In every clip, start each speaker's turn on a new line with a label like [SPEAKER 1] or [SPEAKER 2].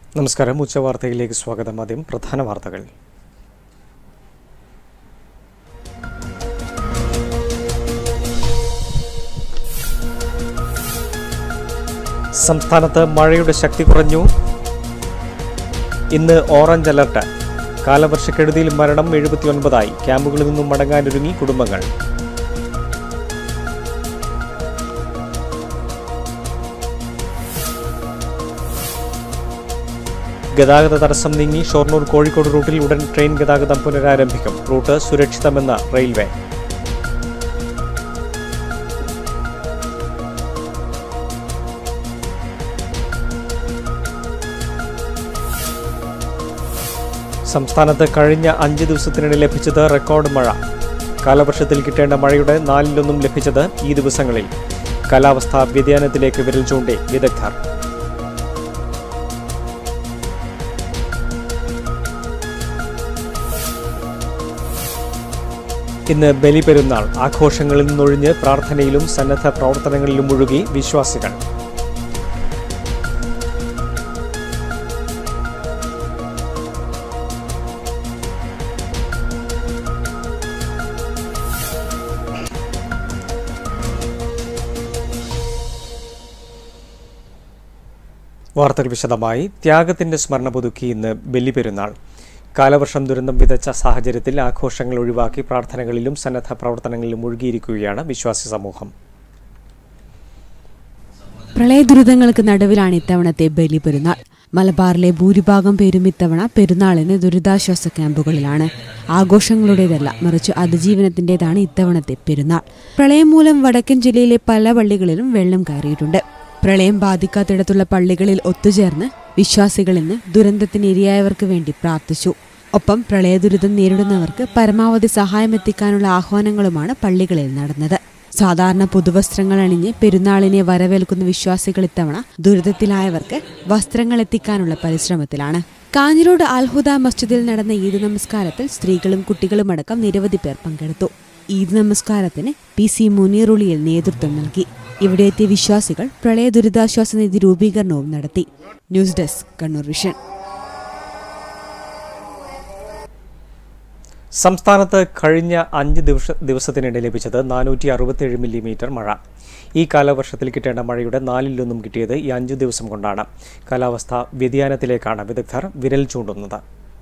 [SPEAKER 1] നമസ്കാരം ഉച്ചവാർത്തയിലേക്ക് സ്വാഗതം ആദ്യം പ്രധാന വാർത്തകൾ സംസ്ഥാനത്ത് മഴയുടെ ശക്തി കുറഞ്ഞു ഇന്ന് ഓറഞ്ച് അലർട്ട് കാലവർഷക്കെടുതിയിൽ മരണം എഴുപത്തിയൊൻപതായി ക്യാമ്പുകളിൽ നിന്നും മടങ്ങാനൊരുങ്ങി കുടുംബങ്ങൾ ഗതാഗത തടസ്സം നീങ്ങി ഷൊർണൂർ കോഴിക്കോട് റൂട്ടിൽ ഉടൻ ട്രെയിൻ ഗതാഗതം പുനരാരംഭിക്കും റൂട്ട് സുരക്ഷിതമെന്ന് റെയിൽവേ സംസ്ഥാനത്ത് കഴിഞ്ഞ അഞ്ച് ദിവസത്തിനിടെ ലഭിച്ചത് റെക്കോർഡ് മഴ കാലവർഷത്തിൽ കിട്ടേണ്ട മഴയുടെ നാലിലൊന്നും ലഭിച്ചത് ഈ ദിവസങ്ങളിൽ കാലാവസ്ഥാ വ്യതിയാനത്തിലേക്ക് വിരൽ ചൂണ്ടി വിദഗ്ധർ ഇന്ന് ബലിപെരുന്നാൾ ആഘോഷങ്ങളിൽ നിന്നൊഴിഞ്ഞ് പ്രാർത്ഥനയിലും സന്നദ്ധ പ്രവർത്തനങ്ങളിലും മുഴുകി വിശ്വാസികൾ വാർത്തകൾ വിശദമായി ത്യാഗത്തിന്റെ സ്മരണ പുതുക്കി ഇന്ന് ബലിപെരുന്നാൾ കാലവർഷം ദുരന്തം വിതച്ച സാഹചര്യത്തിൽ ആഘോഷങ്ങൾ ഒഴിവാക്കി പ്രാർത്ഥനകളിലും സന്നദ്ധ പ്രവർത്തനങ്ങളിലും മുഴുകിയിരിക്കുകയാണ് വിശ്വാസി സമൂഹം
[SPEAKER 2] പ്രളയദുരിതങ്ങൾക്ക് നടുവിലാണ് ഇത്തവണത്തെ ബലി പെരുന്നാൾ മലബാറിലെ ഭൂരിഭാഗം പേരും ഇത്തവണ പെരുന്നാളിന് ദുരിതാശ്വാസ ക്യാമ്പുകളിലാണ് ആഘോഷങ്ങളുടേതല്ല മറിച്ച് അതിജീവനത്തിന്റേതാണ് ഇത്തവണത്തെ പെരുന്നാൾ പ്രളയം മൂലം വടക്കൻ ജില്ലയിലെ പല പള്ളികളിലും വെള്ളം കയറിയിട്ടുണ്ട് പ്രളയം ബാധിക്കാത്തിടത്തുള്ള പള്ളികളിൽ ഒത്തുചേർന്ന് വിശ്വാസികൾ ഇന്ന് ദുരന്തത്തിന് ഇരയായവർക്ക് വേണ്ടി പ്രാർത്ഥിച്ചു ഒപ്പം പ്രളയദുരിതം നേരിടുന്നവർക്ക് പരമാവധി സഹായം എത്തിക്കാനുള്ള ആഹ്വാനങ്ങളുമാണ് പള്ളികളിൽ നടന്നത് സാധാരണ പുതുവസ്ത്രങ്ങൾ അണിഞ്ഞ് പെരുന്നാളിനെ വരവേൽക്കുന്ന വിശ്വാസികൾ ഇത്തവണ ദുരിതത്തിലായവർക്ക് വസ്ത്രങ്ങൾ എത്തിക്കാനുള്ള പരിശ്രമത്തിലാണ് കാഞ്ഞിരോട് അൽഹുദ മസ്ജിദിൽ നടന്ന ഈദ് നമസ്കാരത്തിൽ സ്ത്രീകളും കുട്ടികളുമടക്കം നിരവധി പേർ പങ്കെടുത്തു ഈദ് നമസ്കാരത്തിന് പി സി മുനീറുളിയിൽ നേതൃത്വം നൽകി ഇവിടെ എത്തിയ വിശ്വാസികൾ പ്രളയ ദുരിതാശ്വാസ നിധി രൂപീകരണവും നടത്തി ന്യൂസ് ഡെസ്ക് കണ്ണൂർ വിഷൻ
[SPEAKER 1] സംസ്ഥാനത്ത് കഴിഞ്ഞ അഞ്ച് ദിവസ ദിവസത്തിനിടെ ലഭിച്ചത് നാനൂറ്റി അറുപത്തേഴ് മില്ലിമീറ്റർ മഴ ഈ കാലവർഷത്തിൽ കിട്ടേണ്ട മഴയുടെ നാലിലൊന്നും കിട്ടിയത് ഈ അഞ്ചു ദിവസം കൊണ്ടാണ് കാലാവസ്ഥ വ്യതിയാനത്തിലേക്കാണ് വിദഗ്ധർ വിരൽ ചൂണ്ടുന്നത്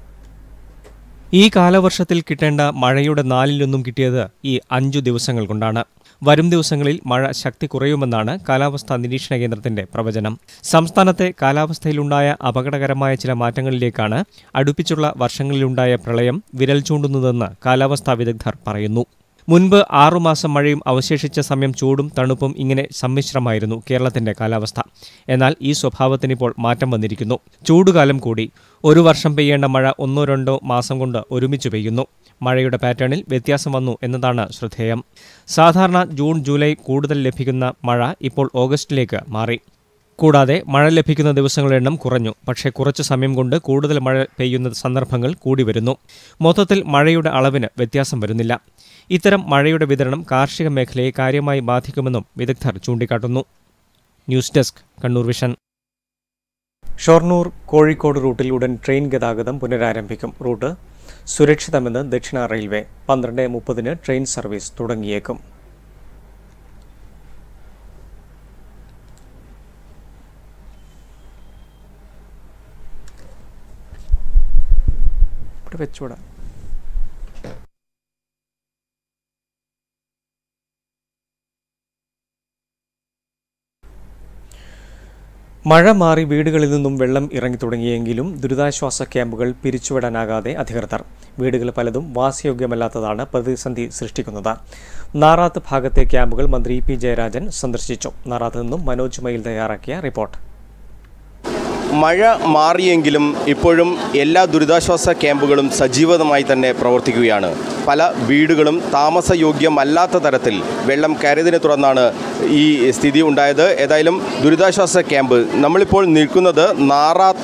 [SPEAKER 1] ഈ കാലവർഷത്തിൽ കിട്ടേണ്ട മഴയുടെ നാലിലൊന്നും കിട്ടിയത് ഈ അഞ്ചു ദിവസങ്ങൾ കൊണ്ടാണ് വരും ദിവസങ്ങളിൽ മഴ ശക്തി കുറയുമെന്നാണ് കാലാവസ്ഥാ നിരീക്ഷണ കേന്ദ്രത്തിന്റെ പ്രവചനം സംസ്ഥാനത്തെ കാലാവസ്ഥയിലുണ്ടായ അപകടകരമായ ചില മാറ്റങ്ങളിലേക്കാണ് അടുപ്പിച്ചുള്ള വർഷങ്ങളിലുണ്ടായ പ്രളയം വിരൽ ചൂണ്ടുന്നതെന്ന് കാലാവസ്ഥാ വിദഗ്ധർ പറയുന്നു മുൻപ് ആറുമാസം മഴയും അവശേഷിച്ച സമയം ചൂടും തണുപ്പും ഇങ്ങനെ സമ്മിശ്രമായിരുന്നു കേരളത്തിന്റെ കാലാവസ്ഥ എന്നാൽ ഈ സ്വഭാവത്തിനിപ്പോൾ മാറ്റം വന്നിരിക്കുന്നു ചൂടുകാലം കൂടി ഒരു വർഷം പെയ്യേണ്ട മഴ ഒന്നോ രണ്ടോ മാസം കൊണ്ട് ഒരുമിച്ച് പെയ്യുന്നു മഴയുടെ പാറ്റേണിൽ വ്യത്യാസം വന്നു എന്നതാണ് ശ്രദ്ധേയം സാധാരണ ജൂൺ ജൂലൈ കൂടുതൽ ലഭിക്കുന്ന മഴ ഇപ്പോൾ ഓഗസ്റ്റിലേക്ക് മാറി കൂടാതെ മഴ ലഭിക്കുന്ന ദിവസങ്ങളുടെ എണ്ണം കുറഞ്ഞു പക്ഷേ കുറച്ചു സമയം കൊണ്ട് കൂടുതൽ മഴ പെയ്യുന്ന സന്ദർഭങ്ങൾ കൂടി വരുന്നു മൊത്തത്തിൽ മഴയുടെ അളവിന് വ്യത്യാസം വരുന്നില്ല ഇത്തരം മഴയുടെ വിതരണം കാർഷിക മേഖലയെ കാര്യമായി ബാധിക്കുമെന്നും വിദഗ്ധർ ചൂണ്ടിക്കാട്ടുന്നു news desk Kannur vision Shoranur Kozhikode റൂട്ടിൽ ഉടൻ ട്രെയിൻ ഗതാഗതം പുനരാരംഭിക്കും റൂട്ട് സുരക്ഷിതമെന്ന് ദക്ഷിണ റെയിൽവേ പന്ത്രണ്ട് മുപ്പതിന് ട്രെയിൻ സർവീസ് തുടങ്ങിയേക്കും ഇവിടെ വെച്ചൂടാ മഴ മാറി വീടുകളിൽ നിന്നും വെള്ളം ഇറങ്ങി തുടങ്ങിയെങ്കിലും ദുരിതാശ്വാസ ക്യാമ്പുകൾ പിരിച്ചുവിടാനാകാതെ അധികൃതർ വീടുകൾ പലതും വാസയോഗ്യമല്ലാത്തതാണ് പ്രതിസന്ധി സൃഷ്ടിക്കുന്നത് നാറാത്ത് ഭാഗത്തെ ക്യാമ്പുകൾ മന്ത്രി പി ജയരാജൻ സന്ദർശിച്ചു നാറാത്ത് നിന്നും മനോജ് മയിൽ തയ്യാറാക്കിയ റിപ്പോർട്ട്
[SPEAKER 3] മഴ മാറിയെങ്കിലും ഇപ്പോഴും എല്ലാ ദുരിതാശ്വാസ ക്യാമ്പുകളും സജീവമായി തന്നെ പ്രവർത്തിക്കുകയാണ് പല വീടുകളും താമസയോഗ്യമല്ലാത്ത തരത്തിൽ വെള്ളം കയറിയതിനെ തുടർന്നാണ് ഈ സ്ഥിതി ഉണ്ടായത് ഏതായാലും ദുരിതാശ്വാസ ക്യാമ്പ് നമ്മളിപ്പോൾ നിൽക്കുന്നത് നാറാത്ത്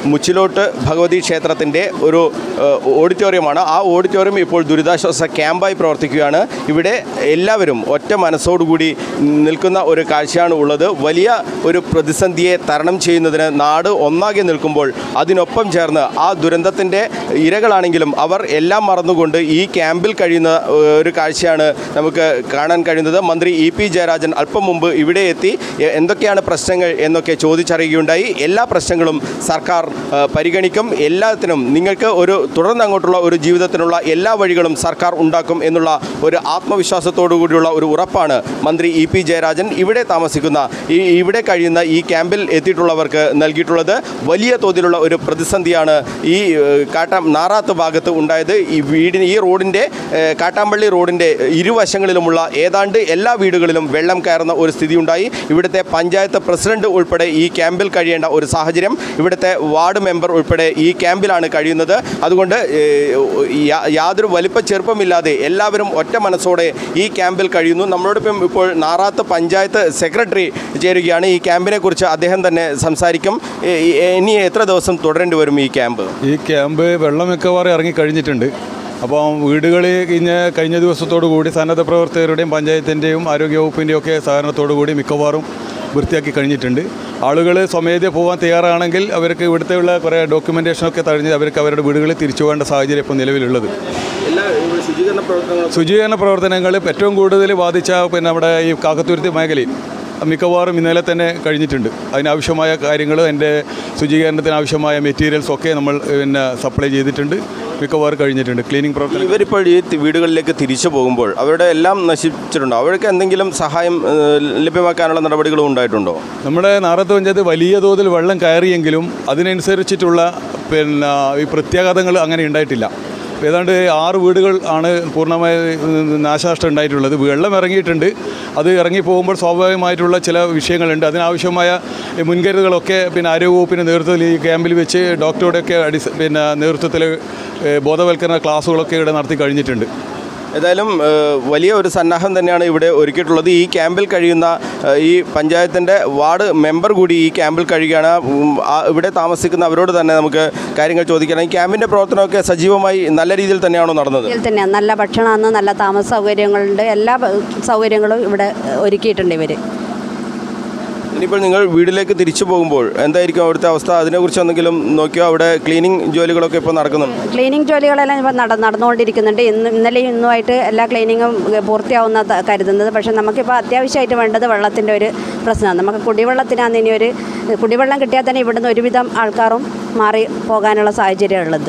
[SPEAKER 3] മുച്ചിലോട്ട് ഭഗവതി ക്ഷേത്രത്തിൻ്റെ ഒരു ഏഹ്, ഓഡിറ്റോറിയമാണ് ആ ഓഡിറ്റോറിയം ഇപ്പോൾ ദുരിതാശ്വാസ ക്യാമ്പായി പ്രവർത്തിക്കുകയാണ് ഇവിടെ എല്ലാവരും ഒറ്റ മനസ്സോടുകൂടി നിൽക്കുന്ന ഒരു കാഴ്ചയാണ് ഉള്ളത് വലിയ ഒരു പ്രതിസന്ധിയെ തരണം ചെയ്യുന്നതിന് നാട് ഒന്നാകെ നിൽക്കുമ്പോൾ അതിനൊപ്പം ചേർന്ന് ആ ദുരന്തത്തിൻ്റെ ഇരകളാണെങ്കിലും അവർ എല്ലാം മറന്നുകൊണ്ട് ഈ ക്യാമ്പിൽ കഴിയുന്ന ഏഹ്, ഒരു കാഴ്ചയാണ് നമുക്ക് കാണാൻ കഴിയുന്നത് മന്ത്രി ഇ പി ജയരാജൻ അല്പം മുമ്പ് ഇവിടെ എത്തി എ- എന്തൊക്കെയാണ് പ്രശ്നങ്ങൾ എന്നൊക്കെ ചോദിച്ചറിയുകയുണ്ടായി എല്ലാ പ്രശ്നങ്ങളും സർക്കാർ ഏഹ്, പരിഗണിക്കും എല്ലാത്തിനും നിങ്ങൾക്ക് ഒരു തുടർന്ന് അങ്ങോട്ടുള്ള ഒരു ജീവിതത്തിനുള്ള എല്ലാ വഴികളും സർക്കാർ ഉണ്ടാക്കും എന്നുള്ള ഒരു ആത്മവിശ്വാസത്തോടു കൂടിയുള്ള ഒരു ഉറപ്പാണ് മന്ത്രി ഇ പി ജയരാജൻ ഇവിടെ താമസിക്കുന്ന ഈ ഇവിടെ കഴിയുന്ന ഈ ക്യാമ്പിൽ എത്തിയിട്ടുള്ളവർക്ക് നൽകിയിട്ടുള്ളത് വലിയ തോതിലുള്ള ഒരു പ്രതിസന്ധിയാണ് ഈ ഏഹ്, കാട്ടാ നാറാത്ത് ഭാഗത്ത് ഉണ്ടായത് ഈ വീടിന് ഈ റോഡിൻ്റെ ഏഹ്, കാട്ടാമ്പള്ളി റോഡിൻ്റെ ഇരുവശങ്ങളിലുമുള്ള ഏതാണ്ട് എല്ലാ വീടുകളിലും വെള്ളം കയറുന്ന ഒരു സ്ഥിതി ഉണ്ടായി ഇവിടുത്തെ പഞ്ചായത്ത് പ്രസിഡന്റ് ഉൾപ്പെടെ ഈ ക്യാമ്പിൽ കഴിയേണ്ട ഒരു സാഹചര്യം ഇവിടുത്തെ വാർഡ് മെമ്പർ ഉൾപ്പെടെ ഈ ക്യാമ്പിലാണ് കഴിയുന്നത് അതുകൊണ്ട് ഏഹ്, യാ- യാതൊരു വലിപ്പ ചെറുപ്പമില്ലാതെ എല്ലാവരും ഒറ്റ മനസ്സോടെ ഈ ക്യാമ്പിൽ കഴിയുന്നു നമ്മളോടൊപ്പം ഇപ്പോൾ നാറാത്ത് പഞ്ചായത്ത് സെക്രട്ടറി ചേരുകയാണ് ഈ ക്യാമ്പിനെ കുറിച്ച് അദ്ദേഹം തന്നെ സംസാരിക്കും ഏ- ഈ- ഇനി എത്ര ദിവസം തുടരേണ്ടി വരും ഈ ക്യാമ്പ്
[SPEAKER 4] ഈ ക്യാമ്പ് വെള്ളം മിക്കവാറും ഇറങ്ങി കഴിഞ്ഞിട്ടുണ്ട് അപ്പോൾ വീടുകളിൽ കഴിഞ്ഞ കഴിഞ്ഞ ദിവസത്തോടു കൂടി സന്നദ്ധ പ്രവർത്തകരുടെയും പഞ്ചായത്തിൻ്റെയും ആരോഗ്യവകുപ്പിൻ്റെയും ഒക്കെ സഹകരണത്തോടു കൂടി മിക്കവാറും വൃത്തിയാക്കി കഴിഞ്ഞിട്ടുണ്ട് ആളുകൾ സ്വമേധയ പോകാൻ തയ്യാറാണെങ്കിൽ അവർക്ക് ഇവിടുത്തെ ഉള്ള കുറേ ഡോക്യുമെൻറ്റേഷനൊക്കെ തഴിഞ്ഞ് അവർക്ക് അവരുടെ വീടുകളിൽ തിരിച്ചു പോകേണ്ട സാഹചര്യം ഇപ്പോൾ നിലവിലുള്ളത്
[SPEAKER 3] എല്ലാ ശുചീകരണ പ്രവർത്തനങ്ങളും
[SPEAKER 4] ശുചീകരണ പ്രവർത്തനങ്ങൾ ഏറ്റവും കൂടുതൽ ബാധിച്ച പിന്നെ നമ്മുടെ ഈ കാക്കത്തുരുത്തി മേഖലയിൽ മിക്കവാറും ഇന്നലെ തന്നെ കഴിഞ്ഞിട്ടുണ്ട് അതിനാവശ്യമായ കാര്യങ്ങൾ അതിൻ്റെ ശുചീകരണത്തിന് ആവശ്യമായ മെറ്റീരിയൽസ് ഒക്കെ നമ്മൾ പിന്നെ സപ്ലൈ ചെയ്തിട്ടുണ്ട് മിക്കവാറും കഴിഞ്ഞിട്ടുണ്ട് ക്ലീനിങ് പ്രവർത്തനം
[SPEAKER 3] ഇവരിപ്പോൾ ഈ തി- വീടുകളിലേക്ക് തിരിച്ചു പോകുമ്പോൾ അവരുടെ എല്ലാം നശിച്ചിട്ടുണ്ടോ അവർക്ക് എന്തെങ്കിലും സഹായം ഏഹ്, ലഭ്യമാക്കാനുള്ള നടപടികളും ഉണ്ടായിട്ടുണ്ടോ
[SPEAKER 4] നമ്മുടെ നാറത്ത് പഞ്ചായത്ത് വലിയ തോതിൽ വെള്ളം കയറിയെങ്കിലും അതിനനുസരിച്ചിട്ടുള്ള പിന്നെ ഈ പ്രത്യാഘാതങ്ങൾ അങ്ങനെ ഉണ്ടായിട്ടില്ല ഏതാണ്ട് ആറ് വീടുകൾ ആണ് പൂർണ്ണമായി നാശനഷ്ടം ഉണ്ടായിട്ടുള്ളത് വെള്ളം ഇറങ്ങിയിട്ടുണ്ട് അത് ഇറങ്ങി പോകുമ്പോൾ സ്വാഭാവികമായിട്ടുള്ള ചില വിഷയങ്ങളുണ്ട് അതിനാവശ്യമായ ഈ മുൻകരുതലുകളൊക്കെ പിന്നെ ആരോഗ്യവകുപ്പിൻ്റെ നേതൃത്വത്തിൽ ഈ ക്യാമ്പിൽ വെച്ച് ഡോക്ടറുടെയൊക്കെ അടിസ് പിന്നെ നേതൃത്വത്തിൽ ഏഹ്, ബോധവൽക്കരണ ക്ലാസ്സുകളൊക്കെ ഇവിടെ നടത്തി കഴിഞ്ഞിട്ടുണ്ട്
[SPEAKER 3] ഏതായാലും ഏഹ്, വലിയ ഒരു സന്നാഹം തന്നെയാണ് ഇവിടെ ഒരുക്കിയിട്ടുള്ളത് ഈ ക്യാമ്പിൽ കഴിയുന്ന ഏഹ്, ഈ പഞ്ചായത്തിൻ്റെ വാർഡ് മെമ്പർ കൂടി ഈ ക്യാമ്പിൽ കഴിയുകയാണ് ഉം, ആ ഇവിടെ താമസിക്കുന്ന അവരോട് തന്നെ നമുക്ക് കാര്യങ്ങൾ ചോദിക്കണം ഈ ക്യാമ്പിൻ്റെ പ്രവർത്തനമൊക്കെ സജീവമായി നല്ല രീതിയിൽ തന്നെയാണോ നടന്നത്
[SPEAKER 5] ഇതിൽ തന്നെയാണ് നല്ല ഭക്ഷണമാണ് നല്ല താമസ സൗകര്യങ്ങളുണ്ട് എല്ലാ ബ- സൗകര്യങ്ങളും ഇവിടെ ഏഹ്, ഒരുക്കിയിട്ടുണ്ട് ഇവർ
[SPEAKER 3] ഇനിയിപ്പോൾ നിങ്ങൾ വീട്ടിലേക്ക് തിരിച്ചു പോകുമ്പോൾ എന്തായിരിക്കും അവിടുത്തെ അവസ്ഥ അതിനെക്കുറിച്ച് എന്തെങ്കിലും നോക്കിയോ അവിടെ ക്ലീനിങ് ജോലികളൊക്കെ ഇപ്പോൾ നടക്കുന്നുണ്ട്
[SPEAKER 5] ക്ലീനിങ് ജോലികളെല്ലാം ഇപ്പോൾ നട നടന്നുകൊണ്ടിരിക്കുന്നുണ്ട് ഇന്ന് ഇന്നലെയും ഇന്നുമായിട്ട് എല്ലാ ക്ലീനിങ്ങും പൂർത്തിയാവുന്ന ത- കരുതുന്നത് പക്ഷേ നമുക്കിപ്പോൾ അത്യാവശ്യമായിട്ട് വേണ്ടത് വെള്ളത്തിൻ്റെ ഒരു പ്രശ്നമാണ് നമുക്ക് കുടിവെള്ളത്തിനാണ് ഇനി ഒരു കുടിവെള്ളം കിട്ടിയാൽ തന്നെ ഇവിടുന്ന് ഒരുവിധം ആൾക്കാരും മാറി പോകാനുള്ള സാഹചര്യം ഉള്ളത്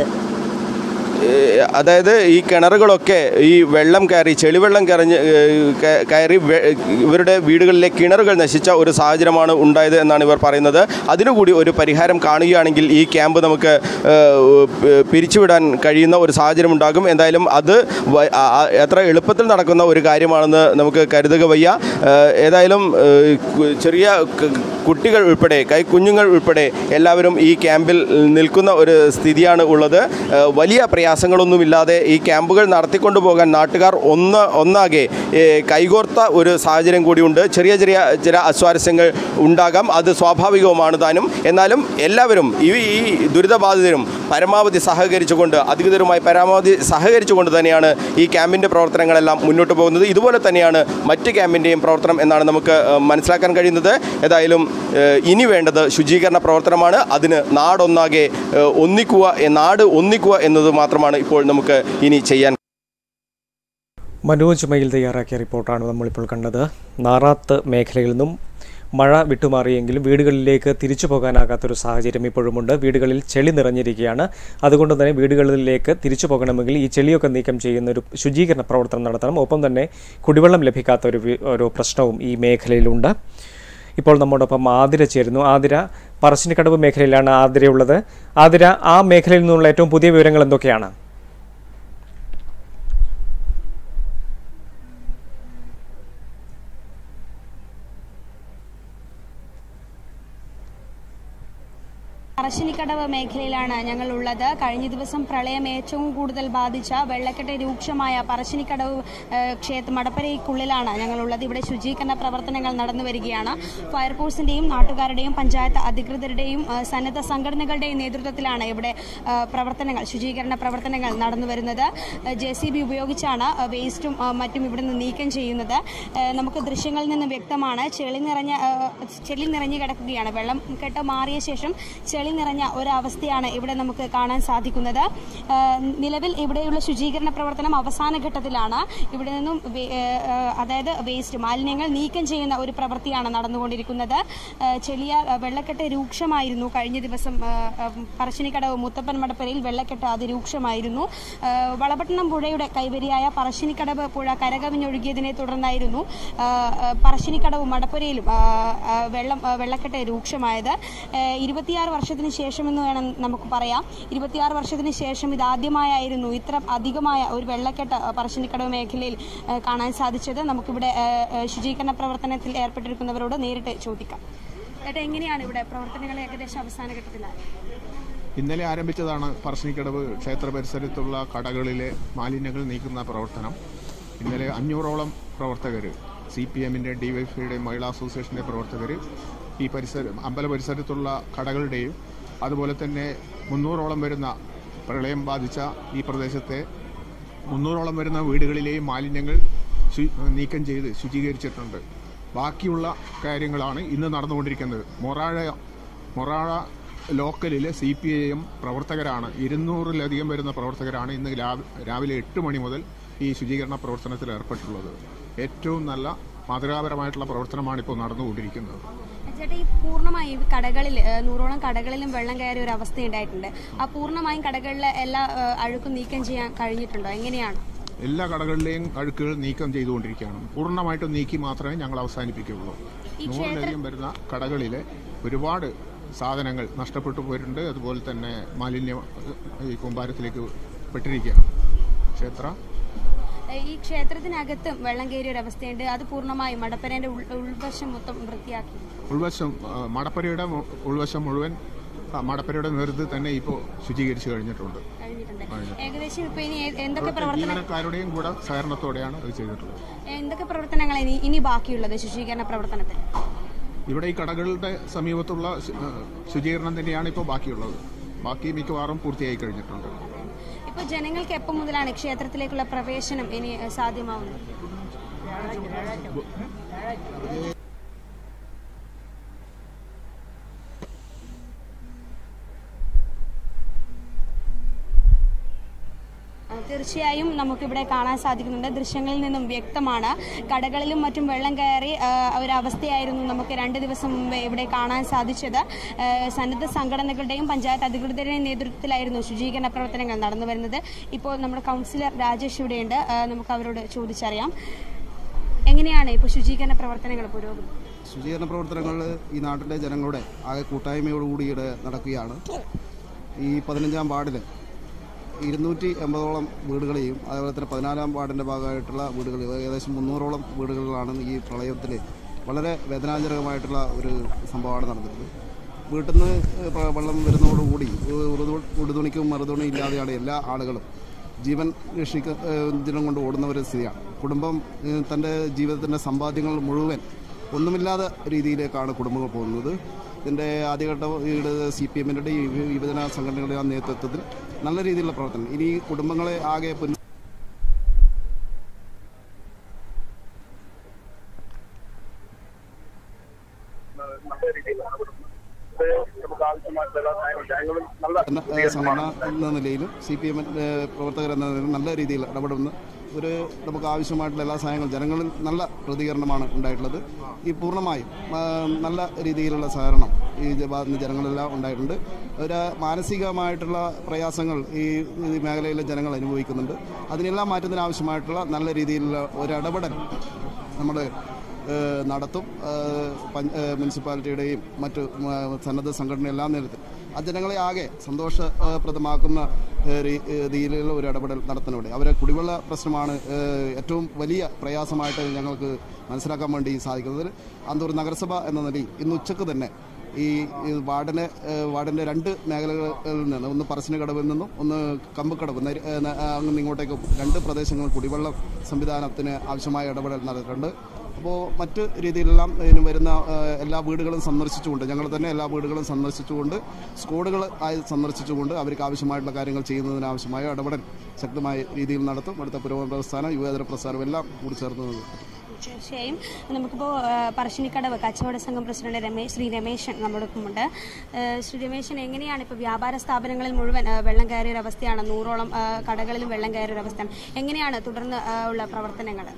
[SPEAKER 3] ഏഹ് അതായത് ഈ കിണറുകളൊക്കെ ഈ വെള്ളം കയറി ചെളിവെള്ളം കയറിഞ്ഞ് ഏഹ് ക- കയറി വെ- ഇവരുടെ വീടുകളിലെ കിണറുകൾ നശിച്ച ഒരു സാഹചര്യമാണ് ഉണ്ടായത് എന്നാണ് ഇവർ പറയുന്നത് അതിനുകൂടി ഒരു പരിഹാരം കാണുകയാണെങ്കിൽ ഈ ക്യാമ്പ് നമുക്ക് ഏഹ്, പ്- പിരിച്ചുവിടാൻ കഴിയുന്ന ഒരു സാഹചര്യം ഉണ്ടാകും എന്തായാലും അത് വ- ആ- ആ- എത്ര എളുപ്പത്തിൽ നടക്കുന്ന ഒരു കാര്യമാണെന്ന് നമുക്ക് കരുതുക വയ്യ ഏഹ് ഏതായാലും ഏഹ്, കു- ചെറിയ ക- കുട്ടികൾ ഉൾപ്പെടെ കൈക്കുഞ്ഞുങ്ങൾ ഉൾപ്പെടെ എല്ലാവരും ഈ ക്യാമ്പിൽ നിൽക്കുന്ന ഒരു സ്ഥിതിയാണ് ഉള്ളത് ഏഹ് വലിയ പ്രയാസങ്ങളൊന്നുമില്ലാതെ ഈ ക്യാമ്പുകൾ നടത്തിക്കൊണ്ടു പോകാൻ നാട്ടുകാർ ഒന്ന് ഒന്നാകെ ഏഹ് കൈകോർത്ത ഒരു സാഹചര്യം കൂടിയുണ്ട് ചെറിയ ചെറിയ ചില അസ്വാരസ്യങ്ങൾ ഉണ്ടാകാം അത് സ്വാഭാവികവുമാണ് താനും എന്നാലും എല്ലാവരും ഈ ഈ ദുരിതബാധിതരും പരമാവധി സഹകരിച്ചുകൊണ്ട് അധികൃതരുമായി പരമാവധി സഹകരിച്ചുകൊണ്ട് തന്നെയാണ് ഈ ക്യാമ്പിൻ്റെ പ്രവർത്തനങ്ങളെല്ലാം മുന്നോട്ട് പോകുന്നത് ഇതുപോലെ തന്നെയാണ് മറ്റ് ക്യാമ്പിൻ്റെയും പ്രവർത്തനം എന്നാണ് നമുക്ക് ഏഹ്, മനസ്സിലാക്കാൻ കഴിയുന്നത് ഏതായാലും ഏഹ്, ഇനി വേണ്ടത് ശുചീകരണ പ്രവർത്തനമാണ് അതിന് നാടൊന്നാകെ ഏഹ്, ഒന്നിക്കുക എ- നാട് ഒന്നിക്കുക എന്നത് മാത്രമാണ് ഇപ്പോൾ നമുക്ക് ഇനി ചെയ്യാൻ
[SPEAKER 1] മനോജ് മയിൽ തയ്യാറാക്കിയ റിപ്പോർട്ടാണ് നമ്മളിപ്പോൾ കണ്ടത് നാറാത്ത് മേഖലയിൽ നിന്നും മഴ വിട്ടുമാറിയെങ്കിലും വീടുകളിലേക്ക് തിരിച്ചു പോകാനാകാത്തൊരു സാഹചര്യം ഇപ്പോഴുമുണ്ട് വീടുകളിൽ ചെളി നിറഞ്ഞിരിക്കുകയാണ് അതുകൊണ്ട് തന്നെ വീടുകളിലേക്ക് തിരിച്ചു പോകണമെങ്കിൽ ഈ ചെളിയൊക്കെ നീക്കം ചെയ്യുന്ന ഒരു ശുചീകരണ പ്രവർത്തനം നടത്തണം ഒപ്പം തന്നെ കുടിവെള്ളം ലഭിക്കാത്ത ഒരു വി- ഒരു പ്രശ്നവും ഈ മേഖലയിലുണ്ട് ഇപ്പോൾ നമ്മോടൊപ്പം ആതിര ചേരുന്നു ആതിര പറശ്ശിനിക്കടവ് മേഖലയിലാണ് ആതിരയുള്ളത് ആതിര ആ മേഖലയിൽ നിന്നുള്ള ഏറ്റവും പുതിയ വിവരങ്ങൾ എന്തൊക്കെയാണ്
[SPEAKER 6] പറശ്ശിനിക്കടവ് മേഖലയിലാണ് ഞങ്ങൾ ഉള്ളത് കഴിഞ്ഞ ദിവസം പ്രളയം ഏറ്റവും കൂടുതൽ ബാധിച്ച വെള്ളക്കെട്ട് രൂക്ഷമായ പറശ്ശിനിക്കടവ് ഏഹ്, ക്ഷേത്ര മടപ്പരയ്ക്കുള്ളിലാണ് ഞങ്ങളുള്ളത് ഇവിടെ ശുചീകരണ പ്രവർത്തനങ്ങൾ നടന്നു വരികയാണ് ഫയർഫോഴ്സിന്റെയും നാട്ടുകാരുടെയും പഞ്ചായത്ത് അധികൃതരുടെയും ഏഹ്, സന്നദ്ധ സംഘടനകളുടെയും നേതൃത്വത്തിലാണ് ഇവിടെ ഏഹ്, പ്രവർത്തനങ്ങൾ ശുചീകരണ പ്രവർത്തനങ്ങൾ നടന്നു വരുന്നത് ജെ സി ബി ഉപയോഗിച്ചാണ് ഏഹ്, വേസ്റ്റും ഏഹ്, മറ്റും ഇവിടെ നിന്ന് നീക്കം ചെയ്യുന്നത് ഏഹ്, നമുക്ക് ദൃശ്യങ്ങളിൽ നിന്ന് വ്യക്തമാണ് ചെളി നിറഞ്ഞ ഏഹ്, ചെളി നിറഞ്ഞു കിടക്കുകയാണ് വെള്ളം കെട്ട് മാറിയ ശേഷം ചെളി നിറഞ്ഞ ഒരവസ്ഥയാണ് ഇവിടെ നമുക്ക് കാണാൻ സാധിക്കുന്നത് ഏഹ്, നിലവിൽ ഇവിടെയുള്ള ശുചീകരണ പ്രവർത്തനം അവസാന ഘട്ടത്തിലാണ് ഇവിടെ നിന്നും വേ- ഏഹ്, അതായത് വേസ്റ്റ് മാലിന്യങ്ങൾ നീക്കം ചെയ്യുന്ന ഒരു പ്രവൃത്തിയാണ് നടന്നുകൊണ്ടിരിക്കുന്നത് ഏഹ്, ചെളിയാർ ഏഹ്, വെള്ളക്കെട്ട് രൂക്ഷമായിരുന്നു കഴിഞ്ഞ ദിവസം ഏഹ്, ഏഹ്, പറശ്ശിനിക്കടവ് മുത്തപ്പൻ മടപ്പരയിൽ വെള്ളക്കെട്ട് അതിരൂക്ഷമായിരുന്നു ഏഹ്, വളപട്ടണം പുഴയുടെ കൈവരിയായ പറശ്ശിനിക്കടവ് പുഴ കരകവിഞ്ഞൊഴുകിയതിനെ തുടർന്നായിരുന്നു ഏഹ്, ഏഹ്, പറശ്ശിനിക്കടവ് മടപ്പുരയിലും ഏഹ്, ഏഹ്, വെള്ളം ഏഹ്, വെള്ളക്കെട്ട് രൂക്ഷമായത് ഏഹ്, ഇരുപത്തിയാറ് വർഷത്തിന് ശേഷമെന്ന് വേണം നമുക്ക് പറയാം ഇരുപത്തിയാറ് വർഷത്തിന് ശേഷം ഇതാദ്യമായായിരുന്നു ഇത്ര അധികമായ ഒരു വെള്ളക്കെട്ട് ഏഹ്, പറശ്ശിനിക്കടവ് മേഖലയിൽ ഏഹ്, കാണാൻ സാധിച്ചത് നമുക്കിവിടെ ഏഹ്, ഏഹ്, ശുചീകരണ പ്രവർത്തനത്തിൽ ഏർപ്പെട്ടിരിക്കുന്നവരോട് നേരിട്ട് ചോദിക്കാം ചേട്ടാ എങ്ങനെയാണ് ഇവിടെ പ്രവർത്തനങ്ങൾ ഏകദേശം അവസാന ഘട്ടത്തിലാണ്
[SPEAKER 7] ഇന്നലെ ആരംഭിച്ചതാണ് പറശ്ശിനിക്കടവ് ക്ഷേത്ര പരിസരത്തുള്ള കടകളിലെ മാലിന്യങ്ങൾ നീക്കുന്ന പ്രവർത്തനം ഇന്നലെ അഞ്ഞൂറോളം പ്രവർത്തകർ സി പി എമ്മിൻ്റെ ഡി വൈ എഫിയുടെ മഹിളാ അസോസിയേഷൻ്റെ പ്രവർത്തകർ ഈ പരിസര അമ്പല പരിസരത്തുള്ള കടകളുടെയും അതുപോലെ തന്നെ മുന്നൂറോളം വരുന്ന പ്രളയം ബാധിച്ച ഈ പ്രദേശത്തെ മുന്നൂറോളം വരുന്ന വീടുകളിലെയും മാലിന്യങ്ങൾ ശു- നീക്കം ചെയ്ത് ശുചീകരിച്ചിട്ടുണ്ട് ബാക്കിയുള്ള കാര്യങ്ങളാണ് ഇന്ന് നടന്നുകൊണ്ടിരിക്കുന്നത് മൊറാഴ മൊറാഴ ലോക്കലിലെ സി പി ഐ എം പ്രവർത്തകരാണ് ഇരുന്നൂറിലധികം വരുന്ന പ്രവർത്തകരാണ് ഇന്ന് രാവി- രാവിലെ എട്ട് മണി മുതൽ ഈ ശുചീകരണ പ്രവർത്തനത്തിൽ ഏർപ്പെട്ടുള്ളത് ഏറ്റവും നല്ല മാതൃകാപരമായിട്ടുള്ള പ്രവർത്തനമാണ് ഇപ്പോൾ നടന്നുകൊണ്ടിരിക്കുന്നത്
[SPEAKER 6] ചേട്ടാ ഈ പൂർണ്ണമായും ഈ കടകളിൽ ഏഹ്, നൂറോളം കടകളിലും വെള്ളം കയറിയ ഒരു അവസ്ഥ ഉണ്ടായിട്ടുണ്ട് ആ പൂർണ്ണമായും കടകളിലെ എല്ലാ ഏഹ്, അഴുക്കും നീക്കം ചെയ്യാൻ കഴിഞ്ഞിട്ടുണ്ടോ എങ്ങനെയാണ്
[SPEAKER 7] എല്ലാ കടകളിലെയും അഴുക്കുകൾ നീക്കം ചെയ്തുകൊണ്ടിരിക്കുകയാണ് പൂർണ്ണമായിട്ടും നീക്കി മാത്രമേ ഞങ്ങൾ അവസാനിപ്പിക്കുകയുള്ളൂ നൂറിലധികം വരുന്ന കടകളിലെ ഒരുപാട് സാധനങ്ങൾ നഷ്ടപ്പെട്ടു പോയിട്ടുണ്ട് അതുപോലെ തന്നെ മാലിന്യം ഏഹ്, ഈ കുമ്പാരത്തിലേക്ക് പെട്ടിരിക്കുകയാണ് ക്ഷേത്ര
[SPEAKER 6] ഏഹ്, ഈ ക്ഷേത്രത്തിനകത്തും വെള്ളം കയറിയ ഒരു അവസ്ഥയുണ്ട് അത് പൂർണ്ണമായും മടപ്പരേന്റെ ഉൾ- ഉൾവശം മൊത്തം വൃത്തിയാക്കി
[SPEAKER 7] ഉൾവശം ആ, മടപ്പരയുടെ മു- ഉൾവശം മുഴുവൻ ആ, മടപ്പരയുടെ നേതൃത്വത്തിൽ തന്നെ ഇപ്പോൾ ശുചീകരിച്ചു കഴിഞ്ഞിട്ടുണ്ട്
[SPEAKER 6] കഴിഞ്ഞിട്ടുണ്ട് ഏകദേശം ഇപ്പൊ ഇനി ഏ- എന്തൊക്കെ പ്രവർത്തനം
[SPEAKER 7] ജീവനക്കാരുടെയും കൂടെ സഹകരണത്തോടെയാണ് അത് ചെയ്തിട്ടുള്ളത്
[SPEAKER 6] എന്തൊക്കെ പ്രവർത്തനങ്ങൾ ഇനി ഇനി ബാക്കിയുള്ളത് ശുചീകരണ പ്രവർത്തനത്തിൽ
[SPEAKER 7] ഇവിടെ ഈ കടകളുടെ സമീപത്തുള്ള ശു- ആ, ശുചീകരണം തന്നെയാണ് ഇപ്പോൾ ബാക്കിയുള്ളത് ബാക്കി മിക്കവാറും പൂർത്തിയായി കഴിഞ്ഞിട്ടുണ്ട്
[SPEAKER 6] ഇപ്പൊ ജനങ്ങൾക്ക് എപ്പം മുതലാണ് ക്ഷേത്രത്തിലേക്കുള്ള പ്രവേശനം ഇനി ഏഹ്, സാധ്യമാവുന്നത് ആ, തീർച്ചയായും നമുക്കിവിടെ കാണാൻ സാധിക്കുന്നുണ്ട് ദൃശ്യങ്ങളിൽ നിന്നും വ്യക്തമാണ് കടകളിലും മറ്റും വെള്ളം കയറി ആ, ഒരവസ്ഥയായിരുന്നു നമുക്ക് രണ്ട് ദിവസം മുമ്പ് ഇവിടെ കാണാൻ സാധിച്ചത് ആ, സന്നദ്ധ സംഘടനകളുടെയും പഞ്ചായത്ത് അധികൃതരുടെയും നേതൃത്വത്തിലായിരുന്നു ശുചീകരണ പ്രവർത്തനങ്ങൾ നടന്നു വരുന്നത് ഇപ്പോൾ നമ്മുടെ കൗൺസിലർ രാജേഷ് ഇവിടെയുണ്ട് ആ, നമുക്ക് അവരോട് ചോദിച്ചറിയാം എങ്ങനെയാണ് ഇപ്പോൾ ശുചീകരണ പ്രവർത്തനങ്ങൾ പുരോഗതി
[SPEAKER 8] ശുചീകരണ പ്രവർത്തനങ്ങൾ ഈ നാട്ടിലെ ജനങ്ങളുടെ ആകെ കൂട്ടായ്മയോടുകൂടി ഇവിടെ നടക്കുകയാണ് ഈ പതിനഞ്ചാം വാർഡിൽ ഇരുന്നൂറ്റി എൺപതോളം വീടുകളെയും അതുപോലെ തന്നെ പതിനാലാം വാർഡിൻ്റെ ഭാഗമായിട്ടുള്ള വീടുകൾ ഏകദേശം മുന്നൂറോളം വീടുകളിലാണ് ഈ പ്രളയത്തിൽ വളരെ വേദനാജനകമായിട്ടുള്ള ഒരു സംഭവമാണ് നടന്നിട്ടുള്ളത് വീട്ടിൽ നിന്ന് പ- വെള്ളം വരുന്നതോടുകൂടി ഉറുതു ഉടുതുണിക്കും മറുതുണിയും ഇല്ലാതെയാണ് എല്ലാ ആളുകളും ജീവൻ രക്ഷിക്ക ഏഹ് ദിനം കൊണ്ട് ഓടുന്ന ഒരു സ്ഥിതിയാണ് കുടുംബം ഏഹ് തൻ്റെ ജീവിതത്തിൻ്റെ സമ്പാദ്യങ്ങൾ മുഴുവൻ ഒന്നുമില്ലാത്ത രീതിയിലേക്കാണ് കുടുംബങ്ങൾ പോകുന്നത് ഇതിൻ്റെ ആദ്യഘട്ടം ഇവിടെ സി പി എമ്മിൻ്റെ യുവജന സംഘടനകളുടെ ആ നേതൃത്വത്തിൽ നല്ല രീതിയിലുള്ള പ്രവർത്തനം ഇനി ഈ കുടുംബങ്ങളെ ആകെ പുന എന്ന, ഏഹ്, സംഘടന എന്ന നിലയിലും സി പി എം പ്രവർത്തകർ എന്ന നിലയിലും നല്ല രീതിയിൽ ഇടപെടുന്ന ഒരു നമുക്ക് ആവശ്യമായിട്ടുള്ള എല്ലാ സഹായങ്ങളും ജനങ്ങളിൽ നല്ല പ്രതികരണമാണ് ഉണ്ടായിട്ടുള്ളത് ഈ പൂർണ്ണമായും ആ, നല്ല രീതിയിലുള്ള സഹകരണം ഈ ജ- ഭാഗത്ത് നിന്ന് ജനങ്ങളെല്ലാം ഉണ്ടായിട്ടുണ്ട് ഒരു മാനസികമായിട്ടുള്ള പ്രയാസങ്ങൾ ഈ ഈ മേഖലയിലെ ജനങ്ങൾ അനുഭവിക്കുന്നുണ്ട് അതിനെല്ലാം മാറ്റുന്നതിന് ആവശ്യമായിട്ടുള്ള നല്ല രീതിയിലുള്ള ഒരു ഇടപെടൽ നമ്മൾ ഏഹ് നടത്തും ഏഹ് പഞ്ച- ഏഹ് മുനിസിപ്പാലിറ്റിയുടെയും മറ്റ് മ- സന്നദ്ധ സംഘടന എല്ലാം നേരത്തെ ആ ജനങ്ങളെ ആകെ സന്തോഷപ്രദമാക്കുന്ന ഏഹ് രീ- രീതിയിലുള്ള ഒരു ഇടപെടൽ നടത്തുന്നുണ്ട് അവരെ കുടിവെള്ള പ്രശ്നമാണ് ഏഹ് ഏറ്റവും വലിയ പ്രയാസമായിട്ട് ഞങ്ങൾക്ക് മനസ്സിലാക്കാൻ വേണ്ടി സാധിക്കുന്നത് അന്തൂർ നഗരസഭ എന്ന നിലയിൽ ഇന്ന് ഉച്ചക്ക് തന്നെ ഈ ഈ വാർഡിന് ഏഹ് വാർഡിൻ്റെ രണ്ട് മേഖലകളിൽ നിന്ന് ഒന്ന് പറശ്ശിനിക്കടവിൽ നിന്നും ഒന്ന് കമ്പക്കടവ് നരി- ഏഹ് ന- ആ, അങ്ങ് ഇങ്ങോട്ടേക്കും രണ്ട് പ്രദേശങ്ങളിൽ കുടിവെള്ള സംവിധാനത്തിന് ആവശ്യമായ ഇടപെടൽ നടത്തിയിട്ടുണ്ട് അപ്പോൾ മറ്റ് രീതിയിലെല്ലാം ഇതിന് വരുന്ന ഏഹ്, എല്ലാ വീടുകളും സന്ദർശിച്ചുകൊണ്ട് ഞങ്ങൾ തന്നെ എല്ലാ വീടുകളും സന്ദർശിച്ചുകൊണ്ട് സ്ക്വാഡുകൾ ആയി സന്ദർശിച്ചുകൊണ്ട് അവർക്ക് ആവശ്യമായിട്ടുള്ള കാര്യങ്ങൾ ചെയ്യുന്നതിന് ആവശ്യമായ ഇടപെടൽ ശക്തമായ രീതിയിൽ നടത്തും അടുത്ത പുരോഗമന പ്രസ്ഥാനം യുവജന പ്രസ്ഥാനം എല്ലാം കൂടി ചേർന്ന് നിൽക്കും.
[SPEAKER 6] തീർച്ചയായും നമുക്കിപ്പോൾ പറശ്ശിനിക്കടവ് കച്ചവട സംഘം പ്രസിഡന്റ് രമേശ് ശ്രീ രമേശൻ നമ്മോടൊപ്പമുണ്ട് ഏഹ് ശ്രീ രമേശൻ എങ്ങനെയാണ് ഇപ്പോൾ വ്യാപാര സ്ഥാപനങ്ങളിൽ മുഴുവൻ ഏഹ് വെള്ളം കയറിയ ഒരു അവസ്ഥയാണ് നൂറോളം ഏഹ് കടകളിലും വെള്ളം കയറിയ ഒരു അവസ്ഥയാണ് എങ്ങനെയാണ് തുടർന്ന് ഏഹ് ഉള്ള പ്രവർത്തനങ്ങൾ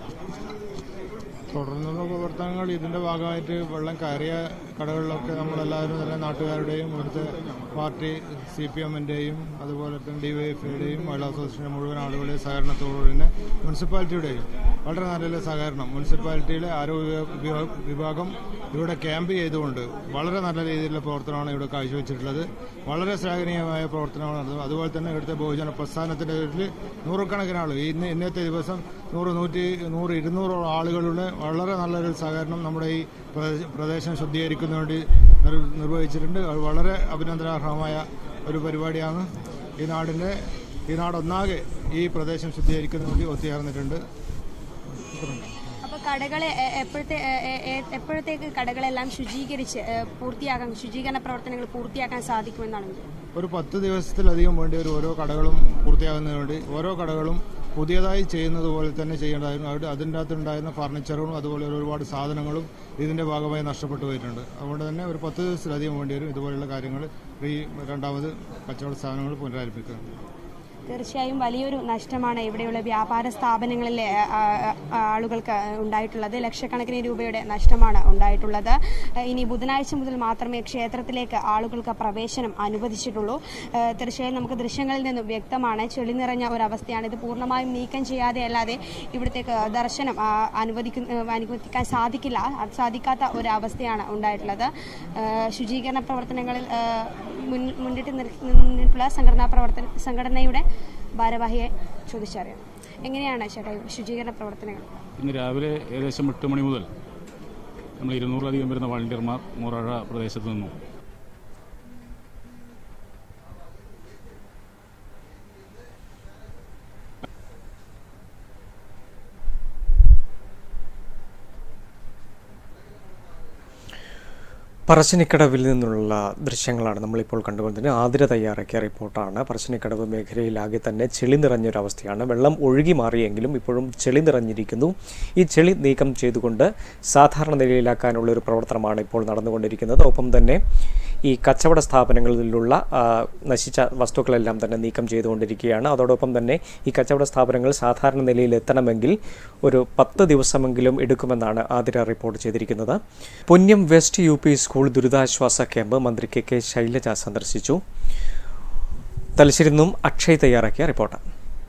[SPEAKER 9] തുടർന്നുള്ള പ്രവർത്തനങ്ങൾ ഇതിന്റെ ഭാഗമായിട്ട് വെള്ളം കയറിയ കടകളിലൊക്കെ നമ്മളെല്ലാവരും തന്നെ നാട്ടുകാരുടെയും ഇവിടുത്തെ പാർട്ടി സി പി എമ്മിൻ്റെയും അതുപോലെ തന്നെ ഡി വൈ എഫിയുടെയും മഹിളാ അസോസിയേഷൻ്റെ മുഴുവൻ ആളുകളുടെയും സഹകരണത്തോടുകൂടി തന്നെ മുനിസിപ്പാലിറ്റിയുടെയും വളരെ നല്ല സഹകരണം മുനിസിപ്പാലിറ്റിയിലെ ആരോഗ്യ വിഭാ- വിഭാഗം ഇവിടെ ക്യാമ്പ് ചെയ്തുകൊണ്ട് വളരെ നല്ല രീതിയിലുള്ള പ്രവർത്തനമാണ് ഇവിടെ കാഴ്ചവെച്ചിട്ടുള്ളത് വളരെ ശ്ലാഘനീയമായ പ്രവർത്തനമാണ് നടന്നത് അതുപോലെ തന്നെ ഇവിടുത്തെ ബഹുജന പ്രസ്ഥാനത്തിന്റെ പേരിൽ നൂറുകണക്കിന് ആളുകൾ ഇന്ന് ഇന്നത്തെ ദിവസം നൂറ് നൂറ്റി നൂറ് ഇരുന്നൂറോളം ആളുകളുടെ വളരെ നല്ലൊരു സഹകരണം നമ്മുടെ ഈ പ്രദേശ- പ്രദേശം ശുദ്ധീകരിക്കുന്നതിന് വേണ്ടി നിർ- നിർവഹിച്ചിട്ടുണ്ട് അത് വളരെ അഭിനന്ദനാർഹമായ ഒരു പരിപാടിയാണ് ഈ നാടിൻ്റെ ഈ നാടൊന്നാകെ ഈ പ്രദേശം ശുദ്ധീകരിക്കുന്നതിന് വേണ്ടി ഒത്തുചേർന്നിട്ടുണ്ട്
[SPEAKER 6] അപ്പോൾ കടകളെ എ- എപ്പോഴത്തെ എ- എ- എ- എപ്പോഴത്തേക്ക് കടകളെല്ലാം ശുചീകരിച്ച് ഏഹ് പൂർത്തിയാക്കാൻ ശുചീകരണ പ്രവർത്തനങ്ങൾ പൂർത്തിയാക്കാൻ സാധിക്കുമെന്നാണ്
[SPEAKER 9] ഒരു പത്ത് ദിവസത്തിലധികം വേണ്ടി ഒരു ഓരോ കടകളും പൂർത്തിയാകുന്നതിന് വേണ്ടി ഓരോ കടകളും പുതിയതായി ചെയ്യുന്നത് പോലെ തന്നെ ചെയ്യേണ്ടതായിരുന്നു അവിടെ അതിൻ്റെ അകത്തുണ്ടായിരുന്ന ഫർണിച്ചറും അതുപോലെ ഒരുപാട് സാധനങ്ങളും ഇതിൻ്റെ ഭാഗമായി നഷ്ടപ്പെട്ടു പോയിട്ടുണ്ട് അതുകൊണ്ട് തന്നെ ഒരു പത്ത് ദിവസത്തിലധികം വേണ്ടി വരും ഇതുപോലെയുള്ള കാര്യങ്ങൾ ഈ രണ്ടാമത് കച്ചവട സ്ഥാപനങ്ങൾ പുനരാരംഭിക്കുക
[SPEAKER 6] തീർച്ചയായും വലിയൊരു നഷ്ടമാണ് ഇവിടെയുള്ള വ്യാപാര സ്ഥാപനങ്ങളിലെ ആ, ആ, ആളുകൾക്ക് ഉണ്ടായിട്ടുള്ളത് ലക്ഷക്കണക്കിന് രൂപയുടെ നഷ്ടമാണ് ഉണ്ടായിട്ടുള്ളത് ഇനി ബുധനാഴ്ച മുതൽ മാത്രമേ ക്ഷേത്രത്തിലേക്ക് ആളുകൾക്ക് പ്രവേശനം അനുവദിച്ചിട്ടുള്ളൂ ഏ, തീർച്ചയായും നമുക്ക് ദൃശ്യങ്ങളിൽ നിന്നും വ്യക്തമാണ് ചെളി നിറഞ്ഞ ഒരവസ്ഥയാണ് ഇത് പൂർണ്ണമായും നീക്കം ചെയ്യാതെ അല്ലാതെ ഇവിടത്തേക്ക് ദർശനം ആ, അനുവദിക്കുന്ന അനുവദിക്കാൻ സാധിക്കില്ല അത് സാധിക്കാത്ത ഒരവസ്ഥയാണ് ഉണ്ടായിട്ടുള്ളത് ഏ, ശുചീകരണ പ്രവർത്തനങ്ങളിൽ ഏ, മുൻ മുന്നിട്ട് നിർ- നിന്നിട്ടുള്ള സംഘടനാ പ്രവർത്തന സംഘടനയുടെ ഭാരവാഹിയെ ചോദിച്ചറിയാം എങ്ങനെയാണ് ചേട്ടാ ഈ ശുചീകരണ പ്രവർത്തനങ്ങൾ
[SPEAKER 10] ഇന്ന് രാവിലെ ഏകദേശം എട്ട് മണി മുതൽ നമ്മൾ ഇരുന്നൂറിലധികം വരുന്ന വളണ്ടിയർമാർ മൂറാഴ പ്രദേശത്ത് നിന്നും
[SPEAKER 1] പറശ്ശിനിക്കടവിൽ നിന്നുള്ള ദൃശ്യങ്ങളാണ് നമ്മളിപ്പോൾ കണ്ടുകൊണ്ടിരുന്നത് ആതിര തയ്യാറാക്കിയ റിപ്പോർട്ടാണ് പറശ്ശിനിക്കടവ് മേഖലയിലാകെ തന്നെ ചെളി നിറഞ്ഞൊരവസ്ഥയാണ് വെള്ളം ഒഴുകി മാറിയെങ്കിലും ഇപ്പോഴും ചെളി നിറഞ്ഞിരിക്കുന്നു ഈ ചെളി നീക്കം ചെയ്തുകൊണ്ട് സാധാരണ നിലയിലാക്കാനുള്ള ഒരു പ്രവർത്തനമാണ് ഇപ്പോൾ നടന്നുകൊണ്ടിരിക്കുന്നത് ഒപ്പം തന്നെ ഈ കച്ചവട സ്ഥാപനങ്ങളിലുള്ള ആ, നശിച്ച വസ്തുക്കളെല്ലാം തന്നെ നീക്കം ചെയ്തുകൊണ്ടിരിക്കുകയാണ് അതോടൊപ്പം തന്നെ ഈ കച്ചവട സ്ഥാപനങ്ങൾ സാധാരണ നിലയിൽ എത്തണമെങ്കിൽ ഒരു പത്ത് ദിവസമെങ്കിലും എടുക്കുമെന്നാണ് ആതിര റിപ്പോർട്ട് ചെയ്തിരിക്കുന്നത് Punyam west U P school ദുരിതാശ്വാസ ക്യാമ്പ് മന്ത്രി കെ കെ ശൈലജ സന്ദർശിച്ചു തലശ്ശേരി നിന്നും അക്ഷയ് തയ്യാറാക്കിയ റിപ്പോർട്ട്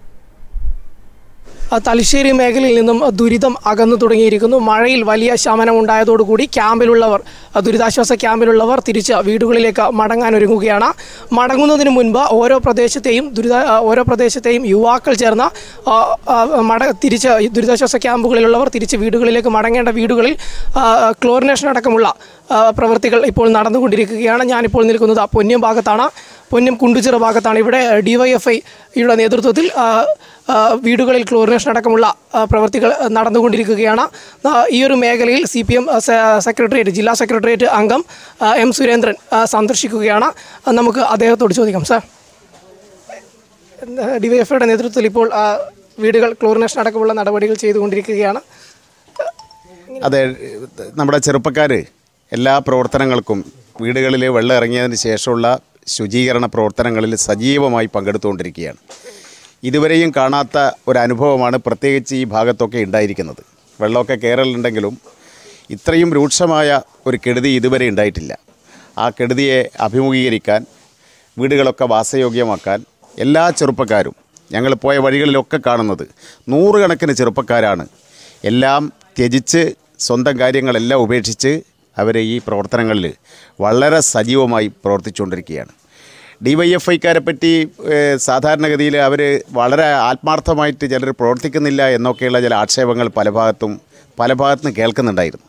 [SPEAKER 11] ആ, തലശ്ശേരി മേഖലയിൽ നിന്നും ദുരിതം അകന്നു തുടങ്ങിയിരിക്കുന്നു മഴയിൽ വലിയ ശമനം ഉണ്ടായതോടുകൂടി ക്യാമ്പിലുള്ളവർ ആ, ദുരിതാശ്വാസ ക്യാമ്പിലുള്ളവർ തിരിച്ച് വീടുകളിലേക്ക് മടങ്ങാൻ ഒരുങ്ങുകയാണ് മടങ്ങുന്നതിന് മുൻപ് ഓരോ പ്രദേശത്തെയും ദുരിത ആ, ഓരോ പ്രദേശത്തെയും യുവാക്കൾ ചേർന്ന് ആ, ആ, മട തിരിച്ച് ഈ ദുരിതാശ്വാസ ക്യാമ്പുകളിലുള്ളവർ തിരിച്ച് വീടുകളിലേക്ക് മടങ്ങേണ്ട വീടുകളിൽ ആ, ക്ലോറിനേഷൻ അടക്കമുള്ള ആ, പ്രവൃത്തികൾ ഇപ്പോൾ നടന്നുകൊണ്ടിരിക്കുകയാണ് ഞാനിപ്പോൾ നിൽക്കുന്നത് പൊന്നം ഭാഗത്താണ് പൊന്നം കുണ്ടുചിറ ഭാഗത്താണ് ഇവിടെ ഡിവൈഎഫ്ഐയുടെ നേതൃത്വത്തിൽ ആ, ആ, വീടുകളിൽ ക്ലോറിനേഷൻ അടക്കമുള്ള ആ, പ്രവൃത്തികൾ നടന്നുകൊണ്ടിരിക്കുകയാണ് ആ, ഈ ഒരു മേഖലയിൽ സി പി എം സെക്രട്ടേറിയറ്റ് ജില്ലാ സെക്രട്ടേറിയറ്റ് അംഗം ആ, എം സുരേന്ദ്രൻ ആ, സന്ദർശിക്കുകയാണ് ആ, നമുക്ക് അദ്ദേഹത്തോട് ചോദിക്കാം സാർ ഡിവൈഎഫ്ഐയുടെ നേതൃത്വത്തിൽ ഇപ്പോൾ ആ, വീടുകൾ ക്ലോറിനേഷൻ അടക്കമുള്ള നടപടികൾ ചെയ്തുകൊണ്ടിരിക്കുകയാണ്
[SPEAKER 12] അതെ നമ്മുടെ ചെറുപ്പക്കാർ എല്ലാ പ്രവർത്തനങ്ങൾക്കും വീടുകളിൽ വെള്ളം ഇറങ്ങിയതിന് ശേഷമുള്ള ശുചീകരണ പ്രവർത്തനങ്ങളിൽ സജീവമായി പങ്കെടുത്തുകൊണ്ടിരിക്കുകയാണ് ഇതുവരെയും കാണാത്ത ഒരു അനുഭവമാണ് പ്രത്യേകിച്ച് ഈ ഭാഗത്തൊക്കെ ഉണ്ടായിരിക്കുന്നത് വെള്ളമൊക്കെ കയറലുണ്ടെങ്കിലും ഇത്രയും രൂക്ഷമായ ഒരു കെടുതി ഇതുവരെ ഉണ്ടായിട്ടില്ല ആ കെടുതിയെ അഭിമുഖീകരിക്കാൻ വീടുകളൊക്കെ വാസയോഗ്യമാക്കാൻ എല്ലാ ചെറുപ്പക്കാരും ഞങ്ങൾ പോയ വഴികളിലൊക്കെ കാണുന്നത് നൂറുകണക്കിന് ചെറുപ്പക്കാരാണ് എല്ലാം ത്യജിച്ച് സ്വന്തം കാര്യങ്ങളെല്ലാം ഉപേക്ഷിച്ച് അവർ ഈ പ്രവർത്തനങ്ങളിൽ വളരെ സജീവമായി പ്രവർത്തിച്ചുകൊണ്ടിരിക്കുകയാണ് ഡി വൈ എഫ് ഐക്കാരെ പറ്റി ഏഹ്, സാധാരണഗതിയിൽ അവർ വളരെ ആത്മാർത്ഥമായിട്ട് ചിലർ പ്രവർത്തിക്കുന്നില്ല എന്നൊക്കെയുള്ള ചില ആക്ഷേപങ്ങൾ പല ഭാഗത്തും പല ഭാഗത്തുനിന്ന് കേൾക്കുന്നുണ്ടായിരുന്നു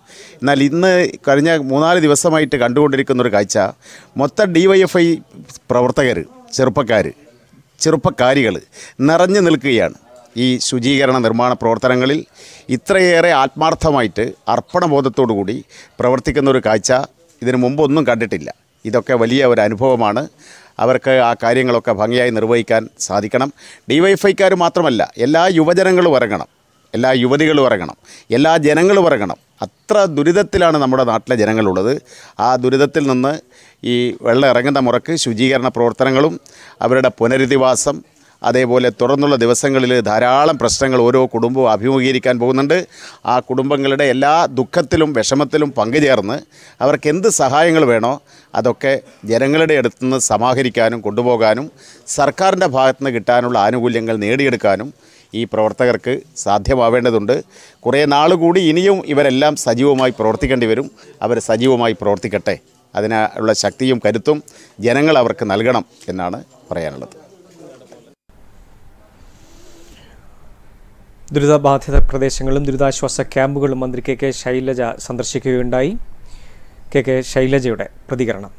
[SPEAKER 12] എന്നാൽ ഇന്ന് കഴിഞ്ഞ മൂന്നാല് ദിവസമായിട്ട് കണ്ടുകൊണ്ടിരിക്കുന്ന ഒരു കാഴ്ച മൊത്തം ഡി വൈ എഫ് ഐ പ്രവർത്തകർ ചെറുപ്പക്കാർ ചെറുപ്പക്കാരികൾ നിറഞ്ഞു നിൽക്കുകയാണ് ഈ ശുചീകരണ നിർമ്മാണ പ്രവർത്തനങ്ങളിൽ ഇത്രയേറെ ആത്മാർത്ഥമായിട്ട് അർപ്പണബോധത്തോടു കൂടി പ്രവർത്തിക്കുന്ന ഒരു കാഴ്ച ഇതിനു മുമ്പൊന്നും കണ്ടിട്ടില്ല ഇതൊക്കെ വലിയ ഒരു അനുഭവമാണ് അവർക്ക് ആ കാര്യങ്ങളൊക്കെ ഭംഗിയായി നിർവഹിക്കാൻ സാധിക്കണം ഡി വൈ എഫ് ഐക്കാർ മാത്രമല്ല എല്ലാ യുവജനങ്ങളും ഇറങ്ങണം എല്ലാ യുവതികളും ഇറങ്ങണം എല്ലാ ജനങ്ങളും ഇറങ്ങണം അത്ര ദുരിതത്തിലാണ് നമ്മുടെ നാട്ടിലെ ജനങ്ങളുള്ളത് ആ ദുരിതത്തിൽ നിന്ന് ഈ വെള്ളം ഇറങ്ങുന്ന മുറക്ക് ശുചീകരണ പ്രവർത്തനങ്ങളും അവരുടെ പുനരധിവാസം അതേപോലെ തുടർന്നുള്ള ദിവസങ്ങളിൽ ധാരാളം പ്രശ്നങ്ങൾ ഓരോ കുടുംബവും അഭിമുഖീകരിക്കാൻ പോകുന്നുണ്ട് ആ കുടുംബങ്ങളുടെ എല്ലാ ദുഃഖത്തിലും വിഷമത്തിലും പങ്കുചേർന്ന് അവർക്ക് എന്ത് സഹായങ്ങൾ വേണോ അതൊക്കെ ജനങ്ങളുടെ അടുത്ത് നിന്ന് സമാഹരിക്കാനും കൊണ്ടുപോകാനും സർക്കാരിൻ്റെ ഭാഗത്തു നിന്ന് കിട്ടാനുള്ള ആനുകൂല്യങ്ങൾ നേടിയെടുക്കാനും ഈ പ്രവർത്തകർക്ക് സാധ്യമാവേണ്ടതുണ്ട് കുറേ നാൾ കൂടി ഇനിയും ഇവരെല്ലാം സജീവമായി പ്രവർത്തിക്കേണ്ടി വരും അവർ സജീവമായി പ്രവർത്തിക്കട്ടെ അതിനുള്ള ശക്തിയും കരുത്തും ജനങ്ങൾ അവർക്ക് നൽകണം എന്നാണ് പറയാനുള്ളത്
[SPEAKER 1] ദുരിതബാധിത പ്രദേശങ്ങളും ദുരിതാശ്വാസ ക്യാമ്പുകളും മന്ത്രി കെ കെ ശൈലജ സന്ദർശിക്കുകയുണ്ടായി കെ കെ ശൈലജയുടെ പ്രതികരണം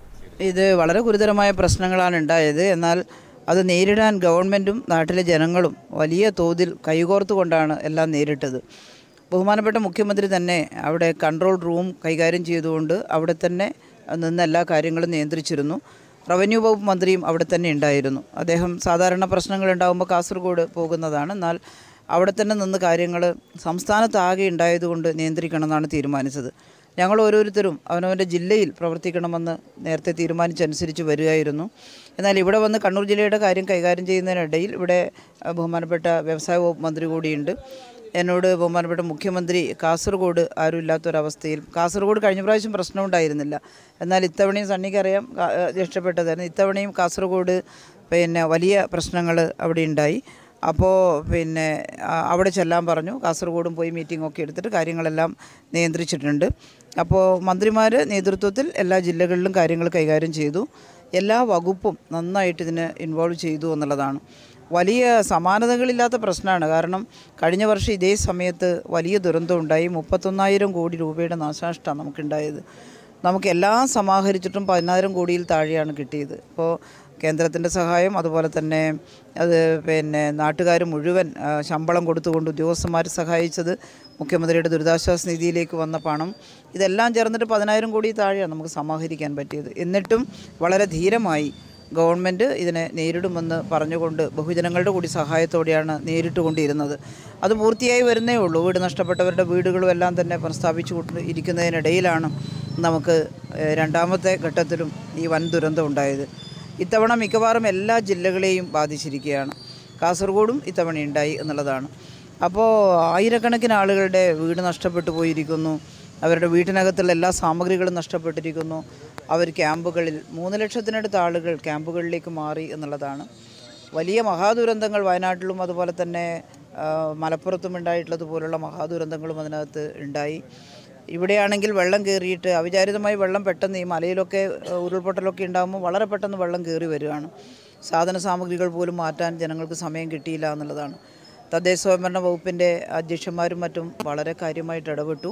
[SPEAKER 13] ഇത് വളരെ ഗുരുതരമായ പ്രശ്നങ്ങളാണ് ഉണ്ടായത് എന്നാൽ അത് നേരിടാൻ ഗവൺമെൻറ്റും നാട്ടിലെ ജനങ്ങളും വലിയ തോതിൽ കൈകോർത്തുകൊണ്ടാണ് എല്ലാം നേരിട്ടത് ബഹുമാനപ്പെട്ട മുഖ്യമന്ത്രി തന്നെ അവിടെ കൺട്രോൾ റൂം കൈകാര്യം ചെയ്തുകൊണ്ട് അവിടെ തന്നെ നിന്ന് എല്ലാ കാര്യങ്ങളും നിയന്ത്രിച്ചിരുന്നു റവന്യൂ വകുപ്പ് മന്ത്രിയും അവിടെ തന്നെ ഉണ്ടായിരുന്നു അദ്ദേഹം സാധാരണ പ്രശ്നങ്ങൾ ഉണ്ടാകുമ്പോൾ കാസർഗോഡ് പോകുന്നതാണ് എന്നാൽ അവിടെ തന്നെ നിന്ന് കാര്യങ്ങൾ സംസ്ഥാനത്താകെ ഉണ്ടായതുകൊണ്ട് നിയന്ത്രിക്കണമെന്നാണ് തീരുമാനിച്ചത് ഞങ്ങൾ ഓരോരുത്തരും അവനവൻ്റെ ജില്ലയിൽ പ്രവർത്തിക്കണമെന്ന് നേരത്തെ തീരുമാനിച്ചനുസരിച്ച് വരികയായിരുന്നു എന്നാൽ ഇവിടെ വന്ന് കണ്ണൂർ ജില്ലയുടെ കാര്യം കൈകാര്യം ചെയ്യുന്നതിനിടയിൽ ഇവിടെ അഹ്, ബഹുമാനപ്പെട്ട വ്യവസായ വകുപ്പ് മന്ത്രി കൂടിയുണ്ട് എന്നോട് ബഹുമാനപ്പെട്ട മുഖ്യമന്ത്രി കാസർഗോഡ് ആരും ഇല്ലാത്തൊരവസ്ഥയിൽ കാസർഗോഡ് കഴിഞ്ഞ പ്രാവശ്യം പ്രശ്നം ഉണ്ടായിരുന്നില്ല എന്നാൽ ഇത്തവണയും സണ്ണിക്കറിയാം കാ- ഏഹ് ഇഷ്ടപ്പെട്ടതായിരുന്നു ഇത്തവണയും കാസർഗോഡ് പിന്നെ വലിയ പ്രശ്നങ്ങൾ അവിടെ ഉണ്ടായി അപ്പോൾ പിന്നെ ആ, അവിടെ ചെല്ലാൻ പറഞ്ഞു കാസർഗോഡും പോയി മീറ്റിംഗ് ഒക്കെ എടുത്തിട്ട് കാര്യങ്ങളെല്ലാം നിയന്ത്രിച്ചിട്ടുണ്ട് അപ്പോൾ മന്ത്രിമാർ നേതൃത്വത്തിൽ എല്ലാ ജില്ലകളിലും കാര്യങ്ങൾ കൈകാര്യം ചെയ്തു എല്ലാ വകുപ്പും നന്നായിട്ട് ഇതിന് ഇൻവോൾവ് ചെയ്തു എന്നുള്ളതാണ് വലിയ സമാനതകളില്ലാത്ത പ്രശ്നമാണ് കാരണം കഴിഞ്ഞ വർഷം ഇതേ സമയത്ത് വലിയ ദുരന്തം ഉണ്ടായി മുപ്പത്തൊന്നായിരം കോടി രൂപയുടെ നാശനഷ്ടമാണ് നമുക്കുണ്ടായത് നമുക്ക് എല്ലാം സമാഹരിച്ചിട്ടും പതിനായിരം കോടിയിൽ താഴെയാണ് കിട്ടിയത് അപ്പോൾ കേന്ദ്രത്തിൻ്റെ സഹായം അതുപോലെ തന്നെ അത് പിന്നെ നാട്ടുകാർ മുഴുവൻ ആ, ശമ്പളം കൊടുത്തുകൊണ്ട് ഉദ്യോഗസ്ഥന്മാർ സഹായിച്ചത് മുഖ്യമന്ത്രിയുടെ ദുരിതാശ്വാസ നിധിയിലേക്ക് വന്ന പണം ഇതെല്ലാം ചേർന്നിട്ട് പതിനായിരം കോടി താഴെയാണ് നമുക്ക് സമാഹരിക്കാൻ പറ്റിയത് എന്നിട്ടും വളരെ ധീരമായി ഗവൺമെൻറ് ഇതിനെ നേരിടുമെന്ന് പറഞ്ഞുകൊണ്ട് ബഹുജനങ്ങളുടെ കൂടി സഹായത്തോടെയാണ് നേരിട്ടുകൊണ്ടിരുന്നത് അത് പൂർത്തിയായി വരുന്നേ ഉള്ളൂ വീട് നഷ്ടപ്പെട്ടവരുടെ വീടുകളും എല്ലാം തന്നെ പുനഃസ്ഥാപിച്ചു കൊണ്ട് ഇരിക്കുന്നതിനിടയിലാണ് നമുക്ക് ഏഹ്, രണ്ടാമത്തെ ഘട്ടത്തിലും ഈ വൻ ദുരന്തം ഉണ്ടായത് ഇത്തവണ മിക്കവാറും എല്ലാ ജില്ലകളെയും ബാധിച്ചിരിക്കുകയാണ് കാസർഗോഡും ഇത്തവണ ഉണ്ടായി എന്നുള്ളതാണ് അപ്പോൾ ആയിരക്കണക്കിന് ആളുകളുടെ വീട് നഷ്ടപ്പെട്ടു പോയിരിക്കുന്നു അവരുടെ വീട്ടിനകത്തുള്ള എല്ലാ സാമഗ്രികളും നഷ്ടപ്പെട്ടിരിക്കുന്നു അവർ ക്യാമ്പുകളിൽ മൂന്ന് ലക്ഷത്തിനടുത്ത് ആളുകൾ ക്യാമ്പുകളിലേക്ക് മാറി എന്നുള്ളതാണ് വലിയ മഹാദുരന്തങ്ങൾ വയനാട്ടിലും അതുപോലെ തന്നെ ആ, മലപ്പുറത്തും ഉണ്ടായിട്ടുള്ളതുപോലുള്ള മഹാദുരന്തങ്ങളും അതിനകത്ത് ഉണ്ടായി ഇവിടെയാണെങ്കിൽ വെള്ളം കയറിയിട്ട് അവിചാരിതമായി വെള്ളം പെട്ടെന്ന് ഈ മലയിലൊക്കെ ആ, ഉരുൾപൊട്ടലൊക്കെ ഉണ്ടാകുമ്പോൾ വളരെ പെട്ടെന്ന് വെള്ളം കയറി വരികയാണ് സാധന സാമഗ്രികൾ പോലും മാറ്റാൻ ജനങ്ങൾക്ക് സമയം കിട്ടിയില്ല എന്നുള്ളതാണ് തദ്ദേശ സ്വയംഭരണ വകുപ്പിൻ്റെ അധ്യക്ഷന്മാരും മറ്റും വളരെ കാര്യമായിട്ട് ഇടപെട്ടു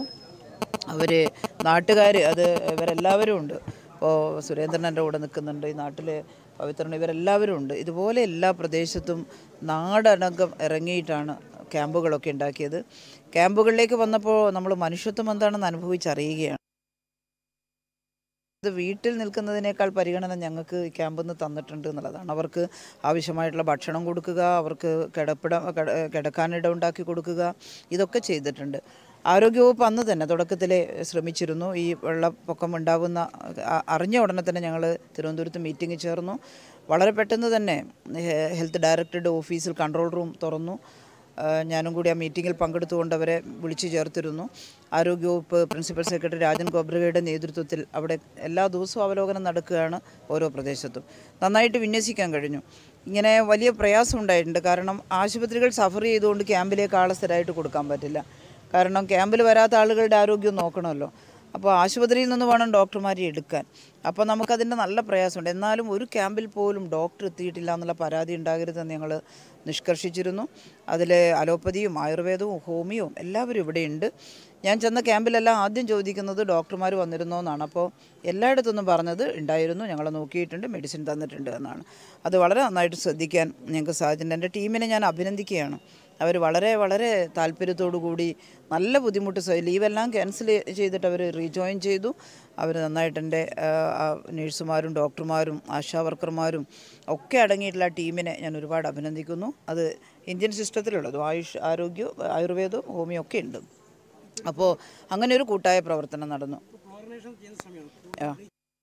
[SPEAKER 13] അവർ നാട്ടുകാർ അത് ഇവരെല്ലാവരും ഉണ്ട് ഇപ്പോൾ സുരേന്ദ്രൻ എൻ്റെ കൂടെ നിൽക്കുന്നുണ്ട് ഈ നാട്ടിൽ പവിത്രൻ ഇവരെല്ലാവരും ഉണ്ട് ഇതുപോലെ എല്ലാ പ്രദേശത്തും നാടനകം ഇറങ്ങിയിട്ടാണ് ക്യാമ്പുകളൊക്കെ ഉണ്ടാക്കിയത് ക്യാമ്പുകളിലേക്ക് വന്നപ്പോൾ നമ്മൾ മനുഷ്യത്വം എന്താണെന്ന് അനുഭവിച്ചറിയുകയാണ് ഇത് വീട്ടിൽ നിൽക്കുന്നതിനേക്കാൾ പരിഗണന ഞങ്ങൾക്ക് ഈ ക്യാമ്പിൽ നിന്ന് തന്നിട്ടുണ്ട് എന്നുള്ളതാണ് അവർക്ക് ആവശ്യമായിട്ടുള്ള ഭക്ഷണം കൊടുക്കുക അവർക്ക് കിടപ്പിട കിട- കിടക്കാനിട ഉണ്ടാക്കി കൊടുക്കുക ഇതൊക്കെ ചെയ്തിട്ടുണ്ട് ആരോഗ്യവകുപ്പ് അന്ന് തന്നെ തുടക്കത്തിലെ ശ്രമിച്ചിരുന്നു ഈ വെള്ളപ്പൊക്കം ഉണ്ടാകുന്ന അ- അറിഞ്ഞ ഉടനെ തന്നെ ഞങ്ങൾ തിരുവനന്തപുരത്ത് മീറ്റിംഗ് ചേർന്നു വളരെ പെട്ടെന്ന് തന്നെ ഹെ- ഹെൽത്ത് ഡയറക്ടറുടെ ഓഫീസിൽ കൺട്രോൾ റൂം തുറന്നു ആ, ഞാനും കൂടി ആ മീറ്റിങ്ങിൽ പങ്കെടുത്തുകൊണ്ട് അവരെ വിളിച്ചു ചേർത്തിരുന്നു ആരോഗ്യവകുപ്പ് പ്രിൻസിപ്പൽ സെക്രട്ടറി രാജൻ ഗോബ്രഗയുടെ നേതൃത്വത്തിൽ അവിടെ എല്ലാ ദിവസവും അവലോകനം നടക്കുകയാണ് ഓരോ പ്രദേശത്തും നന്നായിട്ട് വിന്യസിക്കാൻ കഴിഞ്ഞു ഇങ്ങനെ വലിയ പ്രയാസം ഉണ്ടായിട്ടുണ്ട് കാരണം ആശുപത്രികൾ സഫർ ചെയ്തുകൊണ്ട് ക്യാമ്പിലേക്ക് ആളെ സ്ഥിരമായിട്ട് കൊടുക്കാൻ പറ്റില്ല കാരണം ക്യാമ്പിൽ വരാത്ത ആളുകളുടെ ആരോഗ്യം നോക്കണമല്ലോ അപ്പോൾ ആശുപത്രിയിൽ നിന്ന് വേണം ഡോക്ടർമാരെ എടുക്കാൻ അപ്പോൾ നമുക്കതിൻ്റെ നല്ല പ്രയാസമുണ്ട് എന്നാലും ഒരു ക്യാമ്പിൽ പോലും ഡോക്ടർ എത്തിയിട്ടില്ല എന്നുള്ള പരാതി ഉണ്ടാകരുതെന്ന് ഞങ്ങൾ നിഷ്കർഷിച്ചിരുന്നു അതിൽ അലോപ്പതിയും ആയുർവേദവും ഹോമിയോവും എല്ലാവരും ഇവിടെയുണ്ട് ഞാൻ ചെന്ന ക്യാമ്പിലെല്ലാം ആദ്യം ചോദിക്കുന്നത് ഡോക്ടർമാർ വന്നിരുന്നോ എന്നാണ് അപ്പോൾ എല്ലായിടത്തുനിന്നും പറഞ്ഞത് ഉണ്ടായിരുന്നു ഞങ്ങൾ നോക്കിയിട്ടുണ്ട് മെഡിസിൻ തന്നിട്ടുണ്ട് എന്നാണ് അത് വളരെ നന്നായിട്ട് ശ്രദ്ധിക്കാൻ ഞങ്ങൾക്ക് സാധിച്ചിട്ടുണ്ട് എൻ്റെ ടീമിനെ ഞാൻ അഭിനന്ദിക്കുകയാണ് അവർ വളരെ വളരെ താല്പര്യത്തോടു കൂടി നല്ല ബുദ്ധിമുട്ട് സഹി- ലീവെല്ലാം ക്യാൻസൽ ചെയ്തിട്ട് അവർ റീജോയിൻ ചെയ്തു അവർ നന്നായിട്ട് എൻ്റെ നേഴ്സുമാരും ഡോക്ടർമാരും ആശാ വർക്കർമാരും ഒക്കെ അടങ്ങിയിട്ടുള്ള ആ ടീമിനെ ഞാൻ ഒരുപാട് അഭിനന്ദിക്കുന്നു അത് ഇന്ത്യൻ സിസ്റ്റത്തിലുള്ളതും ആയുഷ് ആരോഗ്യ ആയുർവേദവും ഹോമിയോ ഒക്കെ ഉണ്ട് അപ്പോൾ അങ്ങനെ ഒരു കൂട്ടായ പ്രവർത്തനം നടന്നു ആ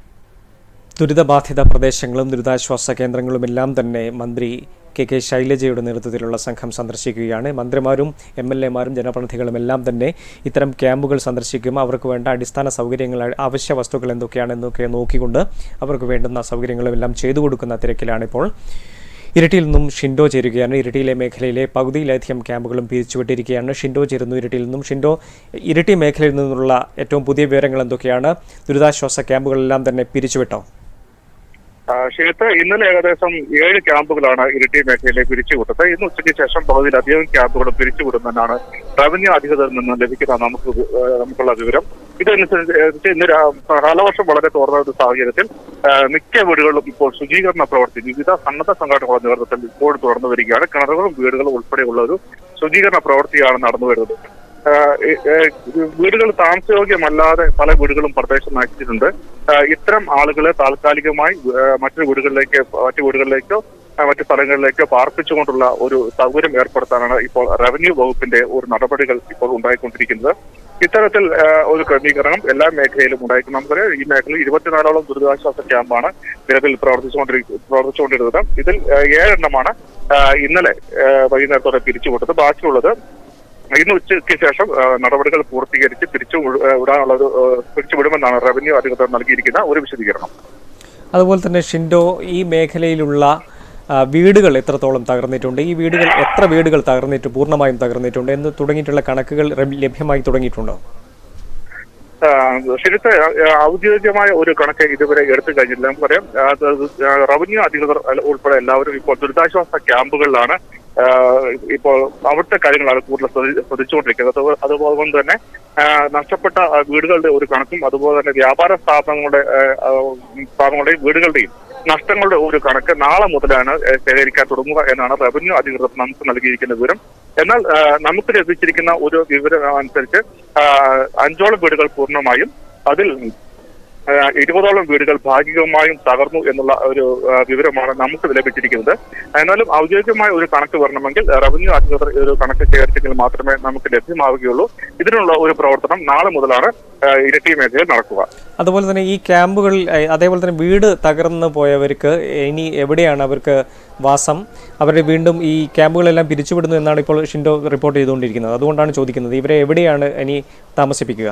[SPEAKER 1] ദുരിതബാധിത പ്രദേശങ്ങളും ദുരിതാശ്വാസ കേന്ദ്രങ്ങളുമെല്ലാം തന്നെ മന്ത്രി കെ കെ ശൈലജയുടെ നേതൃത്വത്തിലുള്ള സംഘം സന്ദർശിക്കുകയാണ് മന്ത്രിമാരും എം എൽ എമാരും ജനപ്രതിനിധികളും എല്ലാം തന്നെ ഇത്തരം ക്യാമ്പുകൾ സന്ദർശിക്കും അവർക്ക് വേണ്ട അടിസ്ഥാന സൗകര്യങ്ങൾ അവശ്യ വസ്തുക്കൾ എന്തൊക്കെയാണെന്നൊക്കെ നോക്കിക്കൊണ്ട് അവർക്ക് വേണ്ടുന്ന സൗകര്യങ്ങളും എല്ലാം ചെയ്തു കൊടുക്കുന്ന തിരക്കിലാണിപ്പോൾ ഇരട്ടിയിൽ നിന്നും ഷിൻഡോ ചേരുകയാണ് ഇരട്ടിയിലെ മേഖലയിലെ പകുതിയിലധികം ക്യാമ്പുകളും പിരിച്ചുവിട്ടിരിക്കുകയാണ് ഷിൻഡോ ചേരുന്നു ഇരട്ടിയിൽ നിന്നും ഷിൻഡോ ഇരട്ടി മേഖലയിൽ നിന്നുള്ള ഏറ്റവും പുതിയ വിവരങ്ങൾ എന്തൊക്കെയാണ് ദുരിതാശ്വാസ ക്യാമ്പുകളെല്ലാം തന്നെ പിരിച്ചുവിട്ടോ
[SPEAKER 14] ക്ഷേത്ര ഇന്നലെ ഏകദേശം ഏഴ് ക്യാമ്പുകളാണ് ഇരിട്ടി മേഖലയിലേക്ക് പിരിച്ചുവിട്ടത് ഇന്ന് ഉച്ചയ്ക്ക് ശേഷം പകുതിയിലധികം ക്യാമ്പുകൾ പിരിച്ചുവിടുമെന്നാണ് റവന്യൂ അധികൃതരിൽ നിന്ന് ലഭിക്കുന്ന നമുക്ക് വി- ഏഹ് നമുക്കുള്ള വിവരം ഇതനുസരിച്ച് ഇന്ന് രാ- കാലവർഷം വളരെ തോർന്ന ഒരു സാഹചര്യത്തിൽ ഏഹ് മിക്ക വീടുകളിലും ഇപ്പോൾ ശുചീകരണ പ്രവൃത്തി വിവിധ സന്നദ്ധ സംഘടനകളുടെ നേതൃത്വത്തിൽ ഇപ്പോൾ തുറന്നു വരികയാണ് കിണറുകളും വീടുകളും ഉൾപ്പെടെയുള്ള ഒരു ശുചീകരണ പ്രവൃത്തിയാണ് നടന്നു വരുന്നത് ഏഹ് ഏഹ് ഏഹ് വീടുകൾ താമസയോഗ്യമല്ലാതെ പല വീടുകളും പ്രദേശം നശിച്ചിട്ടുണ്ട് ഏഹ് ഇത്തരം ആളുകളെ താൽക്കാലികമായി ഏഹ് മറ്റു വീടുകളിലേക്ക് മറ്റു വീടുകളിലേക്കോ ഏഹ് മറ്റു സ്ഥലങ്ങളിലേക്കോ പാർപ്പിച്ചുകൊണ്ടുള്ള ഒരു സൗകര്യം ഏർപ്പെടുത്താനാണ് ഇപ്പോൾ റവന്യൂ വകുപ്പിന്റെ ഒരു നടപടികൾ ഇപ്പോൾ ഉണ്ടായിക്കൊണ്ടിരിക്കുന്നത് ഇത്തരത്തിൽ ഏഹ് ഒരു ക്രമീകരണം എല്ലാ മേഖലയിലും ഉണ്ടായിരിക്കും നമുക്കറിയാം ഈ മേഖലയിൽ ഇരുപത്തിനാലോളം ദുരിതാശ്വാസ ക്യാമ്പാണ് നിലവിൽ പ്രവർത്തിച്ചുകൊണ്ടിരി പ്രവർത്തിച്ചുകൊണ്ടിരുന്നത് ഇതിൽ ഏഹ് ഏഴെണ്ണമാണ് ഏഹ് ഇന്നലെ ഏഹ് വൈകുന്നേരത്തോടെ പിരിച്ചുവിട്ടത് ബാക്കിയുള്ളത് ഇന്ന് ഉച്ചയ്ക്ക് ശേഷം ആ, നടപടികൾ പൂർത്തീകരിച്ച് പിരിച്ചു വിട- ആ, വിടാനുള്ള ഒരു ആ, പിരിച്ചുവിടുമെന്നാണ് റവന്യൂ അധികൃതർ നൽകിയിരിക്കുന്ന ഒരു വിശദീകരണം
[SPEAKER 1] അതുപോലെ തന്നെ ഷിൻഡോ ഈ മേഖലയിലുള്ള ആ, വീടുകൾ എത്രത്തോളം തകർന്നിട്ടുണ്ട് ഈ വീടുകൾ എത്ര വീടുകൾ തകർന്നിട്ട് പൂർണ്ണമായും തകർന്നിട്ടുണ്ട് എന്ന് തുടങ്ങിയിട്ടുള്ള കണക്കുകൾ റബ്- ലഭ്യമായി തുടങ്ങിയിട്ടുണ്ടോ
[SPEAKER 14] ആ, ശരിത്തെ ആ, ഔദ്യോഗികമായ ഒരു കണക്ക് ഇതുവരെ എടുത്തു കഴിഞ്ഞില്ല നമുക്കറിയാം ആ, അത് ആ, റവന്യൂ അധികൃതർ അല്ല- ഉൾപ്പെടെ എല്ലാവരും ഇപ്പോൾ ദുരിതാശ്വാസ ക്യാമ്പുകളിലാണ് ആ, ഇപ്പോൾ അവിടുത്തെ കാര്യങ്ങളാണ് കൂടുതൽ ശ്രദ്ധി- ശ്രദ്ധിച്ചുകൊണ്ടിരിക്കുന്നത് അത് അതുപോലെ തന്നെ ആ, നഷ്ടപ്പെട്ട ആ, വീടുകളുടെ ഒരു കണക്കും അതുപോലെ തന്നെ വ്യാപാര സ്ഥാപനങ്ങളുടെ ആ, ആ, സ്ഥാപനങ്ങളുടെയും വീടുകളുടെയും നഷ്ടങ്ങളുടെ ഒരു കണക്ക് നാളെ മുതലാണ് ആ, ശേഖരിക്കാൻ തുടങ്ങുക എന്നാണ് റവന്യൂ അധികൃതർ നമുക്ക് നൽകിയിരിക്കുന്ന വിവരം എന്നാൽ ആ, നമുക്ക് ലഭിച്ചിരിക്കുന്ന ഒരു വിവരം അനുസരിച്ച് ആ, അഞ്ചോളം വീടുകൾ പൂർണ്ണമായും അതിൽ ആ, ഇരുപതോളം വീടുകൾ ഭാഗികമായും തകർന്നു എന്നുള്ള ഒരു ആ, വിവരമാണ് നമുക്ക് ലഭിച്ചിരിക്കുന്നത് എന്നാലും ഔദ്യോഗികമായ ഒരു കണക്ക് വരണമെങ്കിൽ റവന്യൂ അധികൃതർ ഒരു കണക്ക് ശേഖരിച്ചെങ്കിൽ മാത്രമേ നമുക്ക് ലഭ്യമാവുകയുള്ളൂ ഇതിനുള്ള ഒരു പ്രവർത്തനം നാളെ മുതലാണ് ആ, ഇരട്ടി മേഖലയിൽ നടക്കുക
[SPEAKER 1] അതുപോലെ തന്നെ ഈ ക്യാമ്പുകൾ ഏ, അതേപോലെ തന്നെ വീട് തകർന്നു പോയവർക്ക് ഇനി എവിടെയാണ് അവർക്ക് വാസം അവരെ വീണ്ടും ഈ ക്യാമ്പുകളെല്ലാം പിരിച്ചുവിടുന്നു എന്നാണ് ഇപ്പോൾ ഷിൻഡോ റിപ്പോർട്ട് ചെയ്തുകൊണ്ടിരിക്കുന്നത് അതുകൊണ്ടാണ് ചോദിക്കുന്നത് ഇവരെ എവിടെയാണ് ഇനി താമസിപ്പിക്കുക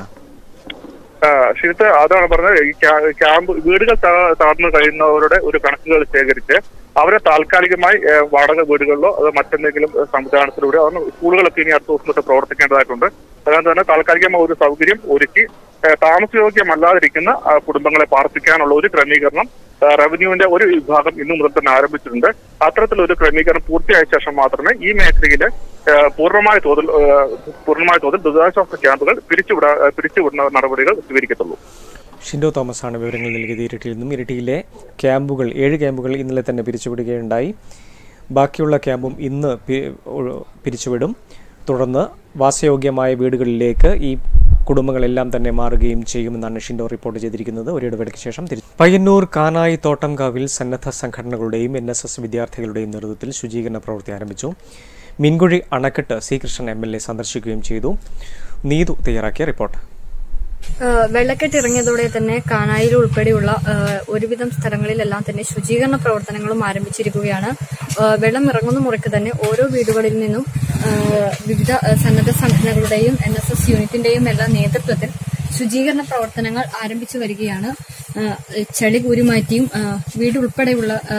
[SPEAKER 14] ആ, ശരിത്ത് അതാണ് പറഞ്ഞത് ഈ ക്യാ- ക്യാമ്പ് വീടുകൾ ത- തകർന്നു കഴിയുന്നവരുടെ ഒരു കണക്കുകൾ ശേഖരിച്ച് അവരെ താൽക്കാലികമായി ഏ, വാടക വീടുകളിലോ അതോ മറ്റെന്തെങ്കിലും ഏ, സംവിധാനത്തിലൂടെ അവർ സ്കൂളുകളൊക്കെ ഇനി അടുത്ത ദിവസം തൊട്ട് പ്രവർത്തിക്കേണ്ടതായിട്ടുണ്ട് അതുകൊണ്ട് തന്നെ താൽക്കാലികമായ ഒരു സൗകര്യം ഒരുക്കി ഏ, താമസയോഗ്യമല്ലാതിരിക്കുന്ന ആ, കുടുംബങ്ങളെ പാർപ്പിക്കാനുള്ള ഒരു ക്രമീകരണം ആ, റവന്യൂവിന്റെ ഒരു വിഭാഗം ഇന്നു മുതൽ തന്നെ ആരംഭിച്ചിട്ടുണ്ട് അത്തരത്തിലൊരു ക്രമീകരണം പൂർത്തിയായ ശേഷം മാത്രമേ ഈ മേഖലയിലെ ആ, പൂർണ്ണമായ തോതിൽ ആ, പൂർണ്ണമായ തോതിൽ ദുരിതാശ്വാസ ക്യാമ്പുകൾ പിരിച്ചുവിടാ പിരിച്ചുവിടുന്ന നടപടികൾ സ്വീകരിക്കത്തുള്ളൂ
[SPEAKER 1] ഷിൻഡോ തോമസ് ആണ് വിവരങ്ങൾ നൽകിയത് ഇരിട്ടിയിൽ നിന്നും ഇരിട്ടിയിലെ ക്യാമ്പുകൾ ഏഴ് ക്യാമ്പുകൾ ഇന്നലെ തന്നെ പിരിച്ചുവിടുകയുണ്ടായി ബാക്കിയുള്ള ക്യാമ്പും ഇന്ന് പി- ഒ- പിരിച്ചുവിടും തുടർന്ന് വാസയോഗ്യമായ വീടുകളിലേക്ക് ഈ കുടുംബങ്ങളെല്ലാം തന്നെ മാറുകയും ചെയ്യുമെന്നാണ് ഷിൻഡോ റിപ്പോർട്ട് ചെയ്തിരിക്കുന്നത് ഒരു ഇടവേളയ്ക്ക് ശേഷം തിരിച്ചു പയ്യന്നൂർ കാനായി തോട്ടംകാവിൽ സന്നദ്ധ സംഘടനകളുടെയും എൻ എസ് എസ് വിദ്യാർത്ഥികളുടെയും നേതൃത്വത്തിൽ ശുചീകരണ പ്രവൃത്തി ആരംഭിച്ചു മീൻകുഴി അണക്കെട്ട് C Krishnan M L A സന്ദർശിക്കുകയും ചെയ്തു നീതു തയ്യാറാക്കിയ റിപ്പോർട്ട്
[SPEAKER 15] ഏഹ് വെള്ളക്കെട്ട് ഇറങ്ങിയതോടെ തന്നെ കാനായിൽ ഉൾപ്പെടെയുള്ള ഏഹ് ഒരുവിധം സ്ഥലങ്ങളിലെല്ലാം തന്നെ ശുചീകരണ പ്രവർത്തനങ്ങളും ആരംഭിച്ചിരിക്കുകയാണ് ഏഹ് വെള്ളം ഇറങ്ങുന്ന മുറയ്ക്ക് തന്നെ ഓരോ വീടുകളിൽ നിന്നും ഏഹ് വിവിധ ഏഹ് സന്നദ്ധ സംഘടനകളുടെയും എൻ എസ് എസ് യൂണിറ്റിന്റെയും എല്ലാം നേതൃത്വത്തിൽ ശുചീകരണ പ്രവർത്തനങ്ങൾ ആരംഭിച്ചു വരികയാണ് ഏഹ് ചെളി കൂരിമാറ്റിയും ഏഹ് വീടുൾപ്പെടെയുള്ള ഏഹ്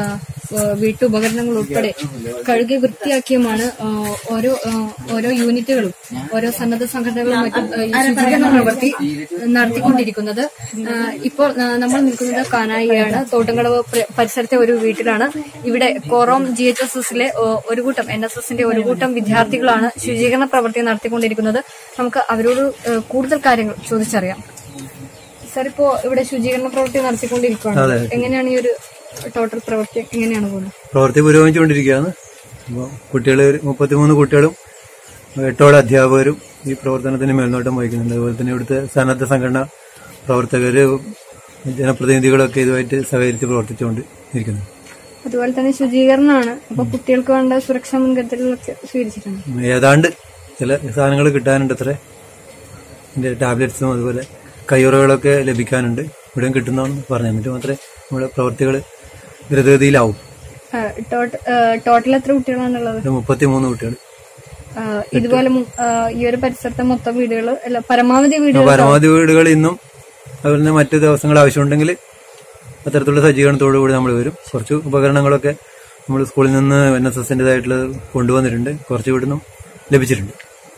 [SPEAKER 15] ഏഹ് വീട്ടുപകരണങ്ങൾ ഉൾപ്പെടെ കഴുകി വൃത്തിയാക്കിയുമാണ് ഏഹ് ഓരോ ഏഹ് ഓരോ യൂണിറ്റുകളും ഓരോ സന്നദ്ധ സംഘടനകളും മറ്റും ഏഹ് ഈ ശുചീകരണ പ്രവൃത്തി നടത്തിക്കൊണ്ടിരിക്കുന്നത് ഏഹ് ഇപ്പോൾ ഏഹ് നമ്മൾ നിൽക്കുന്നത് കാനായിയാണ് തോട്ടുംകടവ് പ്ര- പരിസരത്തെ ഒരു വീട്ടിലാണ് ഇവിടെ കോറോം ജി എച്ച് എസ് എസിലെ ഒരു കൂട്ടം എൻ എസ് എസിന്റെ ഒരു കൂട്ടം വിദ്യാർത്ഥികളാണ് ശുചീകരണ പ്രവൃത്തി നടത്തിക്കൊണ്ടിരിക്കുന്നത് നമുക്ക് അവരോട് ഏഹ് കൂടുതൽ കാര്യങ്ങൾ ചോദിച്ചറിയാം സാർ ഇപ്പോ ഇവിടെ ശുചീകരണ പ്രവൃത്തി നടത്തിക്കൊണ്ടിരിക്കുകയാണ്
[SPEAKER 16] അതെ.
[SPEAKER 15] എങ്ങനെയാണ് ഈ ഒരു ടോട്ടൽ പ്രവൃത്തി എങ്ങനെയാണ് പോകുന്നത്
[SPEAKER 16] പ്രവൃത്തി പുരോഗമിച്ചുകൊണ്ടിരിക്കുകയാണ് അപ്പോൾ കുട്ടികൾ മുപ്പത്തിമൂന്ന് കുട്ടികളും എട്ടോളം അധ്യാപകരും ഈ പ്രവർത്തനത്തിന് മേൽനോട്ടം വഹിക്കുന്നുണ്ട് അതുപോലെ തന്നെ ഇവിടുത്തെ സന്നദ്ധ സംഘടന പ്രവർത്തകര് ജനപ്രതിനിധികളൊക്കെ ഇതുമായിട്ട് സഹകരിച്ച് പ്രവർത്തിച്ചുകൊണ്ട് ഇരിക്കുന്നു
[SPEAKER 15] അതുപോലെ തന്നെ ശുചീകരണമാണ് അപ്പൊ കുട്ടികൾക്ക് വേണ്ട സുരക്ഷാ മുൻകരുതലുകളൊക്കെ സ്വീകരിച്ചിട്ടുണ്ട്
[SPEAKER 16] ഏതാണ്ട് ചില സാധനങ്ങൾ കിട്ടാനുണ്ട് അത്ര ഇതിന്റെ ടാബ്ലറ്റ്സും അതുപോലെ കയ്യുറകളൊക്കെ ലഭിക്കാനുണ്ട് ഇവിടെയും കിട്ടുന്നതെന്ന് പറഞ്ഞു എന്നിട്ട് മാത്രമേ നമ്മുടെ പ്രവർത്തികൾ ദ്രുതഗതിയിലാവും
[SPEAKER 15] ആ, ടോട്ട- ആ, ടോട്ടൽ എത്ര കുട്ടികളാണുള്ളത്
[SPEAKER 16] ഇത് മുപ്പത്തിമൂന്ന് കുട്ടികൾ
[SPEAKER 15] ആ, ഇതുപോലെ മു- ആ, ഈ ഒരു പരിസരത്തെ മൊത്തം വീടുകൾ അല്ല പരമാവധി വീടുകൾ
[SPEAKER 16] പരമാവധി വീടുകൾ ഇന്നും അതുപോലെ തന്നെ മറ്റു ദിവസങ്ങൾ ആവശ്യമുണ്ടെങ്കിൽ അത്തരത്തിലുള്ള സജ്ജീകരണത്തോടു കൂടി നമ്മൾ വരും കുറച്ച് ഉപകരണങ്ങളൊക്കെ നമ്മൾ സ്കൂളിൽ നിന്ന് എൻ എസ് എസിൻ്റെതായിട്ടുള്ളത് കൊണ്ടുവന്നിട്ടുണ്ട് കുറച്ച് ഇവിടുന്നും ലഭിച്ചിട്ടുണ്ട്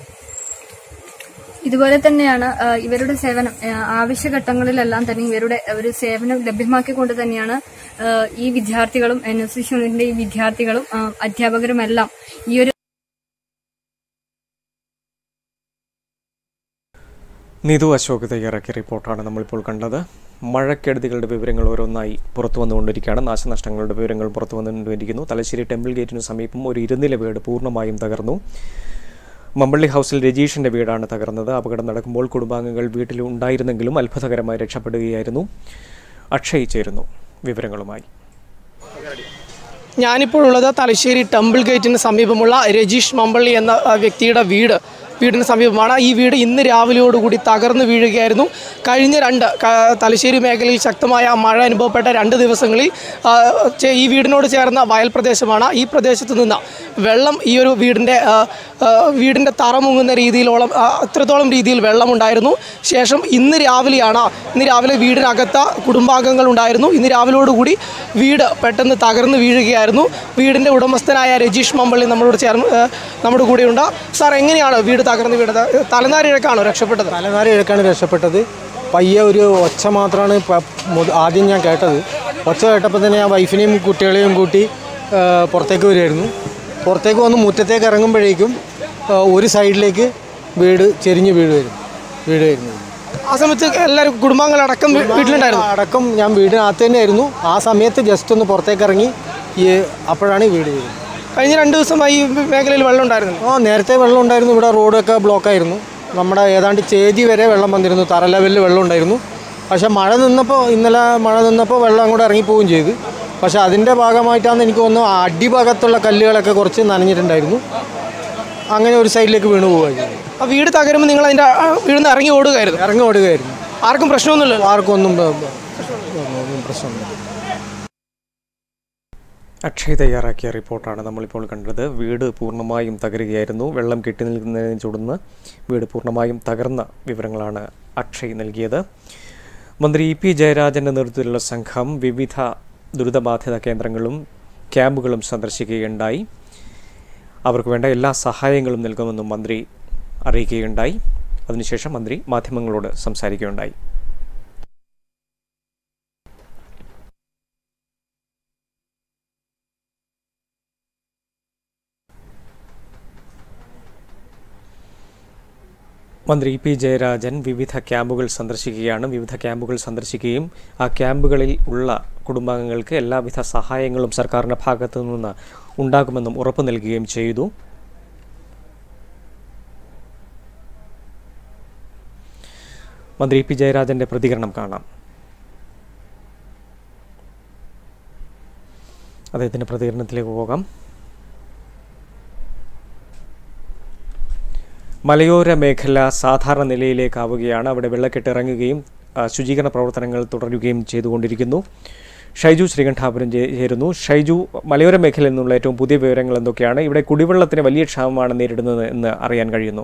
[SPEAKER 15] ഇതുപോലെ തന്നെയാണ് ആ, ഇവരുടെ സേവനം ആ, ആവശ്യഘട്ടങ്ങളിലെല്ലാം തന്നെ ഇവരുടെ ഒരു സേവനം ലഭ്യമാക്കിക്കൊണ്ട് തന്നെയാണ് ആ, ഈ വിദ്യാർത്ഥികളും എൻ എസ് എസ് യൂണിറ്റിന്റെ ഈ വിദ്യാർത്ഥികളും ആ, അധ്യാപകരും എല്ലാം ഈ ഒരു
[SPEAKER 1] നിതു അശോക് തയ്യാറാക്കിയ റിപ്പോർട്ടാണ് നമ്മളിപ്പോൾ കണ്ടത് മഴക്കെടുതികളുടെ വിവരങ്ങൾ ഓരോന്നായി പുറത്തു വന്നുകൊണ്ടിരിക്കുകയാണ് നാശനഷ്ടങ്ങളുടെ വിവരങ്ങൾ പുറത്തു വന്നുകൊണ്ടിരിക്കുന്നു തലശ്ശേരി ടെമ്പിൾ ഗേറ്റിന് സമീപം ഒരു ഇരുനില വീട് പൂർണ്ണമായും തകർന്നു മമ്പള്ളി ഹൗസിൽ രജീഷിന്റെ വീടാണ് തകർന്നത് അപകടം നടക്കുമ്പോൾ കുടുംബാംഗങ്ങൾ വീട്ടിൽ ഉണ്ടായിരുന്നെങ്കിലും അത്ഭുതകരമായി രക്ഷപ്പെടുകയായിരുന്നു അക്ഷയ് ചേരുന്നു വിവരങ്ങളുമായി
[SPEAKER 11] ഞാനിപ്പോൾ ഉള്ളത് തലശ്ശേരി ടെമ്പിൾ ഗേറ്റിന് സമീപമുള്ള രജീഷ് മമ്പള്ളി എന്ന ആ, വ്യക്തിയുടെ വീട് വീടിന് സമീപമാണ് ഈ വീട് ഇന്ന് രാവിലെയോടുകൂടി തകർന്നു വീഴുകയായിരുന്നു കഴിഞ്ഞ രണ്ട് ക- തലശ്ശേരി മേഖലയിൽ ശക്തമായ മഴ അനുഭവപ്പെട്ട രണ്ട് ദിവസങ്ങളിൽ ആ, ചെ- ഈ വീടിനോട് ചേർന്ന വയൽ പ്രദേശമാണ് ഈ പ്രദേശത്ത് നിന്ന് വെള്ളം ഈ ഒരു വീടിൻ്റെ ആ, ആ, വീടിൻ്റെ തറ മുങ്ങുന്ന രീതിയിലോളം ആ, അത്രത്തോളം രീതിയിൽ വെള്ളമുണ്ടായിരുന്നു ശേഷം ഇന്ന് രാവിലെയാണ് ഇന്ന് രാവിലെ വീടിനകത്ത് കുടുംബാംഗങ്ങൾ ഉണ്ടായിരുന്നു ഇന്ന് രാവിലെയോടുകൂടി വീട് പെട്ടെന്ന് തകർന്ന് വീഴുകയായിരുന്നു വീടിൻ്റെ ഉടമസ്ഥനായ രജീഷ് മമ്പള്ളി നമ്മളോട് ചേർന്ന് ആ, നമ്മുടെ കൂടെയുണ്ട് സാർ എങ്ങനെയാണ് വീട് തകർന്ന് വീണത് തലനാരിഴക്കാണോ രക്ഷപ്പെട്ടത്
[SPEAKER 17] തലനാരി ഇഴക്കാണ് രക്ഷപ്പെട്ടത് പയ്യെ ഒരു ഒച്ച മാത്രമാണ് പ- മുത- ആദ്യം ഞാൻ കേട്ടത് ഒച്ച കേട്ടപ്പോൾ തന്നെ ഞാൻ വൈഫിനെയും കുട്ടികളെയും കൂട്ടി ആ, പുറത്തേക്ക് വരുമായിരുന്നു പുറത്തേക്ക് വന്ന് മുറ്റത്തേക്ക് ഇറങ്ങുമ്പോഴേക്കും ആ, ഒരു സൈഡിലേക്ക് വീട് ചെരിഞ്ഞ് വീഴുമായിരുന്നു വീഴുമായിരുന്നു
[SPEAKER 11] ആ സമയത്ത് എല്ലാവരും കുടുംബാംഗങ്ങളടക്കം വീ- വീട്ടിലുണ്ടായിരുന്നു
[SPEAKER 17] അടക്കം ഞാൻ വീടിനകത്ത് തന്നെയായിരുന്നു ആ സമയത്ത് ജസ്റ്റ് ഒന്ന് പുറത്തേക്ക് ഇറങ്ങി ഈ അപ്പോഴാണ് ഈ വീട് വീഴുന്നത്
[SPEAKER 11] കഴിഞ്ഞ രണ്ട് ദിവസമായി ഈ മേഖലയിൽ വെള്ളം ഉണ്ടായിരുന്നു
[SPEAKER 17] ആ നേരത്തെ വെള്ളം ഉണ്ടായിരുന്നു ഇവിടെ റോഡൊക്കെ ബ്ലോക്കായിരുന്നു നമ്മുടെ ഏതാണ്ട് ചേതി വരെ വെള്ളം വന്നിരുന്നു തറ ലെവലിൽ വെള്ളം ഉണ്ടായിരുന്നു പക്ഷേ മഴ നിന്നപ്പോൾ ഇന്നലെ മഴ നിന്നപ്പോൾ വെള്ളം അങ്ങോട്ട് ഇറങ്ങിപ്പോവുകയും ചെയ്തു പക്ഷേ അതിൻ്റെ ഭാഗമായിട്ടാണ് എനിക്ക് തോന്നുന്നു ആ അടിഭാഗത്തുള്ള കല്ലുകളൊക്കെ കുറച്ച് നനഞ്ഞിട്ടുണ്ടായിരുന്നു അങ്ങനെ ഒരു സൈഡിലേക്ക് വീണ് പോവുകയായിരുന്നു
[SPEAKER 11] ആ വീട് തകരുമ്പോൾ നിങ്ങൾ അതിൻ്റെ വീടിൽ നിന്ന് ഇറങ്ങി ഓടുകയായിരുന്നു
[SPEAKER 17] ഇറങ്ങി ഓടുകയായിരുന്നു
[SPEAKER 11] ആർക്കും പ്രശ്നമൊന്നുമില്ല
[SPEAKER 17] ആർക്കും ഒന്നും ബ- ബ- ഒന്നും പ്രശ്നമൊന്നുമില്ല
[SPEAKER 1] അക്ഷയ് തയ്യാറാക്കിയ റിപ്പോർട്ടാണ് നമ്മളിപ്പോൾ കണ്ടത് വീട് പൂർണ്ണമായും തകരുകയായിരുന്നു വെള്ളം കെട്ടി നിൽക്കുന്നതിനെ തുടർന്ന് വീട് പൂർണ്ണമായും തകർന്ന വിവരങ്ങളാണ് അക്ഷയ് നൽകിയത് മന്ത്രി ഇ പി ജയരാജന്റെ നേതൃത്വത്തിലുള്ള സംഘം വിവിധ ദുരിതബാധിത കേന്ദ്രങ്ങളും ക്യാമ്പുകളും സന്ദർശിക്കുകയുണ്ടായി അവർക്ക് വേണ്ട എല്ലാ സഹായങ്ങളും നൽകുമെന്നും മന്ത്രി അറിയിക്കുകയുണ്ടായി അതിനുശേഷം മന്ത്രി മാധ്യമങ്ങളോട് സംസാരിക്കുകയുണ്ടായി മന്ത്രി പി ജയരാജൻ വിവിധ ക്യാമ്പുകൾ സന്ദർശിക്കുകയാണ് വിവിധ ക്യാമ്പുകൾ സന്ദർശിക്കുകയും ആ ക്യാമ്പുകളിൽ ഉള്ള കുടുംബാംഗങ്ങൾക്ക് എല്ലാവിധ സഹായങ്ങളും സർക്കാരിൻ്റെ ഭാഗത്തു നിന്ന് ഉണ്ടാകുമെന്നും ഉറപ്പു നൽകുകയും ചെയ്തു മന്ത്രി പി ജയരാജന്റെ പ്രതികരണം കാണാം അദ്ദേഹത്തിന്റെ പ്രതികരണത്തിലേക്ക് പോകാം മലയോര മേഖല സാധാരണ നിലയിലേക്കാവുകയാണ് അവിടെ വെള്ളക്കെട്ട് ഇറങ്ങുകയും ആ, ശുചീകരണ പ്രവർത്തനങ്ങൾ തുടരുകയും ചെയ്തുകൊണ്ടിരിക്കുന്നു ഷൈജു ശ്രീകണ്ഠാപുരം ചേ- ചേരുന്നു ഷൈജു മലയോര മേഖലയിൽ നിന്നുള്ള ഏറ്റവും പുതിയ വിവരങ്ങൾ എന്തൊക്കെയാണ് ഇവിടെ കുടിവെള്ളത്തിന് വലിയ ക്ഷാമമാണ് നേരിടുന്നത് എന്ന് അറിയാൻ കഴിയുന്നു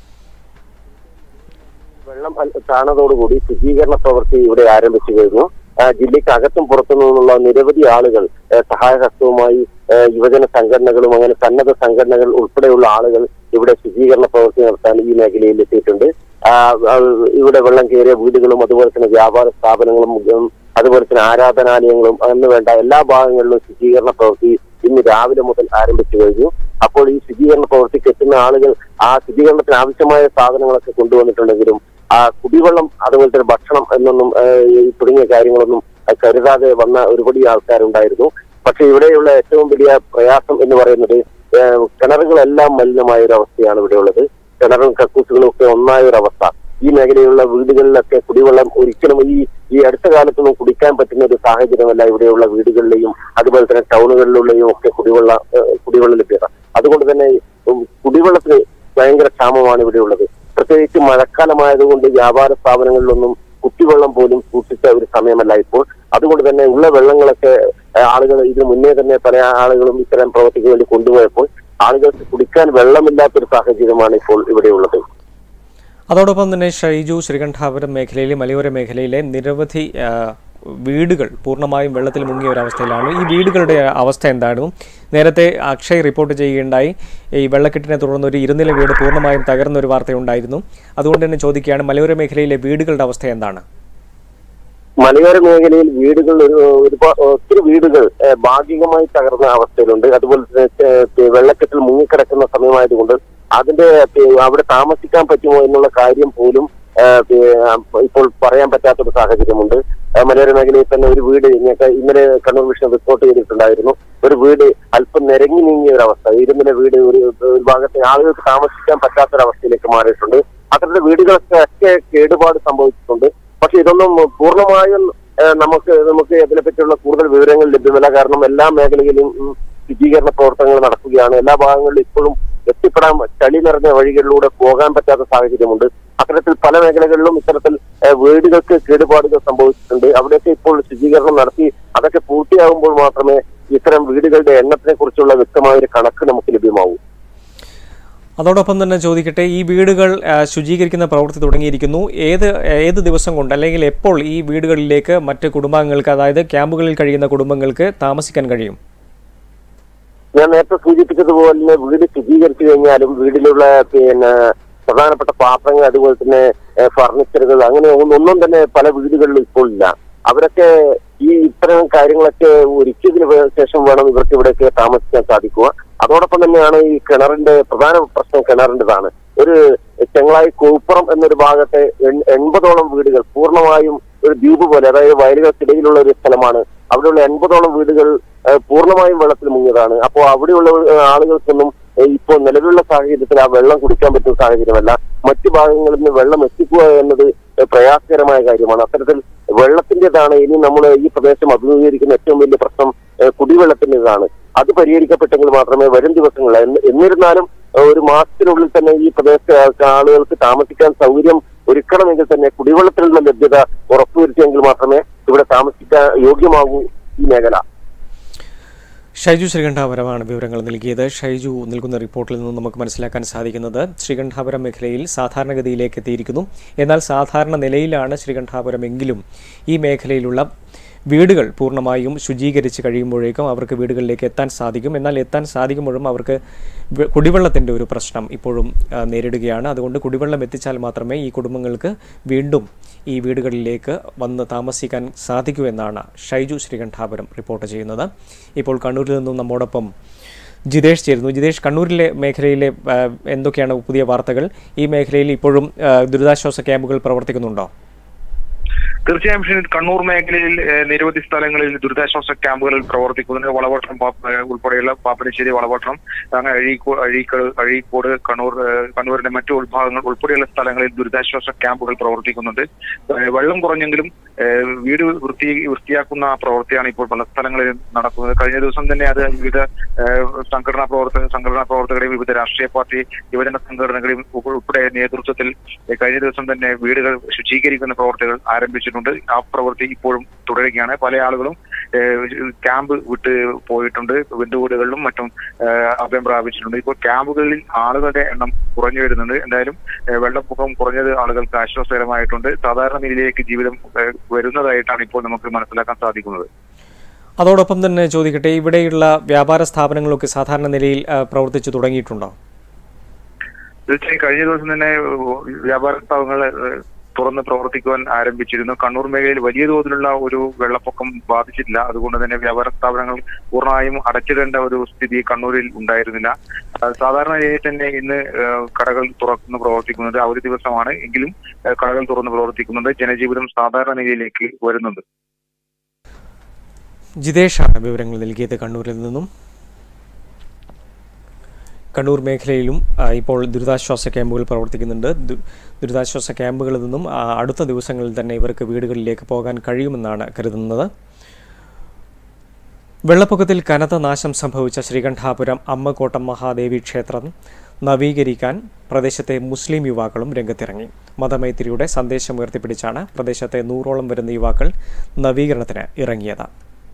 [SPEAKER 18] വെള്ളം അൽ- താണതോടുകൂടി ശുചീകരണ പ്രവൃത്തി ഇവിടെ ആരംഭിച്ചു കഴിഞ്ഞു ആ, ജില്ലയ്ക്ക് അകത്തും പുറത്തു നിന്നുള്ള നിരവധി ആളുകൾ ആ, സഹായഹസ്തവുമായി ആ, യുവജന സംഘടനകളും അങ്ങനെ സന്നദ്ധ സംഘടനകൾ ഉൾപ്പെടെയുള്ള ആളുകൾ ഇവിടെ ശുചീകരണ പ്രവൃത്തി നടത്താൻ ഈ മേഖലയിൽ എത്തിയിട്ടുണ്ട് ആ, ആ, ഇവിടെ വെള്ളം കയറിയ വീടുകളും അതുപോലെ തന്നെ വ്യാപാര സ്ഥാപനങ്ങളും ഉം, അതുപോലെ തന്നെ ആരാധനാലയങ്ങളും എന്ന് വേണ്ട എല്ലാ ഭാഗങ്ങളിലും ശുചീകരണ പ്രവൃത്തി ഇന്ന് രാവിലെ മുതൽ ആരംഭിച്ചു കഴിഞ്ഞു അപ്പോൾ ഈ ശുചീകരണ പ്രവൃത്തിക്ക് എത്തുന്ന ആളുകൾ ആ ശുചീകരണത്തിന് ആവശ്യമായ സാധനങ്ങളൊക്കെ കൊണ്ടുവന്നിട്ടുണ്ടെങ്കിലും ആ കുടിവെള്ളം അതുപോലെ തന്നെ ഭക്ഷണം എന്നൊന്നും ആ, ഈ തുടങ്ങിയ കാര്യങ്ങളൊന്നും ആ, കരുതാതെ വന്ന ഒരുപടി ആൾക്കാരുണ്ടായിരുന്നു പക്ഷെ ഇവിടെയുള്ള ഏറ്റവും വലിയ പ്രയാസം എന്ന് പറയുന്നത് ആ, കിണറുകളെല്ലാം മലിനമായ ഒരു അവസ്ഥയാണ് ഇവിടെയുള്ളത് കിണറും കക്കൂസുകളും ഒക്കെ ഒന്നായ ഒരു അവസ്ഥ ഈ മേഖലയിലുള്ള വീടുകളിലൊക്കെ കുടിവെള്ളം ഒരിക്കലും ഈ ഈ അടുത്ത കാലത്തൊന്നും കുടിക്കാൻ പറ്റുന്ന ഒരു സാഹചര്യമല്ല ഇവിടെയുള്ള വീടുകളിലെയും അതുപോലെ തന്നെ ടൗണുകളിലുള്ളയും ഒക്കെ കുടിവെള്ള ഏഹ് കുടിവെള്ള ലഭ്യത അതുകൊണ്ട് തന്നെ ഉം, കുടിവെള്ളത്തിന് ഭയങ്കര ക്ഷാമമാണ് ഇവിടെയുള്ളത് പ്രത്യേകിച്ച് മഴക്കാലമായതുകൊണ്ട് വ്യാപാര സ്ഥാപനങ്ങളിലൊന്നും കുപ്പിവെള്ളം പോലും സൂക്ഷിച്ച ഒരു സമയമല്ല ഇപ്പോൾ അതുകൊണ്ട് തന്നെ ഉള്ള വെള്ളങ്ങളൊക്കെ ഏഹ്, ആളുകൾ ഇതിനു മുന്നേ തന്നെ പല ആളുകളും ഇത്തരം പ്രവർത്തിക്ക് വേണ്ടി കൊണ്ടുപോയപ്പോൾ ആളുകൾക്ക് കുടിക്കാൻ വെള്ളമില്ലാത്തൊരു സാഹചര്യമാണ് ഇപ്പോൾ ഇവിടെയുള്ളത്
[SPEAKER 1] അതോടൊപ്പം തന്നെ ഷൈജു ശ്രീകണ്ഠാപുരം മേഖലയിലെ മലയോര മേഖലയിലെ നിരവധി ആ, വീടുകൾ പൂർണ്ണമായും വെള്ളത്തിൽ മുങ്ങിയ ഒരവസ്ഥയിലാണ് ഈ വീടുകളുടെ അവസ്ഥ എന്തായിരുന്നു നേരത്തെ അക്ഷയ് റിപ്പോർട്ട് ചെയ്യുകയുണ്ടായി ഈ വെള്ളക്കെട്ടിനെ തുടർന്ന് ഒരു ഇരുനില വീട് പൂർണ്ണമായും തകർന്ന ഒരു വാർത്തയുണ്ടായിരുന്നു അതുകൊണ്ട് തന്നെ ചോദിക്കുകയാണ് മലയോര മേഖലയിലെ വീടുകളുടെ അവസ്ഥ എന്താണ്
[SPEAKER 18] മലയോര മേഖലയിൽ വീടുകൾ ഒരു ഒരുപാട് ഒത്തിരി വീടുകൾ ഏഹ്, ഭാഗികമായി തകർന്ന അവസ്ഥയിലുണ്ട് അതുപോലെ തന്നെ ഏഹ്, വെള്ളക്കെട്ടിൽ മുങ്ങിക്കിടക്കുന്ന സമയമായതുകൊണ്ട് അതിന്റെ ഏഹ്, അവിടെ താമസിക്കാൻ പറ്റുമോ എന്നുള്ള കാര്യം പോലും ഏഹ്, ഏഹ്, ഇപ്പോൾ പറയാൻ പറ്റാത്തൊരു സാഹചര്യമുണ്ട് ഏഹ്, മലയോര മേഖലയിൽ തന്നെ ഒരു വീട് ഞങ്ങൾക്ക് ഇന്നലെ കണ്ണൂർ വിഷൻ റിപ്പോർട്ട് ചെയ്തിട്ടുണ്ടായിരുന്നു ഒരു വീട് അല്പം നിരങ്ങി നീങ്ങിയ ഒരു അവസ്ഥ ഇരുന്നിലെ വീട് ഒരു ഒരു ഭാഗത്ത് ആളുകൾക്ക് താമസിക്കാൻ പറ്റാത്തൊരവസ്ഥയിലേക്ക് മാറിയിട്ടുണ്ട് അത്തരത്തിലുള്ള വീടുകളൊക്കെ ഒക്കെ കേടുപാട് സംഭവിച്ചിട്ടുണ്ട് പക്ഷെ ഇതൊന്നും പൂർണ്ണമായും ഏഹ്, നമുക്ക് നമുക്ക് ഇതിനെപ്പറ്റിയുള്ള കൂടുതൽ വിവരങ്ങൾ ലഭ്യമല്ല കാരണം എല്ലാ മേഖലയിലും ഉം, ശുചീകരണ പ്രവർത്തനങ്ങൾ നടക്കുകയാണ് എല്ലാ ഭാഗങ്ങളിലും ഇപ്പോഴും എത്തിപ്പെടാൻ ചളി നിറഞ്ഞ വഴികളിലൂടെ പോകാൻ പറ്റാത്ത സാഹചര്യമുണ്ട് അത്തരത്തിൽ പല മേഖലകളിലും ഇത്തരത്തിൽ ഏഹ്, വീടുകൾക്ക് കേടുപാടുകൾ സംഭവിച്ചിട്ടുണ്ട് അവിടെയൊക്കെ ഇപ്പോൾ ശുചീകരണം നടത്തി അതൊക്കെ പൂർത്തിയാകുമ്പോൾ മാത്രമേ ഇത്തരം വീടുകളുടെ എണ്ണത്തിനെ കുറിച്ചുള്ള വ്യക്തമായ ഒരു കണക്ക് നമുക്ക് ലഭ്യമാവൂ
[SPEAKER 1] അതോടൊപ്പം തന്നെ ചോദിക്കട്ടെ ഈ വീടുകൾ ആ, ശുചീകരിക്കുന്ന പ്രവൃത്തി തുടങ്ങിയിരിക്കുന്നു ഏത് ഏത് ദിവസം കൊണ്ട് അല്ലെങ്കിൽ എപ്പോൾ ഈ വീടുകളിലേക്ക് മറ്റ് കുടുംബാംഗങ്ങൾക്ക് അതായത് ക്യാമ്പുകളിൽ കഴിയുന്ന കുടുംബങ്ങൾക്ക് താമസിക്കാൻ കഴിയും
[SPEAKER 18] ഞാൻ നേരത്തെ സൂചിപ്പിച്ചതുപോലെ തന്നെ വീട് ശുചീകരിച്ചു കഴിഞ്ഞാലും വീട്ടിലുള്ള പിന്നെ പ്രധാനപ്പെട്ട പാത്രങ്ങൾ അതുപോലെ തന്നെ ഏഹ്, ഫർണിച്ചറുകൾ അങ്ങനെ ഒന്നും ഒന്നും തന്നെ പല വീടുകളിലും ഇപ്പോൾ ഇല്ല അവരൊക്കെ ഈ ഇത്തരം കാര്യങ്ങളൊക്കെ ഒരുക്കിയതിന് വേ- ശേഷം വേണം ഇവർക്ക് ഇവിടെയൊക്കെ താമസിക്കാൻ സാധിക്കുക അതോടൊപ്പം തന്നെയാണ് ഈ കിണറിന്റെ പ്രധാന പ്രശ്നം കിണറിൻ്റെതാണ് ഒരു ചെങ്ങളായി കോപ്പുറം എന്നൊരു ഭാഗത്തെ എൺ- എൺപതോളം വീടുകൾ പൂർണ്ണമായും ഒരു ദ്വീപ് പോലെ അതായത് വയലുകൾക്കിടയിലുള്ള ഒരു സ്ഥലമാണ് അവിടെയുള്ള എൺപതോളം വീടുകൾ ഏഹ്, പൂർണ്ണമായും വെള്ളത്തിൽ മുങ്ങിയതാണ് അപ്പോൾ അവിടെയുള്ള ഏഹ്, ആളുകൾക്കൊന്നും ഏഹ്, ഇപ്പോൾ നിലവിലുള്ള സാഹചര്യത്തിൽ ആ വെള്ളം കുടിക്കാൻ പറ്റുന്ന സാഹചര്യമല്ല മറ്റു ഭാഗങ്ങളിൽ നിന്ന് വെള്ളം എത്തിക്കുക എന്നത് ഏഹ്, പ്രയാസകരമായ കാര്യമാണ് അത്തരത്തിൽ വെള്ളത്തിൻ്റെതാണ് ഇനി നമ്മൾ ഈ പ്രദേശം അഭിമുഖീകരിക്കുന്ന ഏറ്റവും വലിയ പ്രശ്നം ഏഹ്, കുടിവെള്ളത്തിൻ്റെതാണ് അത് പരിഹരിക്കപ്പെട്ടെങ്കിൽ മാത്രമേ വരും ദിവസങ്ങളിൽ എന്ന് എന്നിരുന്നാലും ഏഹ്, ഒരു മാസത്തിനുള്ളിൽ തന്നെ ഈ പ്രദേശത്തെ ആൾക്ക് ആളുകൾക്ക് താമസിക്കാൻ സൗകര്യം ഒരുക്കണമെങ്കിൽ തന്നെ കുടിവെള്ളത്തിനുള്ള ലഭ്യത ഉറപ്പുവരുത്തിയെങ്കിൽ മാത്രമേ ഇവിടെ താമസിക്കാൻ യോഗ്യമാകൂ ഈ മേഖല
[SPEAKER 1] ഷൈജു ശ്രീകണ്ഠാപുരമാണ് വിവരങ്ങൾ നൽകിയത് ഷൈജു നൽകുന്ന റിപ്പോർട്ടിൽ നിന്ന് നമുക്ക് മനസ്സിലാക്കാൻ സാധിക്കുന്നത് ശ്രീകണ്ഠാപുരം മേഖലയിൽ സാധാരണഗതിയിലേക്ക് എത്തിയിരിക്കുന്നു എന്നാൽ സാധാരണ നിലയിലാണ് ശ്രീകണ്ഠാപുരം എങ്കിലും ഈ മേഖലയിലുള്ള വീടുകൾ പൂർണ്ണമായും ശുചീകരിച്ച് കഴിയുമ്പോഴേക്കും അവർക്ക് വീടുകളിലേക്ക് എത്താൻ സാധിക്കും എന്നാൽ എത്താൻ സാധിക്കുമ്പോഴും അവർക്ക് വെ- കുടിവെള്ളത്തിൻ്റെ ഒരു പ്രശ്നം ഇപ്പോഴും ആ, നേരിടുകയാണ് അതുകൊണ്ട് കുടിവെള്ളം എത്തിച്ചാൽ മാത്രമേ ഈ കുടുംബങ്ങൾക്ക് വീണ്ടും ഈ വീടുകളിലേക്ക് വന്ന് താമസിക്കാൻ സാധിക്കൂ എന്നാണ് ഷൈജു ശ്രീകണ്ഠാപുരം റിപ്പോർട്ട് ചെയ്യുന്നത് ഇപ്പോൾ കണ്ണൂരിൽ നിന്നും നമ്മോടൊപ്പം ജിതേഷ് ചേരുന്നു ജിതേഷ് കണ്ണൂരിലെ മേഖലയിലെ ആ, എന്തൊക്കെയാണ് പുതിയ വാർത്തകൾ ഈ മേഖലയിൽ ഇപ്പോഴും ആ, ദുരിതാശ്വാസ ക്യാമ്പുകൾ പ്രവർത്തിക്കുന്നുണ്ടോ
[SPEAKER 14] തീർച്ചയായും ഷിനിൽ കണ്ണൂർ മേഖലയിൽ ഏഹ്, നിരവധി സ്ഥലങ്ങളിൽ ദുരിതാശ്വാസ ക്യാമ്പുകളിൽ പ്രവർത്തിക്കുന്നത് വളവട്ടം പാപ്പ- ഏഹ്, ഉൾപ്പെടെയുള്ള പാപ്പനശ്ശേരി വളവട്ടം അങ്ങനെ അഴീക്കോ അഴീക്കോട് അഴീക്കോട് കണ്ണൂർ ഏഹ്, കണ്ണൂരിന്റെ മറ്റു ഉൾഭാഗങ്ങൾ ഉൾപ്പെടെയുള്ള സ്ഥലങ്ങളിൽ ദുരിതാശ്വാസ ക്യാമ്പുകൾ പ്രവർത്തിക്കുന്നുണ്ട് ഏഹ്, വെള്ളം കുറഞ്ഞെങ്കിലും ഏഹ്, വീട് വൃത്തി വൃത്തിയാക്കുന്ന പ്രവൃത്തിയാണ് ഇപ്പോൾ പല സ്ഥലങ്ങളിലും നടക്കുന്നത് കഴിഞ്ഞ ദിവസം തന്നെ അത് വിവിധ ഏഹ്, സംഘടനാ പ്രവർത്തക സംഘടനാ പ്രവർത്തകരെയും വിവിധ രാഷ്ട്രീയ പാർട്ടി യുവജന സംഘടനകളെയും ഉൾപ്പെടെ നേതൃത്വത്തിൽ ഏഹ്, കഴിഞ്ഞ ദിവസം തന്നെ വീടുകൾ ശുചീകരിക്കുന്ന പ്രവർത്തികൾ ആരംഭിച്ചിട്ടുണ്ട് ആരംഭിച്ചിട്ടുണ്ട് ആ പ്രവൃത്തി ഇപ്പോഴും തുടരുകയാണ് പല ആളുകളും ഏഹ്, ക്യാമ്പ് വിട്ട് പോയിട്ടുണ്ട് ബന്ധുവീടുകളിലും മറ്റും ഏഹ്, അഭയം പ്രാപിച്ചിട്ടുണ്ട് ഇപ്പോൾ ക്യാമ്പുകളിൽ ആളുകളുടെ എണ്ണം കുറഞ്ഞു വരുന്നുണ്ട് എന്തായാലും ഏഹ്, വെള്ളപ്പൊക്കം കുറഞ്ഞത് ആളുകൾക്ക് ആശ്വാസകരമായിട്ടുണ്ട് സാധാരണ നിലയിലേക്ക് ജീവിതം ഏഹ്, വരുന്നതായിട്ടാണ് ഇപ്പോൾ നമുക്ക് മനസ്സിലാക്കാൻ സാധിക്കുന്നത്
[SPEAKER 1] അതോടൊപ്പം തന്നെ ചോദിക്കട്ടെ ഇവിടെയുള്ള വ്യാപാര സ്ഥാപനങ്ങളൊക്കെ സാധാരണ നിലയിൽ ആ, പ്രവർത്തിച്ചു തുടങ്ങിയിട്ടുണ്ടോ
[SPEAKER 14] തീർച്ചയായും കഴിഞ്ഞ ദിവസം തന്നെ ഏഹ്, വ്യാപാര സ്ഥാപനങ്ങൾ ഏഹ്, തുറന്ന് പ്രവർത്തിക്കുവാൻ ആരംഭിച്ചിരുന്നു കണ്ണൂർ മേഖലയിൽ വലിയ തോതിലുള്ള ഒരു വെള്ളപ്പൊക്കം ബാധിച്ചിട്ടില്ല അതുകൊണ്ട് തന്നെ വ്യാപാര സ്ഥാപനങ്ങൾ പൂർണ്ണമായും അടച്ചിടേണ്ട ഒരു സ്ഥിതി കണ്ണൂരിൽ ഉണ്ടായിരുന്നില്ല ആ, സാധാരണ രീതിയിൽ തന്നെ ഇന്ന് ഏഹ്, കടകൾ തുറന്ന് പ്രവർത്തിക്കുന്നത് അവധി ദിവസമാണ് എങ്കിലും ഏഹ്, കടകൾ തുറന്ന് പ്രവർത്തിക്കുന്നുണ്ട് ജനജീവിതം സാധാരണ നിലയിലേക്ക് വരുന്നുണ്ട്
[SPEAKER 1] ജിതേഷാണ് വിവരങ്ങൾ നൽകിയത് കണ്ണൂരിൽ നിന്നും കണ്ണൂർ മേഖലയിലും ആ, ഇപ്പോൾ ദുരിതാശ്വാസ ക്യാമ്പുകൾ പ്രവർത്തിക്കുന്നുണ്ട് ദു- ദുരിതാശ്വാസ ക്യാമ്പുകളിൽ നിന്നും ആ, അടുത്ത ദിവസങ്ങളിൽ തന്നെ ഇവർക്ക് വീടുകളിലേക്ക് പോകാൻ കഴിയുമെന്നാണ് കരുതുന്നത് വെള്ളപ്പൊക്കത്തിൽ കനത്ത നാശം സംഭവിച്ച ശ്രീകണ്ഠാപുരം അമ്മക്കോട്ടം മഹാദേവി ക്ഷേത്രം നവീകരിക്കാൻ പ്രദേശത്തെ മുസ്ലിം യുവാക്കളും രംഗത്തിറങ്ങി മതമൈത്രിയുടെ സന്ദേശം ഉയർത്തിപ്പിടിച്ചാണ് പ്രദേശത്തെ നൂറോളം വരുന്ന യുവാക്കൾ നവീകരണത്തിന് ഇറങ്ങിയത്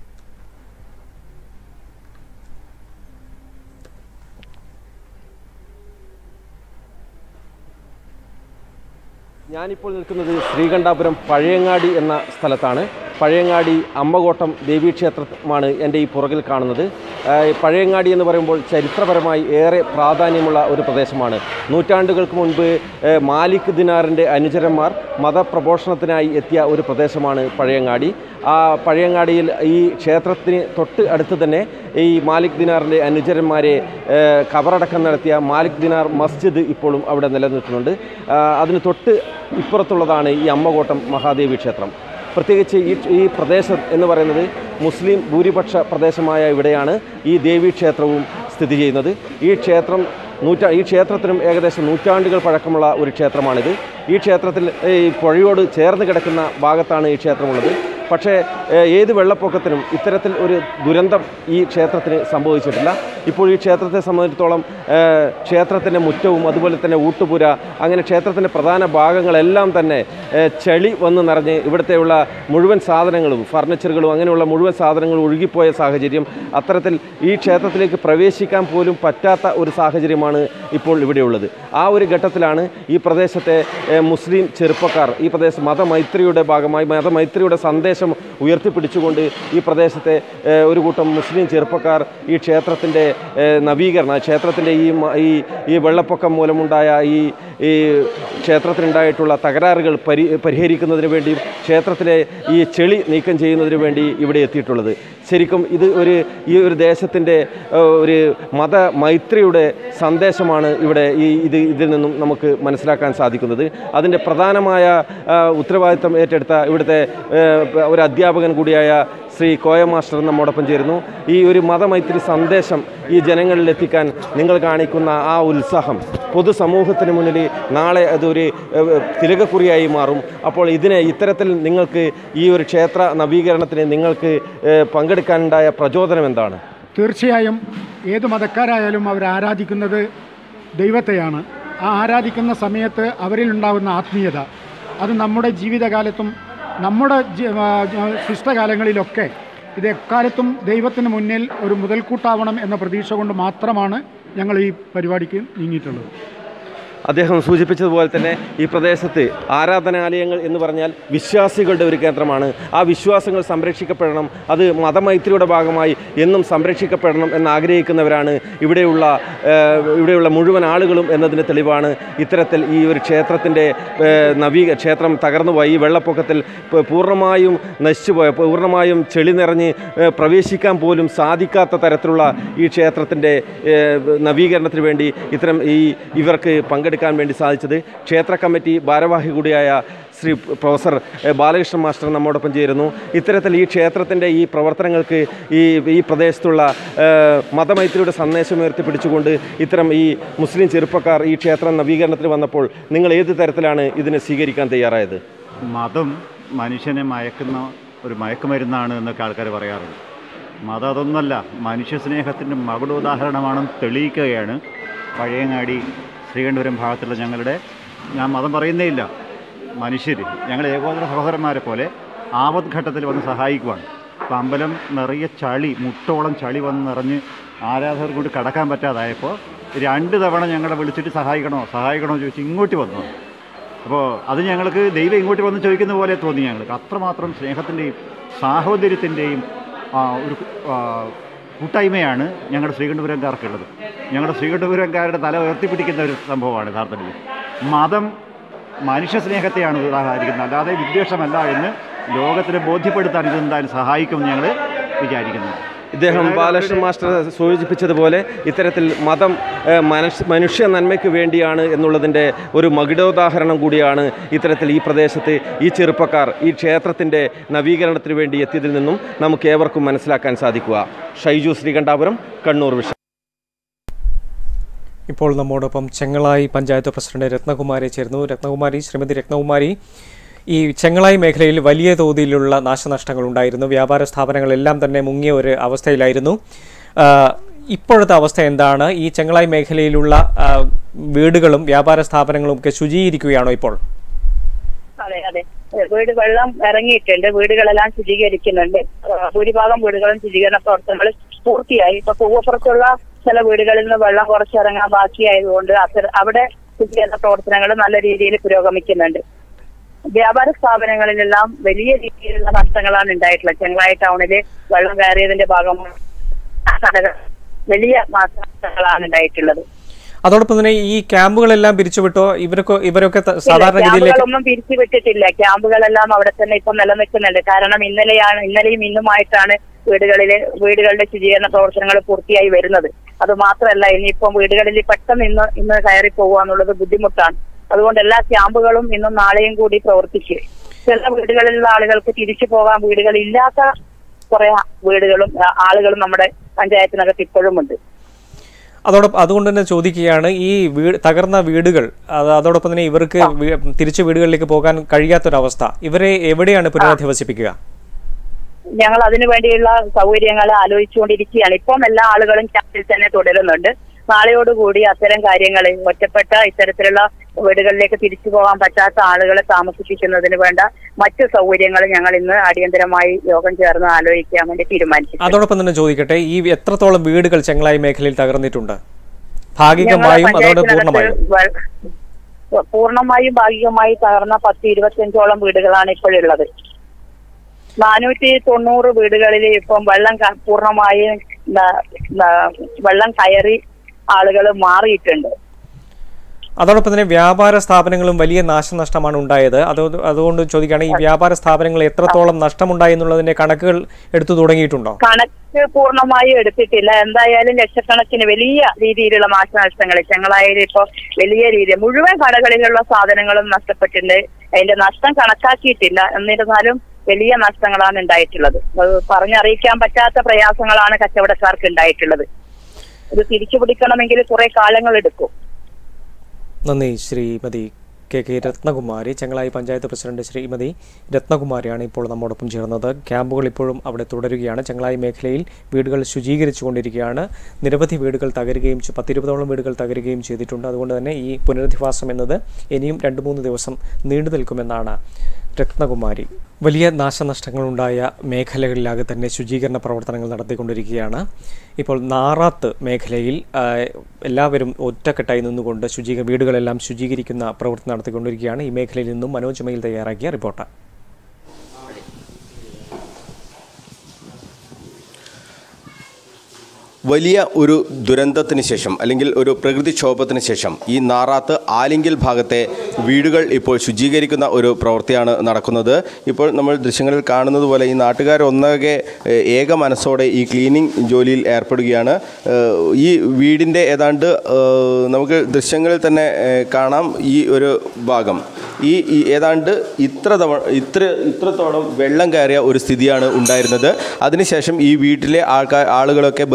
[SPEAKER 19] ഞാനിപ്പോൾ നിൽക്കുന്നത് ശ്രീകണ്ഠാപുരം പഴയങ്ങാടി എന്ന സ്ഥലത്താണ് പഴയങ്ങാടി അമ്മകോട്ടം ദേവീക്ഷേത്രമാണ് എൻ്റെ ഈ പുറകിൽ കാണുന്നത് ആ, ഈ പഴയങ്ങാടി എന്ന് പറയുമ്പോൾ ചരിത്രപരമായി ഏറെ പ്രാധാന്യമുള്ള ഒരു പ്രദേശമാണ് നൂറ്റാണ്ടുകൾക്ക് മുൻപ് ഏ, മാലിക് ദിനാറിൻ്റെ അനുചരന്മാർ മതപ്രഘോഷണത്തിനായി എത്തിയ ഒരു പ്രദേശമാണ് പഴയങ്ങാടി ആ പഴയങ്ങാടിയിൽ ഈ ക്ഷേത്രത്തിന് തൊട്ട് അടുത്ത് തന്നെ ഈ മാലിക് ദിനാറിൻ്റെ അനുചരന്മാരെ ഏ, കബറടക്കം നടത്തിയ മാലിക് ദിനാർ മസ്ജിദ് ഇപ്പോഴും അവിടെ നിലനിൽക്കുന്നുണ്ട് ആ, അതിന് തൊട്ട് ഇപ്പുറത്തുള്ളതാണ് ഈ അമ്മകോട്ടം മഹാദേവി ക്ഷേത്രം പ്രത്യേകിച്ച് ഈ ഈ പ്രദേശം എന്ന് പറയുന്നത് മുസ്ലിം ഭൂരിപക്ഷ പ്രദേശമായ ഇവിടെയാണ് ഈ ദേവീ ക്ഷേത്രവും സ്ഥിതി ചെയ്യുന്നത് ഈ ക്ഷേത്രം നൂറ്റാ ഈ ക്ഷേത്രത്തിനും ഏകദേശം നൂറ്റാണ്ടുകൾ പഴക്കമുള്ള ഒരു ക്ഷേത്രമാണിത് ഈ ക്ഷേത്രത്തിൽ ഈ പുഴയോട് ചേർന്ന് കിടക്കുന്ന ഭാഗത്താണ് ഈ ക്ഷേത്രമുള്ളത് പക്ഷേ ഏഹ്, ഏത് വെള്ളപ്പൊക്കത്തിനും ഇത്തരത്തിൽ ഒരു ദുരന്തം ഈ ക്ഷേത്രത്തിന് സംഭവിച്ചിട്ടില്ല ഇപ്പോൾ ഈ ക്ഷേത്രത്തെ സംബന്ധിച്ചിടത്തോളം ഏഹ്, ക്ഷേത്രത്തിൻ്റെ മുറ്റവും അതുപോലെ തന്നെ ഊട്ടുപുര അങ്ങനെ ക്ഷേത്രത്തിൻ്റെ പ്രധാന ഭാഗങ്ങളെല്ലാം തന്നെ ഏഹ്, ചെളി വന്ന് നിറഞ്ഞ് ഇവിടുത്തെയുള്ള മുഴുവൻ സാധനങ്ങളും ഫർണിച്ചറുകളും അങ്ങനെയുള്ള മുഴുവൻ സാധനങ്ങളും ഒഴുകിപ്പോയ സാഹചര്യം അത്തരത്തിൽ ഈ ക്ഷേത്രത്തിലേക്ക് പ്രവേശിക്കാൻ പോലും പറ്റാത്ത ഒരു സാഹചര്യമാണ് ഇപ്പോൾ ഇവിടെയുള്ളത് ആ ഒരു ഘട്ടത്തിലാണ് ഈ പ്രദേശത്തെ ഏഹ്, മുസ്ലിം ചെറുപ്പക്കാർ ഈ പ്രദേശം മതമൈത്രിയുടെ ഭാഗമായി മതമൈത്രിയുടെ സന്ദേശം ഉയർത്തിപ്പിടിച്ചുകൊണ്ട് ഈ പ്രദേശത്തെ ഏഹ്, ഒരു കൂട്ടം മുസ്ലിം ചെറുപ്പക്കാർ ഈ ക്ഷേത്രത്തിൻ്റെ ഏഹ്, നവീകരണം ക്ഷേത്രത്തിൻ്റെ ഈ മ- ഈ ഈ വെള്ളപ്പൊക്കം മൂലമുണ്ടായ ഈ ഈ ക്ഷേത്രത്തിനുണ്ടായിട്ടുള്ള തകരാറുകൾ പരി പരിഹരിക്കുന്നതിന് വേണ്ടിയും ക്ഷേത്രത്തിലെ ഈ ചെളി നീക്കം ചെയ്യുന്നതിന് വേണ്ടി ഇവിടെ എത്തിയിട്ടുള്ളത് ശരിക്കും ഇത് ഒരു ഈ ഒരു ദേശത്തിൻ്റെ ഏഹ്, ഒരു മതമൈത്രിയുടെ സന്ദേശമാണ് ഇവിടെ ഈ ഇത് ഇതിൽ നിന്നും നമുക്ക് മനസ്സിലാക്കാൻ സാധിക്കുന്നത് അതിൻ്റെ പ്രധാനമായ ആ, ഉത്തരവാദിത്തം ഏറ്റെടുത്ത ഇവിടുത്തെ ഏഹ്, ഒരു അധ്യാപകൻ കൂടിയായ ശ്രീ കോയ മാസ്റ്റർ നമ്മോടൊപ്പം ചേരുന്നു ഈ ഒരു മതമൈത്രി സന്ദേശം ഈ ജനങ്ങളിൽ എത്തിക്കാൻ നിങ്ങൾ കാണിക്കുന്ന ആ ഉത്സാഹം പൊതുസമൂഹത്തിന് മുന്നിൽ നാളെ അതൊരു ഏഹ്, തിലകക്കുറിയായി മാറും അപ്പോൾ ഇതിനെ ഇത്തരത്തിൽ നിങ്ങൾക്ക് ഈ ഒരു ക്ഷേത്ര നവീകരണത്തിന് നിങ്ങൾക്ക് ഏഹ്, പങ്കെടുക്കാനുണ്ടായ പ്രചോദനം എന്താണ്
[SPEAKER 20] തീർച്ചയായും ഏത് മതക്കാരായാലും അവർ ആരാധിക്കുന്നത് ദൈവത്തെയാണ് ആ ആരാധിക്കുന്ന സമയത്ത് അവരിലുണ്ടാകുന്ന ആത്മീയത അത് നമ്മുടെ ജീവിതകാലത്തും നമ്മുടെ ജി- ആ, ആ, ശിഷ്ടകാലങ്ങളിലൊക്കെ ഇത് എക്കാലത്തും ദൈവത്തിന് മുന്നിൽ ഒരു മുതൽക്കൂട്ടാവണം എന്ന പ്രതീക്ഷ കൊണ്ട് മാത്രമാണ് ഞങ്ങൾ ഈ പരിപാടിക്ക് നീങ്ങിയിട്ടുള്ളത്
[SPEAKER 19] അദ്ദേഹം സൂചിപ്പിച്ചതുപോലെ തന്നെ ഈ പ്രദേശത്ത് ആരാധനാലയങ്ങൾ എന്ന് പറഞ്ഞാൽ വിശ്വാസികളുടെ ഒരു കേന്ദ്രമാണ് ആ വിശ്വാസങ്ങൾ സംരക്ഷിക്കപ്പെടണം അത് മതമൈത്രിയുടെ ഭാഗമായി എന്നും സംരക്ഷിക്കപ്പെടണം എന്ന് ആഗ്രഹിക്കുന്നവരാണ് ഇവിടെയുള്ള ഏഹ്, ഇവിടെയുള്ള മുഴുവൻ ആളുകളും എന്നതിന് തെളിവാണ് ഇത്തരത്തിൽ ഈ ഒരു ക്ഷേത്രത്തിൻ്റെ ഏഹ്, നവീക ക്ഷേത്രം തകർന്നു പോയി ഈ വെള്ളപ്പൊക്കത്തിൽ പ- പൂർണ്ണമായും നശിച്ചുപോയ പൂർണ്ണമായും ചെളി നിറഞ്ഞ് ഏഹ്, പ്രവേശിക്കാൻ പോലും സാധിക്കാത്ത തരത്തിലുള്ള ഈ ക്ഷേത്രത്തിൻ്റെ ഏഹ്, നവീകരണത്തിന് വേണ്ടി ഇത്തരം ഈ ഇവർക്ക് പങ്കെടുക്കാൻ വേണ്ടി സാധിച്ചത് ക്ഷേത്ര കമ്മിറ്റി ഭാരവാഹി കൂടിയായ Shri professor A, Balakrishnan master നമ്മോടൊപ്പം ചേരുന്നു ഇത്തരത്തിൽ ഈ ക്ഷേത്രത്തിൻ്റെ ഈ പ്രവർത്തനങ്ങൾക്ക് ഈ ഈ പ്രദേശത്തുള്ള ഏഹ്, മതമൈത്രിയുടെ സന്ദേശം ഉയർത്തിപ്പിടിച്ചുകൊണ്ട് ഇത്തരം ഈ മുസ്ലിം ചെറുപ്പക്കാർ ഈ ക്ഷേത്രം നവീകരണത്തിന് വന്നപ്പോൾ നിങ്ങൾ ഏത് തരത്തിലാണ് ഇതിനെ സ്വീകരിക്കാൻ തയ്യാറായത്
[SPEAKER 21] മതം മനുഷ്യനെ മയക്കുന്ന ഒരു മയക്കുമരുന്നാണ് എന്നൊക്കെ ആൾക്കാർ പറയാറുണ്ട് മതം അതൊന്നുമല്ല മനുഷ്യ സ്നേഹത്തിൻ്റെ മകുടോദാഹരണമാണെന്ന് തെളിയിക്കുകയാണ് പഴയങ്ങാടി ശ്രീകണ്ഠപുരം ഭാഗത്തുള്ള ഞങ്ങളുടെ ഞാൻ മതം പറയുന്നേ ഇല്ല മനുഷ്യർ ഞങ്ങൾ ഏകോദര സഹോദരന്മാരെ പോലെ ആപത് ഘട്ടത്തിൽ വന്ന് സഹായിക്കുവാണ് അപ്പം അമ്പലം നിറയെ ചളി മുട്ടോളം ചളി വന്ന് നിറഞ്ഞ് ആരാധകർ കൊണ്ട് കടക്കാൻ പറ്റാതായപ്പോൾ രണ്ട് തവണ ഞങ്ങളെ വിളിച്ചിട്ട് സഹായിക്കണോ സഹായിക്കണോ എന്ന് ചോദിച്ച് ഇങ്ങോട്ട് വന്നു അപ്പോൾ അത് ഞങ്ങൾക്ക് ദൈവം ഇങ്ങോട്ട് വന്ന് ചോദിക്കുന്ന പോലെ തോന്നി ഞങ്ങൾക്ക് അത്രമാത്രം സ്നേഹത്തിൻ്റെയും സാഹോദര്യത്തിൻ്റെയും ഒരു ആ, കൂട്ടായ്മയാണ് ഞങ്ങളുടെ ശ്രീകണ്ഠപുരംകാർക്കുള്ളത് ഞങ്ങളുടെ ശ്രീകണ്ഠപുരംകാരുടെ തല ഉയർത്തിപ്പിടിക്കുന്ന ഒരു സംഭവമാണ് യഥാർത്ഥത്തിൽ മതം മനുഷ്യ സ്നേഹത്തെയാണ് ഉദാഹരിക്കുന്നത് അല്ലാതെ വിദ്വേഷമല്ല എന്ന് ലോകത്തിന് ബോധ്യപ്പെടുത്താൻ ഇത് എന്തായാലും സഹായിക്കുമെന്ന് ഞങ്ങൾ വിചാരിക്കുന്നു
[SPEAKER 19] ഇദ്ദേഹം ബാലകൃഷ്ണൻ മാസ്റ്റർ സൂചിപ്പിച്ചതുപോലെ ഇത്തരത്തിൽ മതം ഏഹ്, മനുഷ്യ മനുഷ്യ നന്മയ്ക്ക് വേണ്ടിയാണ് എന്നുള്ളതിൻ്റെ ഒരു മകുടോദാഹരണം കൂടിയാണ് ഇത്തരത്തിൽ ഈ പ്രദേശത്ത് ഈ ചെറുപ്പക്കാർ ഈ ക്ഷേത്രത്തിൻ്റെ നവീകരണത്തിന് വേണ്ടി എത്തിയതിൽ നിന്നും നമുക്ക് ഏവർക്കും മനസ്സിലാക്കാൻ സാധിക്കുക ഷൈജു ശ്രീകണ്ഠാപുരം കണ്ണൂർ വിഷ
[SPEAKER 1] ഇപ്പോൾ നമ്മോടൊപ്പം ചെങ്ങളായി പഞ്ചായത്ത് പ്രസിഡന്റ് രത്നകുമാരി ചേർന്നു രത്നകുമാരി ശ്രീമതി രത്നകുമാരി ഈ ചെങ്ങളായി മേഖലയിൽ വലിയ തോതിലുള്ള നാശനഷ്ടങ്ങൾ ഉണ്ടായിരുന്നു വ്യാപാര സ്ഥാപനങ്ങളെല്ലാം തന്നെ മുങ്ങിയ ഒരു അവസ്ഥയിലായിരുന്നു ആ, ഇപ്പോഴത്തെ അവസ്ഥ എന്താണ് ഈ ചെങ്ങളായി മേഖലയിലുള്ള ആ, വീടുകളും വ്യാപാര സ്ഥാപനങ്ങളും ഒക്കെ ശുചീകരിക്കുകയാണോ ഇപ്പോൾ
[SPEAKER 2] അതെ അതെ വീട് വെള്ളം ഇറങ്ങിയിട്ടുണ്ട് വീടുകളെല്ലാം ശുചീകരിക്കുന്നുണ്ട് ആ, ഭൂരിഭാഗം വീടുകളും ശുചീകരണ പ്രവർത്തനങ്ങൾ പൂർത്തിയായി ഇപ്പൊ പൂവപ്പുറത്തുള്ള ചില വീടുകളിൽ നിന്ന് വെള്ളം കുറച്ചിറങ്ങാൻ ബാക്കിയായതുകൊണ്ട് അത്തര- അവിടെ ശുചീകരണ പ്രവർത്തനങ്ങൾ നല്ല രീതിയിൽ പുരോഗമിക്കുന്നുണ്ട് വ്യാപാര സ്ഥാപനങ്ങളിലെല്ലാം വലിയ രീതിയിലുള്ള നഷ്ടങ്ങളാണ് ഉണ്ടായിട്ടുള്ളത് ചെങ്ങളായി ടൗണില് വെള്ളം കയറിയതിന്റെ ഭാഗമായി കടകൾ വലിയ നഷ്ടങ്ങളാണ് ഉണ്ടായിട്ടുള്ളത്
[SPEAKER 1] അതോടൊപ്പം തന്നെ ഈ ക്യാമ്പുകളെല്ലാം പിരിച്ചുവിട്ടോ ഇവരൊക്കെ ഇവരൊക്കെ ത- സാധാരണ
[SPEAKER 2] ഇല്ല,
[SPEAKER 1] രീതിയിലേക്ക്
[SPEAKER 2] ക്യാമ്പുകളൊന്നും പിരിച്ചു വിട്ടിട്ടില്ല ക്യാമ്പുകളെല്ലാം അവിടെ തന്നെ ഇപ്പൊ നിലനിൽക്കുന്നുണ്ട് കാരണം ഇന്നലെയാണ് ഇന്നലെയും ഇന്നുമായിട്ടാണ് വീടുകളിലെ വീടുകളുടെ ശുചീകരണ പ്രവർത്തനങ്ങൾ പൂർത്തിയായി വരുന്നത് അത് മാത്രമല്ല ഇനിയിപ്പം വീടുകളിൽ പെട്ടെന്ന് ഇന്ന് ഇന്ന് കയറി പോകുക എന്നുള്ളത് ബുദ്ധിമുട്ടാണ് അതുകൊണ്ട് എല്ലാ ക്യാമ്പുകളും ഇന്നും നാളെയും കൂടി പ്രവർത്തിക്കും ചില വീടുകളിലുള്ള ആളുകൾക്ക് തിരിച്ചു പോകാൻ വീടുകളില്ലാത്ത കുറെ വീടുകളും ആ, ആളുകളും നമ്മുടെ പഞ്ചായത്തിനകത്ത് ഇപ്പോഴും ഉണ്ട്
[SPEAKER 1] അതോടൊപ്പം അതുകൊണ്ട് തന്നെ ചോദിക്കുകയാണ് ഈ വീട് തകർന്ന വീടുകൾ അത് അതോടൊപ്പം തന്നെ ഇവർക്ക് വീ- തിരിച്ച് വീടുകളിലേക്ക് പോകാൻ കഴിയാത്തൊരവസ്ഥ ഇവരെ എവിടെയാണ് പുനരധിവസിപ്പിക്കുക
[SPEAKER 2] ഞങ്ങൾ അതിനു വേണ്ടിയുള്ള സൗകര്യങ്ങൾ ആലോചിച്ചുകൊണ്ടിരിക്കുകയാണ് ഇപ്പം എല്ലാ ആളുകളും ക്യാമ്പിൽ തന്നെ തുടരുന്നുണ്ട് നാളെയോടുകൂടി അത്തരം കാര്യങ്ങൾ ഒറ്റപ്പെട്ട ഇത്തരത്തിലുള്ള വീടുകളിലേക്ക് തിരിച്ചു പോകാൻ പറ്റാത്ത ആളുകളെ താമസിപ്പിക്കുന്നതിന് വേണ്ട മറ്റു സൗകര്യങ്ങൾ ഞങ്ങൾ ഇന്ന് അടിയന്തരമായി യോഗം ചേർന്ന് ആലോചിക്കാൻ വേണ്ടി തീരുമാനിച്ചു
[SPEAKER 1] അതോടൊപ്പം തന്നെ ചോദിക്കട്ടെ ഈ എത്രത്തോളം വീടുകൾ ചെങ്ങളായി മേഖലയിൽ തകർന്നിട്ടുണ്ട് ഭാഗികമായും അതോടെ പൂർണ്ണമായും
[SPEAKER 2] വ- പൂർണ്ണമായും ഭാഗികമായി തകർന്ന പത്ത് ഇരുപത്തിയഞ്ചോളം വീടുകളാണ് ഇപ്പോഴുള്ളത് നാനൂറ്റി തൊണ്ണൂറ് വീടുകളിൽ ഇപ്പം വെള്ളം ക- പൂർണ്ണമായും ന- ന- വെള്ളം കയറി ആളുകൾ മാറിയിട്ടുണ്ട്
[SPEAKER 1] അതോടൊപ്പം തന്നെ വ്യാപാര സ്ഥാപനങ്ങളും വലിയ നാശനഷ്ടമാണ് ഉണ്ടായത് അതോ അതുകൊണ്ട് ചോദിക്കുകയാണ് ഈ വ്യാപാര സ്ഥാപനങ്ങൾ എത്രത്തോളം നഷ്ടമുണ്ടായി എന്നുള്ളതിന്റെ കണക്കുകൾ എടുത്തു തുടങ്ങിയിട്ടുണ്ടോ
[SPEAKER 2] കണക്ക് പൂർണ്ണമായും എടുത്തിട്ടില്ല എന്തായാലും ലക്ഷക്കണക്കിന് വലിയ രീതിയിലുള്ള നാശനഷ്ടങ്ങൾ ചെങ്ങളായാലും ഇപ്പൊ വലിയ രീതിയിൽ മുഴുവൻ കടകളിലുള്ള സാധനങ്ങളും നഷ്ടപ്പെട്ടിട്ടുണ്ട് അതിന്റെ നഷ്ടം കണക്കാക്കിയിട്ടില്ല എന്നിരുന്നാലും വലിയ നഷ്ടങ്ങളാണ് ഉണ്ടായിട്ടുള്ളത് അത് പറഞ്ഞറിയിക്കാൻ പറ്റാത്ത പ്രയാസങ്ങളാണ് കച്ചവടക്കാർക്ക് ഉണ്ടായിട്ടുള്ളത് ഇത് തിരിച്ചു പിടിക്കണമെങ്കിൽ കുറെ കാലങ്ങൾ എടുക്കും
[SPEAKER 1] നന്ദി Shrimati K K Ratnakumari Chengalayi panchayat president Shrimati രത്നകുമാരിയാണ് ഇപ്പോൾ നമ്മോടൊപ്പം ചേർന്നത് ക്യാമ്പുകൾ ഇപ്പോഴും അവിടെ തുടരുകയാണ് ചെങ്ങളായി മേഖലയിൽ വീടുകൾ ശുചീകരിച്ചുകൊണ്ടിരിക്കുകയാണ് നിരവധി വീടുകൾ തകരുകയും ചെ- പത്തിരുപതോളം വീടുകൾ തകരുകയും ചെയ്തിട്ടുണ്ട് അതുകൊണ്ട് തന്നെ ഈ പുനരധിവാസം എന്നത് ഇനിയും രണ്ട് മൂന്ന് ദിവസം നീണ്ടു നിൽക്കുമെന്നാണ് രത്നകുമാരി വലിയ നാശനഷ്ടങ്ങളുണ്ടായ മേഖലകളിലാകെ തന്നെ ശുചീകരണ പ്രവർത്തനങ്ങൾ നടത്തിക്കൊണ്ടിരിക്കുകയാണ് ഇപ്പോൾ നാറാത്ത് മേഖലയിൽ ആ, എല്ലാവരും ഒറ്റക്കെട്ടായി നിന്നുകൊണ്ട് ശുചീക വീടുകളെല്ലാം ശുചീകരിക്കുന്ന പ്രവർത്തനം നടത്തിക്കൊണ്ടിരിക്കുകയാണ് ഈ മേഖലയിൽ നിന്നും മനോജ് മയിൽ തയ്യാറാക്കിയ റിപ്പോർട്ട്
[SPEAKER 3] വലിയ ഒരു ദുരന്തത്തിന് ശേഷം അല്ലെങ്കിൽ ഒരു പ്രകൃതിക്ഷോഭത്തിന് ശേഷം ഈ നാറാത്ത് ആലിങ്കിൽ ഭാഗത്തെ വീടുകൾ ഇപ്പോൾ ശുചീകരിക്കുന്ന ഒരു പ്രവൃത്തിയാണ് നടക്കുന്നത് ഇപ്പോൾ നമ്മൾ ദൃശ്യങ്ങളിൽ കാണുന്നത് പോലെ ഈ നാട്ടുകാർ ഒന്നാകെ ഏഹ്, ഏക മനസ്സോടെ ഈ ക്ലീനിങ് ജോലിയിൽ ഏർപ്പെടുകയാണ് ഏഹ്, ഈ വീടിൻ്റെ ഏതാണ്ട് ഏഹ്, നമുക്ക് ദൃശ്യങ്ങളിൽ തന്നെ ഏഹ്, കാണാം ഈ ഒരു ഭാഗം ഈ ഈ ഏതാണ്ട് ഇത്ര തവണ ഇത്ര ഇത്രത്തോളം വെള്ളം കയറിയ ഒരു സ്ഥിതിയാണ് ഉണ്ടായിരുന്നത് അതിനുശേഷം ഈ വീട്ടിലെ ആൾക്കാർ ആളുകളൊക്കെ ബന്ധുവീടുകളിൽ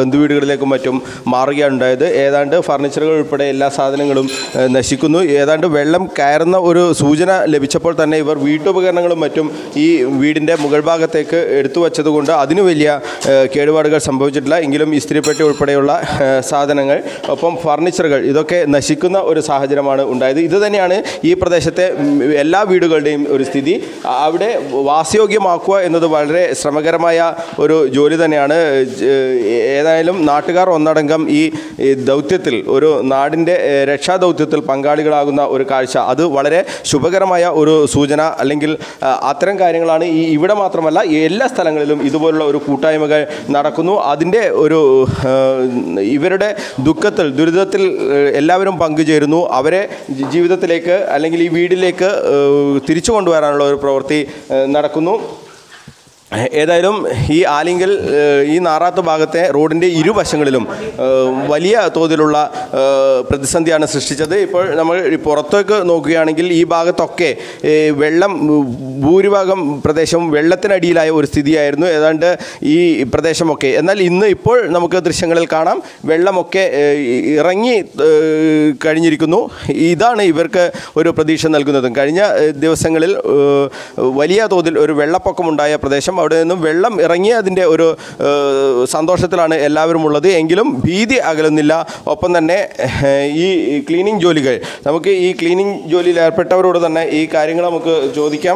[SPEAKER 3] വീടുകളിലേക്കും മറ്റും മാറുകയാണ് ഉണ്ടായത് ഏതാണ്ട് ഫർണിച്ചറുകൾ ഉൾപ്പെടെ എല്ലാ സാധനങ്ങളും ഏഹ്, നശിക്കുന്നു ഏതാണ്ട് വെള്ളം കയറുന്ന ഒരു സൂചന ലഭിച്ചപ്പോൾ തന്നെ ഇവർ വീട്ടുപകരണങ്ങളും മറ്റും ഈ വീടിൻ്റെ മുകൾ ഭാഗത്തേക്ക് എടുത്തു വച്ചതുകൊണ്ട് അതിന് വലിയ ഏഹ്, കേടുപാടുകൾ സംഭവിച്ചിട്ടില്ല എങ്കിലും ഇസ്തിരിപ്പെട്ടി ഉൾപ്പെടെയുള്ള ഏഹ്, സാധനങ്ങൾ ഒപ്പം ഫർണിച്ചറുകൾ ഇതൊക്കെ നശിക്കുന്ന ഒരു സാഹചര്യമാണ് ഉണ്ടായത് ഇത് തന്നെയാണ് ഈ പ്രദേശത്തെ ഉം, എല്ലാ വീടുകളുടെയും ഒരു സ്ഥിതി അ- അവിടെ വാസയോഗ്യമാക്കുക എന്നത് വളരെ ശ്രമകരമായ ഒരു ജോലി തന്നെയാണ് ഏഹ്, ഏതായാലും നാട്ടുകാർ ഒന്നടങ്കം ഈ ഈ ദൗത്യത്തിൽ ഒരു നാടിൻ്റെ ഏഹ്, രക്ഷാദൗത്യത്തിൽ പങ്കാളികളാകുന്ന ഒരു കാഴ്ച അത് വളരെ ശുഭകരമായ ഒരു സൂചന അല്ലെങ്കിൽ ആ, അത്തരം കാര്യങ്ങളാണ് ഈ ഇവിടെ മാത്രമല്ല എല്ലാ സ്ഥലങ്ങളിലും ഇതുപോലുള്ള ഒരു കൂട്ടായ്മകൾ നടക്കുന്നു അതിൻ്റെ ഒരു ആ, ഇവരുടെ ദുഃഖത്തിൽ ദുരിതത്തിൽ ഏ, എല്ലാവരും പങ്കുചേരുന്നു അവരെ ജി- ജീവിതത്തിലേക്ക് അല്ലെങ്കിൽ ഈ വീട്ടിലേക്ക് ഏ, തിരിച്ചു കൊണ്ടുവരാനുള്ള ഒരു പ്രവൃത്തി ഏ, നടക്കുന്നു ഏതായാലും ഈ ആലിങ്കൽ ഏഹ്, ഈ നാറാത്ത് ഭാഗത്തെ റോഡിൻ്റെ ഇരുവശങ്ങളിലും ഏഹ്, വലിയ തോതിലുള്ള ഏഹ്, പ്രതിസന്ധിയാണ് സൃഷ്ടിച്ചത് ഇപ്പോൾ നമ്മൾ ഈ പുറത്തേക്ക് നോക്കുകയാണെങ്കിൽ ഈ ഭാഗത്തൊക്കെ ഏഹ്, വെള്ളം ഉം, ഭൂരിഭാഗം പ്രദേശവും വെള്ളത്തിനടിയിലായ ഒരു സ്ഥിതിയായിരുന്നു ഏതാണ്ട് ഈ പ്രദേശമൊക്കെ എന്നാൽ ഇന്ന് ഇപ്പോൾ നമുക്ക് ദൃശ്യങ്ങളിൽ കാണാം വെള്ളമൊക്കെ ഏഹ്, ഇറങ്ങി ഏഹ്, കഴിഞ്ഞിരിക്കുന്നു ഇതാണ് ഇവർക്ക് ഒരു പ്രതീക്ഷ നൽകുന്നതും കഴിഞ്ഞ ഏഹ്, ദിവസങ്ങളിൽ ഏഹ്, വലിയ തോതിൽ ഒരു വെള്ളപ്പൊക്കമുണ്ടായ പ്രദേശം അവിടെ നിന്നും വെള്ളം ഇറങ്ങിയതിൻ്റെ ഒരു ഏഹ്, സന്തോഷത്തിലാണ് എല്ലാവരും ഉള്ളത് എങ്കിലും ഭീതി അകലുന്നില്ല ഒപ്പം തന്നെ ഏഹ്, ഈ ക്ലീനിങ് ജോലികൾ നമുക്ക് ഈ ക്ലീനിങ് ജോലിയിൽ ഏർപ്പെട്ടവരോട് തന്നെ ഈ കാര്യങ്ങൾ നമുക്ക് ചോദിക്കാം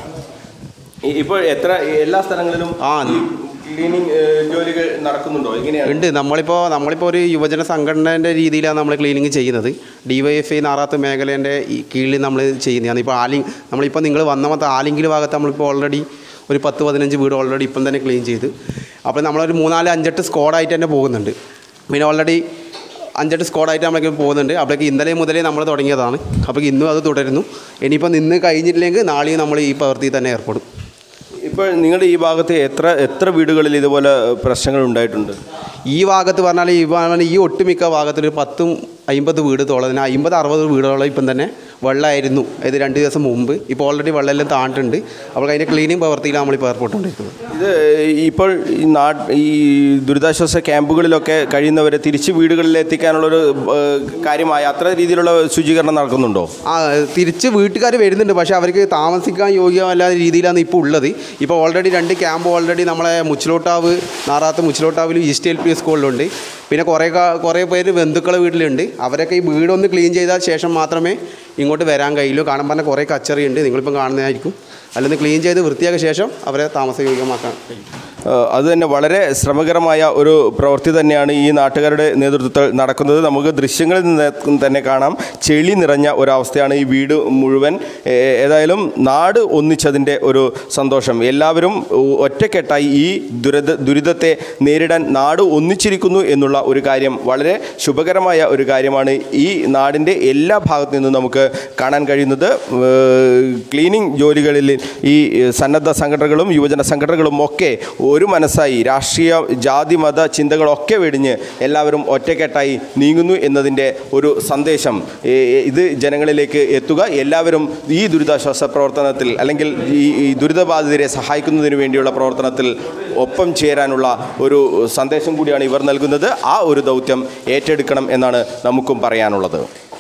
[SPEAKER 3] ഈ- ഇപ്പോൾ എത്ര എല്ലാ സ്ഥലങ്ങളിലും ഈ ക്ലീനിങ് ഏഹ്, ജോലികൾ നടക്കുന്നുണ്ടോ എങ്ങനെയാണ്
[SPEAKER 4] ഉണ്ട് നമ്മളിപ്പോൾ നമ്മളിപ്പോൾ ഒരു യുവജന സംഘടനേൻ്റെ രീതിയിലാണ് നമ്മൾ ക്ലീനിങ് ചെയ്യുന്നത് D Y F I Narath മേഖലേൻ്റെ ഈ കീഴിൽ നമ്മൾ ചെയ്യുന്നതാണ് ഇപ്പോൾ ആലിംഗ് നമ്മളിപ്പോൾ നിങ്ങൾ വന്ന മൊത്തം ആലിങ്കിൽ ഭാഗത്ത് നമ്മളിപ്പോൾ ഓൾറെഡി ഒരു പത്ത് പതിനഞ്ച് വീട് ഓൾറെഡി ഇപ്പം തന്നെ ക്ലീൻ ചെയ്ത് അപ്പോൾ നമ്മളൊരു മൂന്നാല് അഞ്ചെട്ട് സ്ക്വാഡായിട്ട് തന്നെ പോകുന്നുണ്ട് പിന്നെ ഓൾറെഡി അഞ്ചെട്ട് സ്ക്വാഡായിട്ട് നമ്മളൊക്കെ പോകുന്നുണ്ട് അപ്പോഴേക്ക് ഇന്നലെ മുതലേ നമ്മൾ തുടങ്ങിയതാണ് അപ്പോൾ ഇന്നും അത് തുടരുന്നു ഇനിയിപ്പോൾ നിന്ന് കഴിഞ്ഞിട്ടില്ലെങ്കിൽ നാളെയും നമ്മൾ ഈ പ്രവൃത്തി തന്നെ ഏർപ്പെടും
[SPEAKER 3] ഇപ്പോൾ നിങ്ങളുടെ ഈ ഭാഗത്ത് എത്ര എത്ര വീടുകളിൽ ഇതുപോലെ പ്രശ്നങ്ങൾ ഉണ്ടായിട്ടുണ്ട്
[SPEAKER 4] ഈ ഭാഗത്ത് പറഞ്ഞാൽ ഈ പറഞ്ഞാൽ ഈ ഒട്ടുമിക്ക ഭാഗത്തിൽ ഒരു പത്തും അമ്പത് വീട് തോളതിന് അമ്പത് അറുപത് വീടുകളോളം ഇപ്പം തന്നെ വെള്ളമായിരുന്നു ഇത് രണ്ട് ദിവസം മുമ്പ് ഇപ്പോൾ ഓൾറെഡി വെള്ളമെല്ലാം താണ്ടിട്ടുണ്ട് അപ്പോൾ അതിൻ്റെ ക്ലീനിങ് പ്രവർത്തിയിലാണ് നമ്മളിപ്പോൾ ഏർപ്പെട്ടുകൊണ്ടിരിക്കുന്നത്
[SPEAKER 3] ഇത് ഇപ്പോൾ ഈ നാട് ഈ ദുരിതാശ്വാസ ക്യാമ്പുകളിലൊക്കെ കഴിയുന്നവരെ തിരിച്ച് വീടുകളിൽ എത്തിക്കാനുള്ളൊരു ഏഹ്, കാര്യമായ അത്ര രീതിയിലുള്ള ശുചീകരണം നടക്കുന്നുണ്ടോ
[SPEAKER 4] ആ തിരിച്ച് വീട്ടുകാർ വരുന്നുണ്ട് പക്ഷേ അവർക്ക് താമസിക്കാൻ യോഗ്യമല്ലാത്ത രീതിയിലാണ് ഇപ്പോൾ ഉള്ളത് ഇപ്പോൾ ഓൾറെഡി രണ്ട് ക്യാമ്പ് ഓൾറെഡി നമ്മളെ മുച്ചിലോട്ടാവ് നാറാത്ത് മുച്ചിലോട്ടാവിലും ഈസ്റ്റ് എൽ പി സ്കൂളിലുണ്ട് പിന്നെ കുറേ കാ- കുറേ പേര് ബന്ധുക്കളെ വീട്ടിലുണ്ട് അവരൊക്കെ ഈ വീടൊന്ന് ക്ലീൻ ചെയ്താൽ ശേഷം മാത്രമേ ഇങ്ങോട്ട് വരാൻ കഴിയുള്ളൂ കാണാൻ പറഞ്ഞ കുറേ കച്ചറിയുണ്ട് നിങ്ങളിപ്പം കാണുന്നതായിരിക്കും അല്ലെങ്കിൽ ക്ലീൻ ചെയ്ത് വൃത്തിയാക്കിയ ശേഷം അവരെ താമസയോഗ്യമാക്കാൻ കഴിയും
[SPEAKER 3] ഏഹ്, അത് തന്നെ വളരെ ശ്രമകരമായ ഒരു പ്രവൃത്തി തന്നെയാണ് ഈ നാട്ടുകാരുടെ നേതൃത്വത്തിൽ നടക്കുന്നത് നമുക്ക് ദൃശ്യങ്ങളിൽ നിന്ന് തന്നെ കാണാം ചെളി നിറഞ്ഞ ഒരവസ്ഥയാണ് ഈ വീട് മുഴുവൻ ഏഹ്, ഏതായാലും നാട് ഒന്നിച്ചതിൻ്റെ ഒരു സന്തോഷം എല്ലാവരും ഒ- ഒറ്റക്കെട്ടായി ഈ ദുരിത ദുരിതത്തെ നേരിടാൻ നാട് ഒന്നിച്ചിരിക്കുന്നു എന്നുള്ള ഒരു കാര്യം വളരെ ശുഭകരമായ ഒരു കാര്യമാണ് ഈ നാടിൻ്റെ എല്ലാ ഭാഗത്തു നിന്നും നമുക്ക് കാണാൻ കഴിയുന്നത് ഏഹ്, ക്ലീനിങ് ജോലികളിൽ ഈ സന്നദ്ധ സംഘടനകളും യുവജന സംഘടനകളും ഒക്കെ ഒരു മനസ്സായി രാഷ്ട്രീയ ജാതി മത ചിന്തകളൊക്കെ വെടിഞ്ഞ് എല്ലാവരും ഒറ്റക്കെട്ടായി നീങ്ങുന്നു എന്നതിൻ്റെ ഒരു സന്ദേശം ഏ, ഇത് ജനങ്ങളിലേക്ക് എത്തുക എല്ലാവരും ഈ ദുരിതാശ്വാസ പ്രവർത്തനത്തിൽ അല്ലെങ്കിൽ ഈ ഈ ദുരിതബാധിതരെ സഹായിക്കുന്നതിന് വേണ്ടിയുള്ള പ്രവർത്തനത്തിൽ ഒപ്പം ചേരാനുള്ള ഒരു സന്ദേശം കൂടിയാണ് ഇവർ നൽകുന്നത് ആ ഒരു ദൗത്യം ഏറ്റെടുക്കണം എന്നാണ് നമുക്കും പറയാനുള്ളത്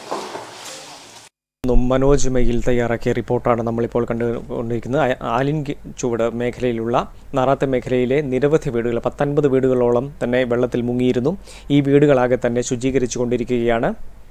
[SPEAKER 1] മനോജ് മെയിൽ തയ്യാറാക്കിയ റിപ്പോർട്ടാണ് നമ്മളിപ്പോൾ കണ്ടുകൊണ്ടിരിക്കുന്നത് ആ- ആലിൻ ഗി- ചുവട് മേഖലയിലുള്ള നാറാത്ത മേഖലയിലെ നിരവധി വീടുകൾ പത്തൊൻപത് വീടുകളോളം തന്നെ വെള്ളത്തിൽ മുങ്ങിയിരുന്നു ഈ വീടുകളാകെ തന്നെ ശുചീകരിച്ചു കൊണ്ടിരിക്കുകയാണ്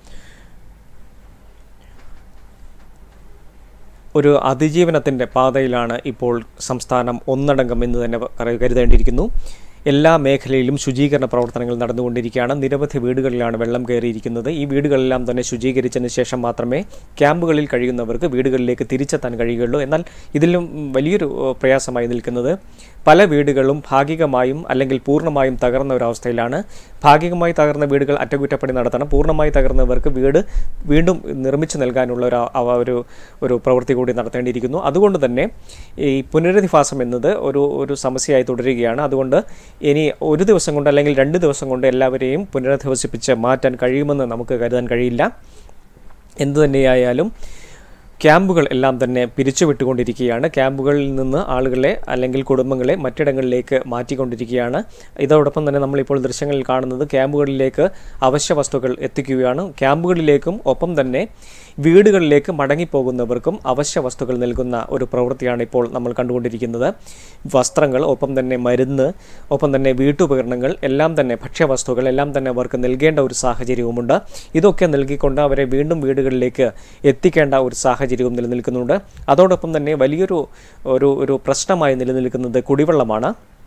[SPEAKER 1] ഒരു അതിജീവനത്തിൻ്റെ പാതയിലാണ് ഇപ്പോൾ സംസ്ഥാനം ഒന്നടങ്കം എന്ന് തന്നെ കരു- കരുതേണ്ടിയിരിക്കുന്നു എല്ലാ മേഖലയിലും ശുചീകരണ പ്രവർത്തനങ്ങൾ നടന്നുകൊണ്ടിരിക്കുകയാണ് നിരവധി വീടുകളിലാണ് വെള്ളം കയറിയിരിക്കുന്നത് ഈ വീടുകളെല്ലാം തന്നെ ശുചീകരിച്ചതിന് ശേഷം മാത്രമേ ക്യാമ്പുകളിൽ കഴിയുന്നവർക്ക് വീടുകളിലേക്ക് തിരിച്ചെത്താൻ കഴിയുകയുള്ളൂ എന്നാൽ ഇതിലും വലിയൊരു ഏഹ്, പ്രയാസമായി നിൽക്കുന്നത് പല വീടുകളും ഭാഗികമായും അല്ലെങ്കിൽ പൂർണ്ണമായും തകർന്ന ഒരു അവസ്ഥയിലാണ് ഭാഗികമായി തകർന്ന വീടുകൾ അറ്റകുറ്റപ്പണി നടത്തണം പൂർണ്ണമായി തകർന്നവർക്ക് വീട് വീണ്ടും നിർമ്മിച്ചു നൽകാനുള്ള ഒരു അവ- ഒരു ഒരു പ്രവൃത്തി കൂടി നടത്തേണ്ടിയിരിക്കുന്നു അതുകൊണ്ട് തന്നെ ഈ പുനരധിവാസം എന്നത് ഒരു ഒരു സമസ്യയായി തുടരുകയാണ് അതുകൊണ്ട് ഇനി ഒരു ദിവസം കൊണ്ട് അല്ലെങ്കിൽ രണ്ട് ദിവസം കൊണ്ട് എല്ലാവരെയും പുനരധിവസിപ്പിച്ച് മാറ്റാൻ കഴിയുമെന്ന് നമുക്ക് കരുതാൻ കഴിയില്ല എന്തു തന്നെയായാലും ക്യാമ്പുകൾ എല്ലാം തന്നെ പിരിച്ചുവിട്ടുകൊണ്ടിരിക്കുകയാണ് ക്യാമ്പുകളിൽ നിന്ന് ആളുകളെ അല്ലെങ്കിൽ കുടുംബങ്ങളെ മറ്റിടങ്ങളിലേക്ക് മാറ്റിക്കൊണ്ടിരിക്കുകയാണ് ഇതോടൊപ്പം തന്നെ നമ്മളിപ്പോൾ ദൃശ്യങ്ങളിൽ കാണുന്നത് ക്യാമ്പുകളിലേക്ക് അവശ്യ വസ്തുക്കൾ എത്തിക്കുകയാണ് ക്യാമ്പുകളിലേക്കും ഒപ്പം തന്നെ വീടുകളിലേക്ക് മടങ്ങിപ്പോകുന്നവർക്കും അവശ്യ വസ്തുക്കൾ നൽകുന്ന ഒരു പ്രവൃത്തിയാണ് ഇപ്പോൾ നമ്മൾ കണ്ടുകൊണ്ടിരിക്കുന്നത് വസ്ത്രങ്ങൾ ഒപ്പം തന്നെ മരുന്ന് ഒപ്പം തന്നെ വീട്ടുപകരണങ്ങൾ എല്ലാം തന്നെ ഭക്ഷ്യവസ്തുക്കൾ എല്ലാം തന്നെ അവർക്ക് നൽകേണ്ട ഒരു സാഹചര്യവുമുണ്ട് ഇതൊക്കെ നൽകിക്കൊണ്ട് അവരെ വീണ്ടും വീടുകളിലേക്ക് എത്തിക്കേണ്ട ഒരു സാഹചര്യവും നിലനിൽക്കുന്നുണ്ട് അതോടൊപ്പം തന്നെ വലിയൊരു ഒരു ഒരു പ്രശ്നമായി നിലനിൽക്കുന്നത് കുടിവെള്ളമാണ്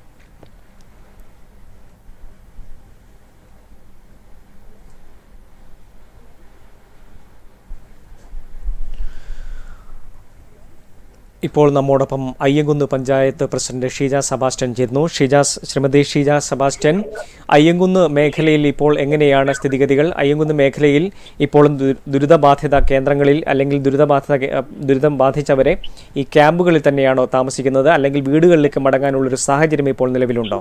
[SPEAKER 1] ഇപ്പോൾ നമ്മോടൊപ്പം അയ്യങ്കുന്ന് പഞ്ചായത്ത് പ്രസിഡന്റ് ഷീജ സെബാസ്റ്റ്യൻ ചേരുന്നു ഷീജ ശ്രീമതി ഷീജ സെബാസ്റ്റ്യൻ അയ്യങ്കുന്ന് മേഖലയിൽ ഇപ്പോൾ എങ്ങനെയാണ് സ്ഥിതിഗതികൾ അയ്യങ്കുന്ന് മേഖലയിൽ ഇപ്പോഴും ദു- ദുരിതബാധിത കേന്ദ്രങ്ങളിൽ അല്ലെങ്കിൽ ദുരിതബാധിത കേ- ദുരിതം ബാധിച്ചവരെ ഈ ക്യാമ്പുകളിൽ തന്നെയാണോ താമസിക്കുന്നത് അല്ലെങ്കിൽ വീടുകളിലേക്ക് മടങ്ങാനുള്ളൊരു സാഹചര്യം ഇപ്പോൾ നിലവിലുണ്ടോ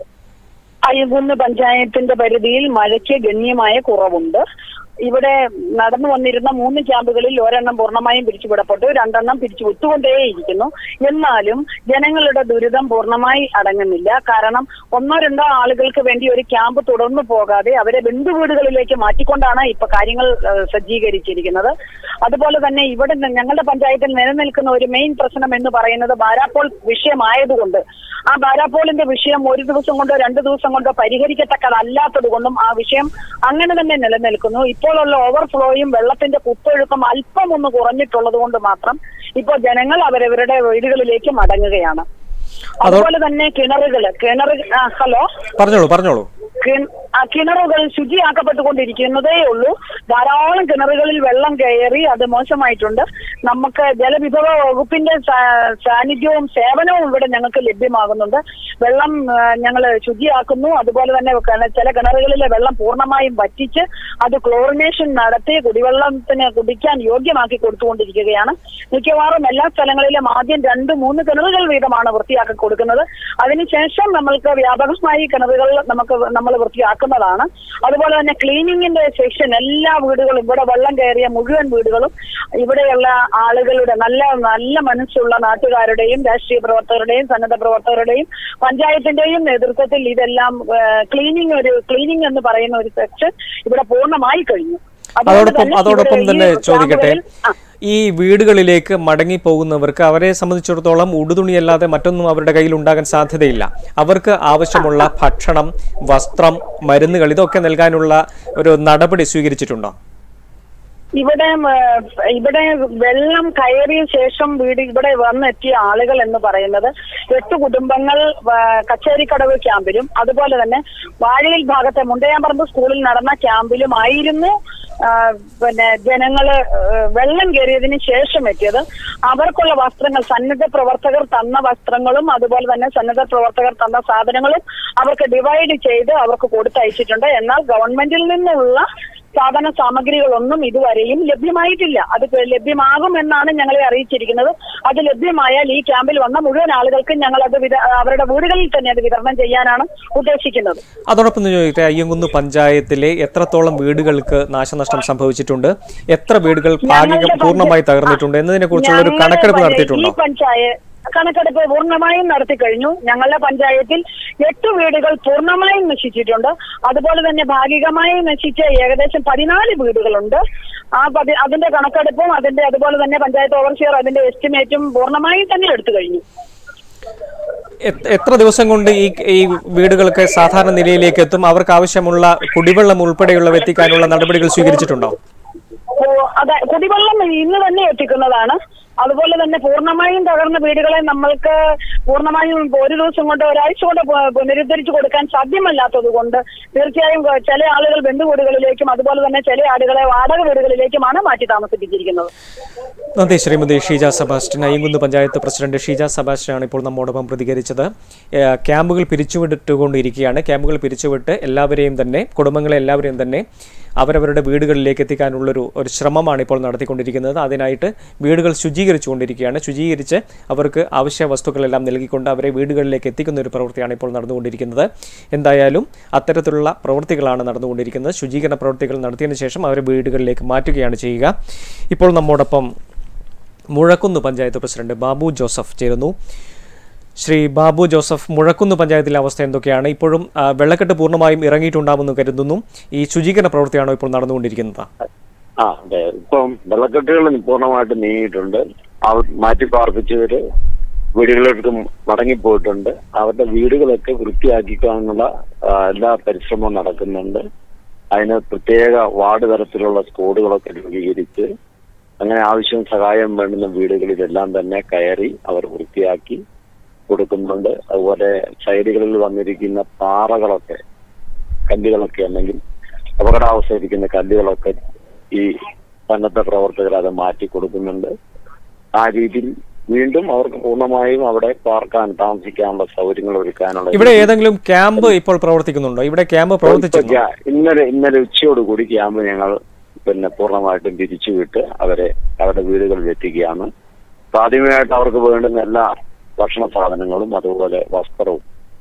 [SPEAKER 2] അയ്യകുന്ന് പഞ്ചായത്തിന്റെ പരിധിയിൽ മഴയ്ക്ക് ഗണ്യമായ കുറവുണ്ട് ഇവിടെ നടന്നു വന്നിരുന്ന മൂന്ന് ക്യാമ്പുകളിൽ ഒരെണ്ണം പൂർണ്ണമായും പിരിച്ചുവിടപ്പെട്ടു രണ്ടെണ്ണം പിരിച്ചു വിട്ടുകൊണ്ടേയിരിക്കുന്നു എന്നാലും ജനങ്ങളുടെ ദുരിതം പൂർണ്ണമായി അടങ്ങുന്നില്ല കാരണം ഒന്നോ രണ്ടോ ആളുകൾക്ക് വേണ്ടി ഒരു ക്യാമ്പ് തുടർന്നു പോകാതെ അവരെ ബന്ധുവീടുകളിലേക്ക് മാറ്റിക്കൊണ്ടാണ് ഇപ്പൊ കാര്യങ്ങൾ ഏഹ്, സജ്ജീകരിച്ചിരിക്കുന്നത് അതുപോലെ തന്നെ ഇവിടെ ന- ഞങ്ങളുടെ പഞ്ചായത്തിൽ നിലനിൽക്കുന്ന ഒരു മെയിൻ പ്രശ്നം എന്ന് പറയുന്നത് ബാരാപ്പോൾ വിഷയമായതുകൊണ്ട് ആ ബാരാപ്പോളിന്റെ വിഷയം ഒരു ദിവസം കൊണ്ടോ രണ്ട് ദിവസം കൊണ്ടോ പരിഹരിക്കത്തക്കതല്ലാത്തത് കൊണ്ടും ആ വിഷയം അങ്ങനെ തന്നെ നിലനിൽക്കുന്നു ഇപ്പോഴുള്ള ഓവർഫ്ലോയും വെള്ളത്തിന്റെ കുത്തൊഴുക്കും അല്പം ഒന്ന് കുറഞ്ഞിട്ടുള്ളത് കൊണ്ട് മാത്രം ഇപ്പോൾ ജനങ്ങൾ അവരവരുടെ വീടുകളിലേക്ക് മടങ്ങുകയാണ് അതുപോലെ തന്നെ കിണറുകള് കിണർ ആ, ഹലോ
[SPEAKER 1] പറഞ്ഞോളൂ പറഞ്ഞോളൂ
[SPEAKER 2] കിണ- ആ കിണറുകൾ ശുചിയാക്കപ്പെട്ടുകൊണ്ടിരിക്കുന്നതേ ഉള്ളൂ ധാരാളം കിണറുകളിൽ വെള്ളം കയറി അത് മോശമായിട്ടുണ്ട് നമുക്ക് ജലവിഭവ വകുപ്പിന്റെ സാ- സാന്നിധ്യവും സേവനവും ഇവിടെ ഞങ്ങൾക്ക് ലഭ്യമാകുന്നുണ്ട് വെള്ളം ഞങ്ങൾ ശുചിയാക്കുന്നു അതുപോലെ തന്നെ കിണ- ചില കിണറുകളിലെ വെള്ളം പൂർണ്ണമായും വറ്റിച്ച് അത് ക്ലോറിനേഷൻ നടത്തി കുടിവെള്ളത്തിന് കുടിക്കാൻ യോഗ്യമാക്കി കൊടുത്തുകൊണ്ടിരിക്കുകയാണ് മിക്കവാറും എല്ലാ സ്ഥലങ്ങളിലും ആദ്യം രണ്ട് മൂന്ന് കിണറുകൾ വീതമാണ് വൃത്തിയാക്കി കൊടുക്കുന്നത് അതിനുശേഷം നമ്മൾക്ക് വ്യാപകമായി കിണറുകൾ നമുക്ക് നമ്മൾ വൃത്തിയാക്കുന്നതാണ് അതുപോലെ തന്നെ ക്ലീനിങ്ങിന്റെ സെക്ഷൻ എല്ലാ വീടുകളും ഇവിടെ വെള്ളം കയറിയ മുഴുവൻ വീടുകളും ഇവിടെയുള്ള ആളുകളുടെ നല്ല നല്ല മനസ്സുള്ള നാട്ടുകാരുടെയും രാഷ്ട്രീയ പ്രവർത്തകരുടെയും സന്നദ്ധ പ്രവർത്തകരുടെയും പഞ്ചായത്തിന്റെയും നേതൃത്വത്തിൽ ഇതെല്ലാം ക്ലീനിങ് ഒരു ക്ലീനിങ് എന്ന് പറയുന്ന ഒരു സെക്ഷൻ ഇവിടെ പൂർണ്ണമായി കഴിഞ്ഞു അതുകൊണ്ട്
[SPEAKER 1] അതോടൊപ്പം
[SPEAKER 2] തന്നെ
[SPEAKER 1] അതോടൊപ്പം
[SPEAKER 2] ഇവിടെ ഈ
[SPEAKER 1] തന്നെ ചോദിക്കട്ടെ
[SPEAKER 2] ക്യാമ്പുകളിൽ-
[SPEAKER 1] ഈ വീടുകളിലേക്ക് മടങ്ങി പോകുന്നവർക്ക് അവരെ സംബന്ധിച്ചിടത്തോളം ഉടുതുണിയല്ലാതെ മറ്റൊന്നും അവരുടെ കയ്യിൽ ഉണ്ടാകാൻ സാധ്യതയില്ല അവർക്ക് ആവശ്യമുള്ള ഭക്ഷണം വസ്ത്രം മരുന്നുകൾ ഇതൊക്കെ നൽകാനുള്ള ഒരു നടപടി സ്വീകരിച്ചിട്ടുണ്ടോ
[SPEAKER 2] ഇവിടെ ഏഹ്, ഇവിടെ വെള്ളം കയറിയ ശേഷം വീട് ഇവിടെ വന്നെത്തിയ ആളുകൾ എന്ന് പറയുന്നത് എട്ട് കുടുംബങ്ങൾ ഏഹ്, കച്ചേരിക്കടവ് ക്യാമ്പിലും അതുപോലെ തന്നെ വാഴയിൽ ഭാഗത്തെ മുണ്ടയാമ്പറമ്പ് സ്കൂളിൽ നടന്ന ക്യാമ്പിലുമായിരുന്നു ആഹ്, പിന്നെ ജനങ്ങള് ഏഹ്, വെള്ളം കയറിയതിന് ശേഷം എത്തിയത് അവർക്കുള്ള വസ്ത്രങ്ങൾ സന്നദ്ധ പ്രവർത്തകർ തന്ന വസ്ത്രങ്ങളും അതുപോലെ തന്നെ സന്നദ്ധ പ്രവർത്തകർ തന്ന സാധനങ്ങളും അവർക്ക് ഡിവൈഡ് ചെയ്ത് അവർക്ക് കൊടുത്തയച്ചിട്ടുണ്ട് എന്നാൽ ഗവൺമെന്റിൽ നിന്നുള്ള സാധന സാമഗ്രികളൊന്നും ഇതുവരെയും ലഭ്യമായിട്ടില്ല അത് ലഭ്യമാകും എന്നാണ് ഞങ്ങളെ അറിയിച്ചിരിക്കുന്നത് അത് ലഭ്യമായാൽ ഈ ക്യാമ്പിൽ വന്ന മുഴുവൻ ആളുകൾക്കും ഞങ്ങൾ അത് വിത- അവരുടെ വീടുകളിൽ തന്നെ അത് വിതരണം ചെയ്യാനാണ് ഉദ്ദേശിക്കുന്നത്
[SPEAKER 1] അതോടൊപ്പം തന്നെ ചോദിക്കട്ടെ അയ്യങ്കുന്ന് പഞ്ചായത്തിലെ എത്രത്തോളം വീടുകൾക്ക് നാശനഷ്ടം സംഭവിച്ചിട്ടുണ്ട് എത്ര വീടുകൾ ഭാഗികം പൂർണ്ണമായി തകർന്നിട്ടുണ്ട് എന്നതിനെ കുറിച്ചുള്ള ഒരു
[SPEAKER 2] ഞങ്ങളുടെ
[SPEAKER 1] കണക്കെടുപ്പ്
[SPEAKER 2] പഞ്ചായ-
[SPEAKER 1] നടത്തിയിട്ടുണ്ടോ
[SPEAKER 2] ഈ പഞ്ചായത്ത് കണക്കെടുപ്പ് പൂർണ്ണമായും നടത്തി കഴിഞ്ഞു ഞങ്ങളുടെ പഞ്ചായത്തിൽ എട്ട് വീടുകൾ പൂർണ്ണമായും നശിച്ചിട്ടുണ്ട് അതുപോലെ തന്നെ ഭാഗികമായി നശിച്ച ഏകദേശം പതിനാല് വീടുകളുണ്ട് ആ പതി അതിന്റെ കണക്കെടുപ്പും അതിന്റെ അതുപോലെ തന്നെ പഞ്ചായത്ത് ഓവർസിയർ അതിന്റെ എസ്റ്റിമേറ്റും പൂർണ്ണമായും തന്നെ എടുത്തു കഴിഞ്ഞു
[SPEAKER 1] എത്ര- എത്ര ദിവസം കൊണ്ട് ഈ ഈ വീടുകൾക്ക് സാധാരണ നിലയിലേക്ക് എത്തും അവർക്ക് ആവശ്യമുള്ള കുടിവെള്ളം ഉൾപ്പെടെയുള്ളവ എത്തിക്കാനുള്ള നടപടികൾ സ്വീകരിച്ചിട്ടുണ്ടോ
[SPEAKER 2] ഓ, അതെ കുടിവെള്ളം ഇന്ന് തന്നെ എത്തിക്കുന്നതാണ് അതുപോലെ തന്നെ പൂർണ്ണമായും തകർന്ന വീടുകളെ നമ്മൾക്ക് പൂർണ്ണമായും ഒരു ദിവസം കൊണ്ട് ഒരാഴ്ച കൊണ്ട് പു- പുനരുദ്ധരിച്ചു കൊടുക്കാൻ സാധ്യമല്ലാത്തത് കൊണ്ട് തീർച്ചയായും ക- ചില ആളുകൾ ബന്ധുവീടുകളിലേക്കും അതുപോലെ തന്നെ ചില ആളുകളെ വാടക വീടുകളിലേക്കുമാണ് മാറ്റി താമസിപ്പിച്ചിരിക്കുന്നത്
[SPEAKER 1] നന്ദി ശ്രീമതി ഷീജ സെബാസ്റ്റ്യൻ അയ്യങ്കുന്ന് പഞ്ചായത്ത് പ്രസിഡന്റ് ഷീജ സെബാസ്റ്റ്യനാണ് ഇപ്പോൾ നമ്മോടൊപ്പം പ്രതികരിച്ചത് ഏഹ് ക്യാമ്പുകൾ പിരിച്ചുവിട്ടുകൊണ്ടിരിക്കുകയാണ് ക്യാമ്പുകൾ പിരിച്ചുവിട്ട് എല്ലാവരെയും തന്നെ കുടുംബങ്ങളെ എല്ലാവരെയും തന്നെ അവരവരുടെ വീടുകളിലേക്ക് എത്തിക്കാനുള്ളൊരു ഒരു ശ്രമമാണ് ഇപ്പോൾ നടത്തിക്കൊണ്ടിരിക്കുന്നത് അതിനായിട്ട് വീടുകൾ ശുചീകരിച്ചുകൊണ്ടിരിക്കുകയാണ് ശുചീകരിച്ച് അവർക്ക് ആവശ്യ വസ്തുക്കളെല്ലാം നൽകിക്കൊണ്ട് അവരെ വീടുകളിലേക്ക് എത്തിക്കുന്ന ഒരു പ്രവൃത്തിയാണ് ഇപ്പോൾ നടന്നുകൊണ്ടിരിക്കുന്നത് എന്തായാലും അത്തരത്തിലുള്ള പ്രവൃത്തികളാണ് നടന്നുകൊണ്ടിരിക്കുന്നത് ശുചീകരണ പ്രവൃത്തികൾ നടത്തിയതിനു ശേഷം അവരെ വീടുകളിലേക്ക് മാറ്റുകയാണ് ചെയ്യുക ഇപ്പോൾ നമ്മോടൊപ്പം മുഴക്കുന്ന് പഞ്ചായത്ത് പ്രസിഡന്റ് ബാബു ജോസഫ് ചേരുന്നു ശ്രീ ബാബു ജോസഫ് മുഴക്കുന്ന് പഞ്ചായത്തിലെ അവസ്ഥ എന്തൊക്കെയാണ് ഇപ്പോഴും ആ, വെള്ളക്കെട്ട് പൂർണ്ണമായും ഇറങ്ങിയിട്ടുണ്ടാകുമെന്ന് കരുതുന്നു ഈ ശുചീകരണ പ്രവൃത്തിയാണോ ഇപ്പോൾ നടന്നുകൊണ്ടിരിക്കുന്നത്
[SPEAKER 5] ആ അതെ ഇപ്പം വെള്ളക്കെട്ടുകൾ പൂർണ്ണമായിട്ട് നീങ്ങിയിട്ടുണ്ട് അവർ മാറ്റി പാർപ്പിച്ചവര് വീടുകളിലേക്ക് മടങ്ങിപ്പോയിട്ടുണ്ട് അവരുടെ വീടുകളൊക്കെ വൃത്തിയാക്കിക്കാനുള്ള ആ, എല്ലാ പരിശ്രമവും നടക്കുന്നുണ്ട് അതിന് പ്രത്യേക വാർഡ് തലത്തിലുള്ള സ്ക്വാഡുകളൊക്കെ രൂപീകരിച്ച് അങ്ങനെ ആവശ്യം സഹായം വേണ്ടുന്ന വീടുകളിലെല്ലാം തന്നെ കയറി അവർ വൃത്തിയാക്കി കൊടുക്കുന്നുണ്ട് അതുപോലെ സൈഡുകളിൽ വന്നിരിക്കുന്ന പാറകളൊക്കെ കല്ലുകളൊക്കെ അല്ലെങ്കിൽ അപകടാവസ്ഥയിരിക്കുന്ന കല്ലുകളൊക്കെ ഈ സന്നദ്ധ പ്രവർത്തകർ അത് മാറ്റി കൊടുക്കുന്നുണ്ട് ആ രീതിയിൽ വീണ്ടും അവർക്ക് പൂർണ്ണമായും അവിടെ പാർക്കാൻ താമസിക്കാനുള്ള സൗകര്യങ്ങൾ ഒരുക്കാനുള്ള
[SPEAKER 1] ഇവിടെ ഏതെങ്കിലും ക്യാമ്പ് ഇപ്പോൾ പ്രവർത്തിക്കുന്നുണ്ടോ ഇവിടെ ക്യാമ്പ് പ്രവർത്തിച്ചു
[SPEAKER 5] ഇപ്പൊ ക്യാ- ഇന്നലെ ഇന്നലെ ഉച്ചയോടുകൂടി ക്യാമ്പ് ഞങ്ങൾ പിന്നെ പൂർണ്ണമായിട്ടും പിരിച്ചുവിട്ട് അവരെ അവരുടെ വീടുകളിൽ എത്തിക്കുകയാണ് പ്രാഥമികമായിട്ട് അവർക്ക് വേണ്ടുന്ന എല്ലാ ഭക്ഷണ സാധനങ്ങളും അതുപോലെ വസ്ത്രവും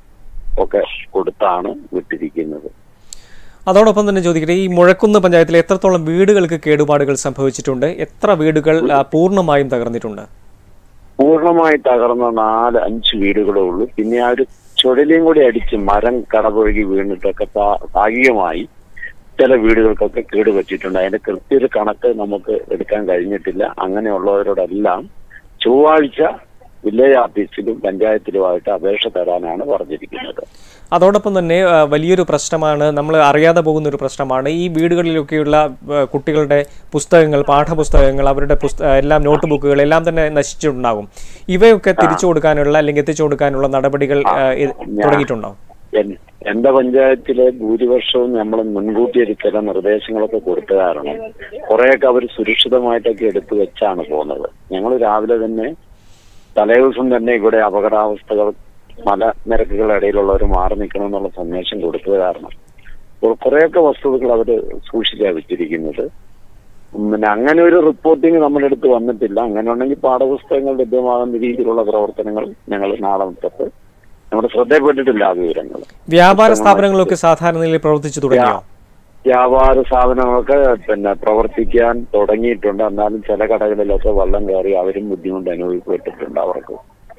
[SPEAKER 5] ഒക്കെ കൊടുത്താണ് വിട്ടിരിക്കുന്നത്
[SPEAKER 1] അതോടൊപ്പം തന്നെ ചോദിക്കട്ടെ ഈ മുഴക്കുന്ന് പഞ്ചായത്തിലെ എത്രത്തോളം വീടുകൾക്ക് കേടുപാടുകൾ സംഭവിച്ചിട്ടുണ്ട് എത്ര വീടുകൾ ആ, പൂർണ്ണമായും തകർന്നിട്ടുണ്ട്
[SPEAKER 5] പൂർണ്ണമായി തകർന്ന നാല് അഞ്ച് വീടുകളേ ഉള്ളൂ പിന്നെ ആ ഒരു ചുഴലിയും കൂടി അടിച്ച് മരം കടപുഴകി വീണിട്ടൊക്കെ ഭാ- ഭാഗികമായി ചില വീടുകൾക്കൊക്കെ കേടുപറ്റിയിട്ടുണ്ട് അതിന്റെ കൃത്യൊരു കണക്ക് നമുക്ക് എടുക്കാൻ കഴിഞ്ഞിട്ടില്ല അങ്ങനെയുള്ളവരോടെല്ലാം ചൊവ്വാഴ്ച വില്ലേജ് ഓഫീസിലും പഞ്ചായത്തിലുമായിട്ട് അപേക്ഷ തരാനാണ് പറഞ്ഞിരിക്കുന്നത്
[SPEAKER 1] അതോടൊപ്പം തന്നെ ആ, വലിയൊരു പ്രശ്നമാണ് നമ്മൾ അറിയാതെ പോകുന്ന ഒരു പ്രശ്നമാണ് ഈ വീടുകളിലൊക്കെയുള്ള ആ, കുട്ടികളുടെ പുസ്തകങ്ങൾ പാഠപുസ്തകങ്ങൾ അവരുടെ പുസ്ത എല്ലാം നോട്ട് ബുക്കുകൾ എല്ലാം തന്നെ നശിച്ചിട്ടുണ്ടാകും ഇവയൊക്കെ തിരിച്ചു കൊടുക്കാനുള്ള അല്ലെങ്കിൽ എത്തിച്ചു കൊടുക്കാനുള്ള നടപടികൾ ആ, ഇത് തുടങ്ങിയിട്ടുണ്ടോ
[SPEAKER 5] എൻ- എന്റെ പഞ്ചായത്തിലെ ഭൂരിപക്ഷവും നമ്മൾ മുൻകൂട്ടി ഒരു ചില നിർദ്ദേശങ്ങളൊക്കെ കൊടുത്ത കാരണം കുറെയൊക്കെ അവർ സുരക്ഷിതമായിട്ടൊക്കെ എടുത്തു വെച്ചാണ് പോകുന്നത് ഞങ്ങൾ രാവിലെ തന്നെ തലേദിവസം തന്നെ ഇവിടെ അപകടാവസ്ഥകൾ മലനിരക്കുകളുടെ ഇടയിലുള്ളവർ മാറി നിൽക്കണം എന്നുള്ള സന്ദേശം കൊടുത്തത് കാരണം ഇപ്പോൾ കുറെയൊക്കെ വസ്തുതകൾ അവർ സൂക്ഷിച്ചാണ് വെച്ചിരിക്കുന്നത് പിന്നെ അങ്ങനെ ഒരു റിപ്പോർട്ടിങ് നമ്മുടെ അടുത്ത് വന്നിട്ടില്ല അങ്ങനെ ഉണ്ടെങ്കിൽ പാഠപുസ്തകങ്ങൾ ലഭ്യമാകുന്ന രീതിയിലുള്ള പ്രവർത്തനങ്ങൾ ഞങ്ങൾ നാളെ തൊട്ട് നമ്മുടെ ശ്രദ്ധയിൽപ്പെട്ടിട്ടില്ല ആ വിവരങ്ങൾ
[SPEAKER 1] വ്യാപാര സ്ഥാപനങ്ങളൊക്കെ സാധാരണ നിലയിൽ പ്രവർത്തിച്ചു തുടങ്ങിയോ
[SPEAKER 5] വ്യാപാര സ്ഥാപനങ്ങളൊക്കെ പിന്നെ പ്രവർത്തിക്കാൻ തുടങ്ങിയിട്ടുണ്ട് എന്നാലും ചില കടകളിലൊക്കെ വെള്ളം കയറി അവരും ബുദ്ധിമുട്ട് അനുഭവപ്പെട്ടിട്ടുണ്ട് അവർക്ക്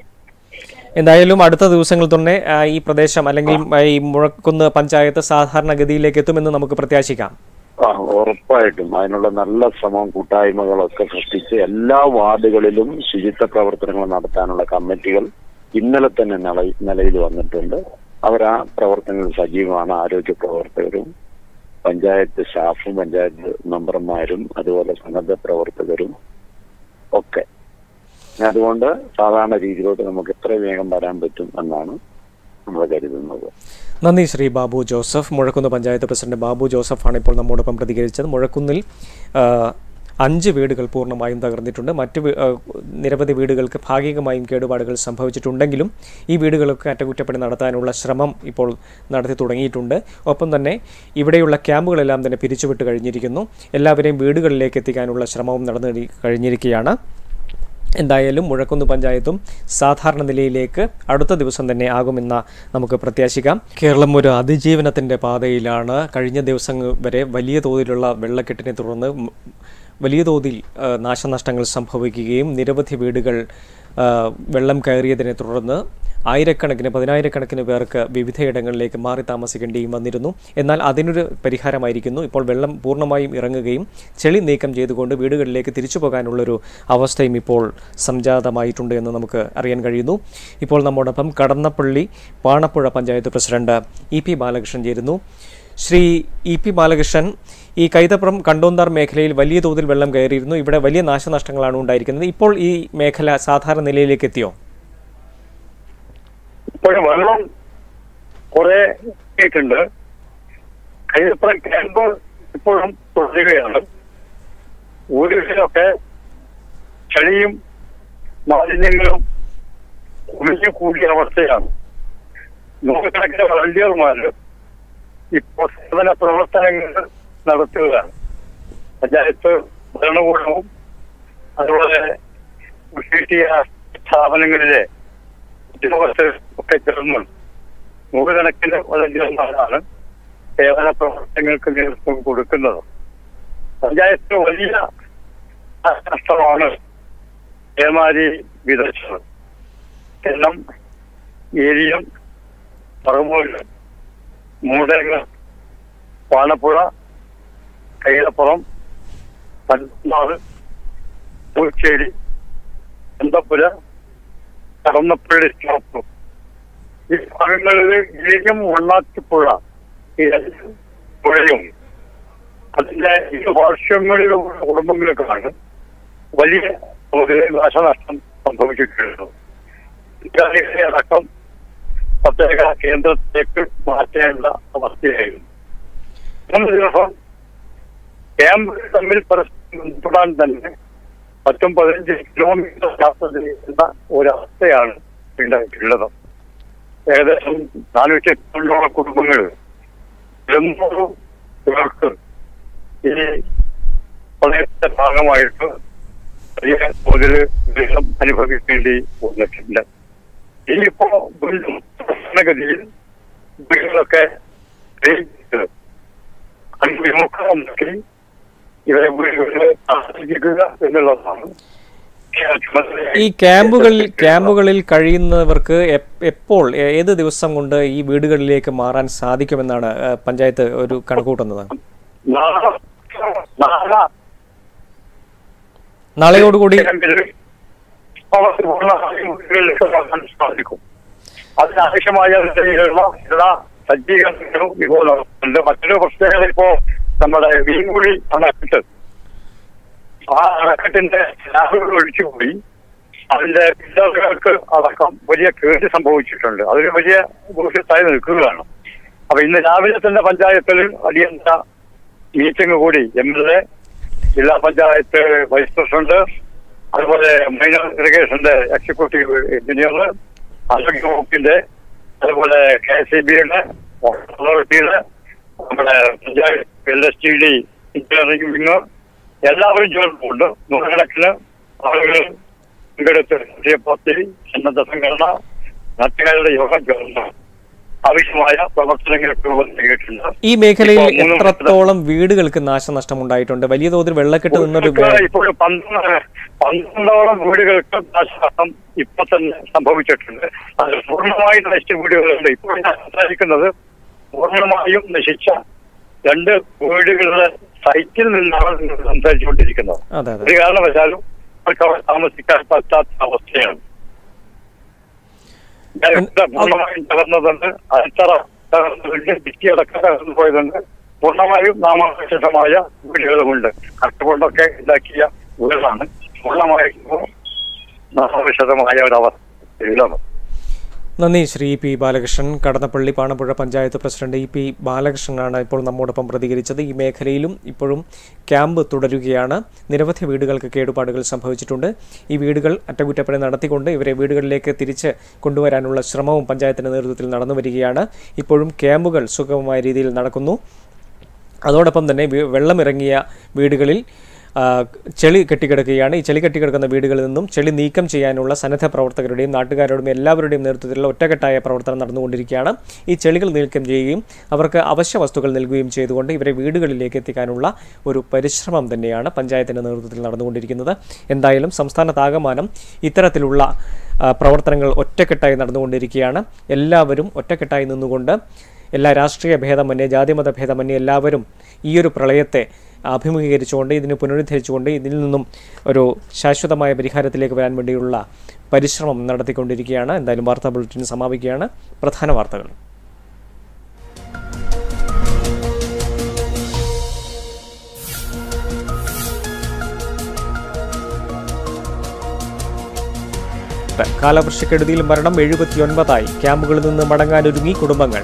[SPEAKER 1] എന്തായാലും അടുത്ത ദിവസങ്ങൾ തന്നെ ആ, ഈ പ്രദേശം അല്ലെങ്കിൽ ആ, ഈ മുഴക്കുന്ന് പഞ്ചായത്ത് സാധാരണഗതിയിലേക്ക് എത്തുമെന്ന് നമുക്ക് പ്രത്യാശിക്കാം
[SPEAKER 5] ആ, ഉറപ്പായിട്ടും അതിനുള്ള നല്ല ശ്രമം കൂട്ടായ്മകളൊക്കെ സൃഷ്ടിച്ച് എല്ലാ വാർഡുകളിലും ശുചിത്വ പ്രവർത്തനങ്ങൾ നടത്താനുള്ള കമ്മിറ്റികൾ ഇന്നലെ തന്നെ നില- നിലയിൽ വന്നിട്ടുണ്ട് അവർ ആ പ്രവർത്തനങ്ങളിൽ സജീവമാണ് ആരോഗ്യ പ്രവർത്തകരും പഞ്ചായത്ത് സ്റ്റാഫും പഞ്ചായത്ത് മെമ്പർമാരും അതുപോലെ സന്നദ്ധ പ്രവർത്തകരും ഒക്കെ അതുകൊണ്ട് സാധാരണ രീതിയിലോട്ട് നമുക്ക് എത്ര വേഗം വരാൻ പറ്റും എന്നാണ് നമ്മൾ കരുതുന്നത്
[SPEAKER 1] നന്ദി ശ്രീ ബാബു ജോസഫ് മുഴക്കുന്ന് പഞ്ചായത്ത് പ്രസിഡന്റ് ബാബു ജോസഫാണ് ഇപ്പോൾ നമ്മോടൊപ്പം പ്രതികരിച്ചത് മുഴക്കുന്നിൽ ആ, അഞ്ച് വീടുകൾ പൂർണ്ണമായും തകർന്നിട്ടുണ്ട് മറ്റ് വീ- ആ, നിരവധി വീടുകൾക്ക് ഭാഗികമായും കേടുപാടുകൾ സംഭവിച്ചിട്ടുണ്ടെങ്കിലും ഈ വീടുകളൊക്കെ അറ്റകുറ്റപ്പണി നടത്താനുള്ള ശ്രമം ഇപ്പോൾ നടത്തി തുടങ്ങിയിട്ടുണ്ട് ഒപ്പം തന്നെ ഇവിടെയുള്ള ക്യാമ്പുകളെല്ലാം തന്നെ പിരിച്ചുവിട്ട് കഴിഞ്ഞിരിക്കുന്നു എല്ലാവരെയും വീടുകളിലേക്ക് എത്തിക്കാനുള്ള ശ്രമവും നടന്നു കഴിഞ്ഞിരിക്കുകയാണ് എന്തായാലും മുഴക്കുന്ന് പഞ്ചായത്തും സാധാരണ നിലയിലേക്ക് അടുത്ത ദിവസം തന്നെ ആകുമെന്ന നമുക്ക് പ്രത്യാശിക്കാം കേരളം ഒരു അതിജീവനത്തിൻ്റെ പാതയിലാണ് കഴിഞ്ഞ ദിവസങ്ങൾ വരെ വലിയ തോതിലുള്ള വെള്ളക്കെട്ടിനെ തുടർന്ന് മ് വലിയ തോതിൽ ആ, നാശനഷ്ടങ്ങൾ സംഭവിക്കുകയും നിരവധി വീടുകൾ ആ, വെള്ളം കയറിയതിനെ തുടർന്ന് ആയിരക്കണക്കിന് പതിനായിരക്കണക്കിന് പേർക്ക് വിവിധയിടങ്ങളിലേക്ക് മാറി താമസിക്കേണ്ടിയും വന്നിരുന്നു എന്നാൽ അതിനൊരു പരിഹാരമായിരിക്കുന്നു ഇപ്പോൾ വെള്ളം പൂർണ്ണമായും ഇറങ്ങുകയും ചെളി നീക്കം ചെയ്തുകൊണ്ട് വീടുകളിലേക്ക് തിരിച്ചു പോകാനുള്ളൊരു അവസ്ഥയും ഇപ്പോൾ സംജാതമായിട്ടുണ്ട് എന്ന് നമുക്ക് അറിയാൻ കഴിയുന്നു ഇപ്പോൾ നമ്മോടൊപ്പം Kadannappally Panappuzha panchayat president E P Balakrishnan ചേരുന്നു ശ്രീ ഇ പി ബാലകൃഷ്ണൻ ഈ കൈതപ്പുറം കണ്ടോന്താർ മേഖലയിൽ വലിയ തോതിൽ വെള്ളം കയറിയിരുന്നു ഇവിടെ വലിയ നാശനഷ്ടങ്ങളാണ് ഉണ്ടായിരിക്കുന്നത് ഇപ്പോൾ ഈ മേഖല സാധാരണ നിലയിലേക്ക് എത്തിയോ
[SPEAKER 22] ഇപ്പോഴും വെള്ളം കുറെ എത്തിയിട്ടുണ്ട് കൈതപ്പുറം ക്യാമ്പ് ഇപ്പോഴും തുടരുകയാണ് ഊരുകളിലൊക്കെ ചളിയും മാലിന്യങ്ങളും കുമിഞ്ഞു കൂടിയ അവസ്ഥയാണ് നൂറുകണക്കിന് വളണ്ടിയർമാര് ഇപ്പോൾ സേവന പ്രവർത്തനങ്ങൾ നടത്തുകയാണ് പഞ്ചായത്ത് ഭരണകൂടവും അതുപോലെ കിട്ടിയ സ്ഥാപനങ്ങളിലെ ഉദ്യോഗസ്ഥർ ഒക്കെ ചേർന്ന് നൂറുകണക്കിന് വളണ്ടിയർമാരാണ് സേവന പ്രവർത്തനങ്ങൾക്ക് നേതൃത്വം കൊടുക്കുന്നത് പഞ്ചായത്ത് വലിയ നഷ്ടമാണ് പേമാരി വിതച്ചത് എണ്ണം ഏരിയം പറമ്പോല് മൂടേങ്ങ പാണപ്പുഴ കൈലപ്പുറം പന്മാവ് പൂച്ചേരി എന്തപ്പുര കടന്നപ്പള്ളി സ്റ്റോപ്പ് ഈ ഭാഗങ്ങളിൽ ഏരിയം വണ്ണാത്തിപ്പുഴ ഈ രണ്ട് പുഴയും അതിന്റെ ഇരു വർഷങ്ങളിലുള്ള കുടുംബങ്ങൾക്കാണ് വലിയ തോതിൽ നാശനഷ്ടം സംഭവിച്ചിട്ടുള്ളത് വിദ്യാലയങ്ങളെ അടക്കം പ്രത്യേക കേന്ദ്രത്തിലേക്ക് മാറ്റേണ്ട അവസ്ഥയായിരുന്നു മൂന്ന് ദിവസം ക്യാമ്പുകൾ തമ്മിൽ പരസ്പരം ബന്ധപ്പെടാൻ തന്നെ പത്തും പതിനഞ്ച് കിലോമീറ്റർ യാത്ര ചെയ്യുന്ന ഒരവസ്ഥയാണ് ഉണ്ടായിട്ടുള്ളത് ഏകദേശം നാനൂറ്റി തൊണ്ണൂറോളം കുടുംബങ്ങൾ എണ്ണൂറ് പേർക്ക് ഈ പ്രളയത്തിന്റെ ഭാഗമായിട്ട് വലിയ തോതിൽ ദുരിതം അനുഭവിക്കേണ്ടി വന്നിട്ടുണ്ട് ഇനിയിപ്പോ വീണ്ടും പ്രശ്നഗതിയിൽ വീടുകളൊക്കെ വിമുഖമാക്കി ഇവരെ വീടുകളിൽ താമസിക്കുക എന്നുള്ളതാണ്
[SPEAKER 1] ഈ ക്യാമ്പുകളിൽ ക്യാമ്പുകളിൽ കഴിയുന്നവർക്ക് എപ്- എപ്പോൾ ഏ- ഏത് ദിവസം കൊണ്ട് ഈ വീടുകളിലേക്ക് മാറാൻ സാധിക്കുമെന്നാണ് ഏ, പഞ്ചായത്ത് ഒരു കണക്കൂട്ടുന്നത്
[SPEAKER 22] നാളെ നാളെ
[SPEAKER 1] നാളെയോടുകൂടി
[SPEAKER 22] അവർക്ക് പൂർണ്ണമായും വീടുകളിലേക്ക് പോകാൻ സാധിക്കും അതിനാവശ്യമായ നിലയിലുള്ള എല്ലാ സജ്ജീകരണങ്ങളും ഇപ്പോൾ നടത്തുന്നുണ്ട് മറ്റൊരു പ്രത്യേകത ഇപ്പോ നമ്മുടെ വീൻകുഴി അണക്കെട്ട് ആ അണക്കെട്ടിന്റെ സ്ലാബുകൾ ഒഴിച്ചുപോയി അതിന്റെ പില്ലറുകൾക്ക് അടക്കം വലിയ കേട് സംഭവിച്ചിട്ടുണ്ട് അതൊരു വലിയ ഭൂഷ്യത്തായി നിൽക്കുകയാണ് അപ്പൊ ഇന്ന് രാവിലെ തന്നെ പഞ്ചായത്തിൽ അടിയന്തര മീറ്റിംഗ് കൂടി എം എൽ എ ജില്ലാ പഞ്ചായത്ത് വൈസ് പ്രസിഡന്റ് അതുപോലെ മൈനർ ഇറിഗേഷന്റെ എക്സിക്യൂട്ടീവ് എഞ്ചിനീയർ ആരോഗ്യ വകുപ്പിന്റെ അതുപോലെ കെ എസ് ഇ ബിയുടെ അതോറിറ്റിയുടെ നമ്മുടെ panchayat L S T D engineering wing എല്ലാവരും ചേർന്നുകൊണ്ട് നൂറുകണക്കിന് ആളുകൾ പങ്കെടുത്ത് രാഷ്ട്രീയ പാർട്ടി സന്നദ്ധ സംഘടന നാട്ടുകാരുടെ യോഗം ചേർന്ന് ആവശ്യമായ പ്രവർത്തനങ്ങൾക്ക് രൂപം നൽകിയിട്ടുണ്ട്
[SPEAKER 1] ഈ മേഖലയിൽ
[SPEAKER 22] ഇപ്പോൾ മൂന്ന്
[SPEAKER 1] എത്രത്തോളം വീടുകൾക്ക് നാശനഷ്ടം ഉണ്ടായിട്ടുണ്ട് വലിയ തോതിൽ വെള്ളക്കെട്ട് നിന്നൊരു വേ-
[SPEAKER 22] ഇപ്പോൾ പന്ത്രണ്ട് പന്ത്രണ്ടോളം വീടുകൾക്ക് നാശനഷ്ടം ഇപ്പൊ തന്നെ സംഭവിച്ചിട്ടുണ്ട് അത് പൂർണ്ണമായി നശിച്ച വീടുകളുണ്ട് ഇപ്പോൾ ഞാൻ സംസാരിക്കുന്നത് പൂർണ്ണമായും നശിച്ച രണ്ട് വീടുകളുടെ സൈറ്റിൽ നിന്നാണ് നിങ്ങൾ സംസാരിച്ചുകൊണ്ടിരിക്കുന്നത്
[SPEAKER 1] അതെ അതെ
[SPEAKER 22] ഒരു കാരണവശാലും അവർക്ക് അവിടെ താമസിക്കാൻ പറ്റാത്ത അവസ്ഥയാണ് ഞാൻ ഇവിടെ പൂർണ്ണമായും തകർന്നതുണ്ട് അടിത്തറ തകർന്നതുണ്ട് ഭിത്തി അടക്കം തകർന്നു പോയതുണ്ട് പൂർണ്ണമായും നാമാവശേഷമായ വീടുകളുമുണ്ട് കട്ടുകൊണ്ടൊക്കെ ഉണ്ടാക്കിയ വീടാണ് പൂർണ്ണമായും നാമാവശേഷമായ ഒരവസ്ഥയിലാണ്
[SPEAKER 1] നന്ദി Shri P Balakrishnan Kadannappally Panappuzha panchayat president E P ബാലകൃഷ്ണനാണ് ഇപ്പോൾ നമ്മോടൊപ്പം പ്രതികരിച്ചത് ഈ മേഖലയിലും ഇപ്പോഴും ക്യാമ്പ് തുടരുകയാണ് നിരവധി വീടുകൾക്ക് കേടുപാടുകൾ സംഭവിച്ചിട്ടുണ്ട് ഈ വീടുകൾ അറ്റകുറ്റപ്പണി നടത്തിക്കൊണ്ട് ഇവരെ വീടുകളിലേക്ക് തിരിച്ച് കൊണ്ടുവരാനുള്ള ശ്രമവും പഞ്ചായത്തിന്റെ നേതൃത്വത്തിൽ നടന്നു വരികയാണ് ഇപ്പോഴും ക്യാമ്പുകൾ സുഗമമായ രീതിയിൽ നടക്കുന്നു അതോടൊപ്പം തന്നെ വി- വെള്ളമിറങ്ങിയ വീടുകളിൽ ആ, ചെളി കെട്ടിക്കിടക്കുകയാണ് ഈ ചെളി കെട്ടിക്കിടക്കുന്ന വീടുകളിൽ നിന്നും ചെളി നീക്കം ചെയ്യാനുള്ള സന്നദ്ധ പ്രവർത്തകരുടെയും നാട്ടുകാരുടെയും എല്ലാവരുടെയും നേതൃത്വത്തിലുള്ള ഒറ്റക്കെട്ടായ പ്രവർത്തനം നടന്നുകൊണ്ടിരിക്കുകയാണ് ഈ ചെളികൾ നീക്കം ചെയ്യുകയും അവർക്ക് അവശ്യ വസ്തുക്കൾ നൽകുകയും ചെയ്തുകൊണ്ട് ഇവരെ വീടുകളിലേക്ക് എത്തിക്കാനുള്ള ഒരു പരിശ്രമം തന്നെയാണ് പഞ്ചായത്തിൻ്റെ നേതൃത്വത്തിൽ നടന്നുകൊണ്ടിരിക്കുന്നത് എന്തായാലും സംസ്ഥാനത്താകമാനം ഇത്തരത്തിലുള്ള ആ, പ്രവർത്തനങ്ങൾ ഒറ്റക്കെട്ടായി നടന്നുകൊണ്ടിരിക്കുകയാണ് എല്ലാവരും ഒറ്റക്കെട്ടായി നിന്നുകൊണ്ട് എല്ലാ രാഷ്ട്രീയ ഭേദമന്യേ ജാതിമത ഭേദമന്യേ എല്ലാവരും ഈ ഒരു പ്രളയത്തെ അഭിമുഖീകരിച്ചുകൊണ്ട് ഇതിനെ പുനരുദ്ധരിച്ചുകൊണ്ട് ഇതിൽ നിന്നും ഒരു ശാശ്വതമായ പരിഹാരത്തിലേക്ക് വരാൻ വേണ്ടിയുള്ള പരിശ്രമം നടത്തിക്കൊണ്ടിരിക്കുകയാണ് എന്തായാലും വാർത്താ ബുള്ളറ്റിൻ സമാപിക്കുകയാണ് പ്രധാന വാർത്തകൾ കാലവർഷക്കെടുതിയിൽ മരണം എഴുപത്തിയൊൻപതായി ക്യാമ്പുകളിൽ നിന്ന് മടങ്ങാനൊരുങ്ങി കുടുംബങ്ങൾ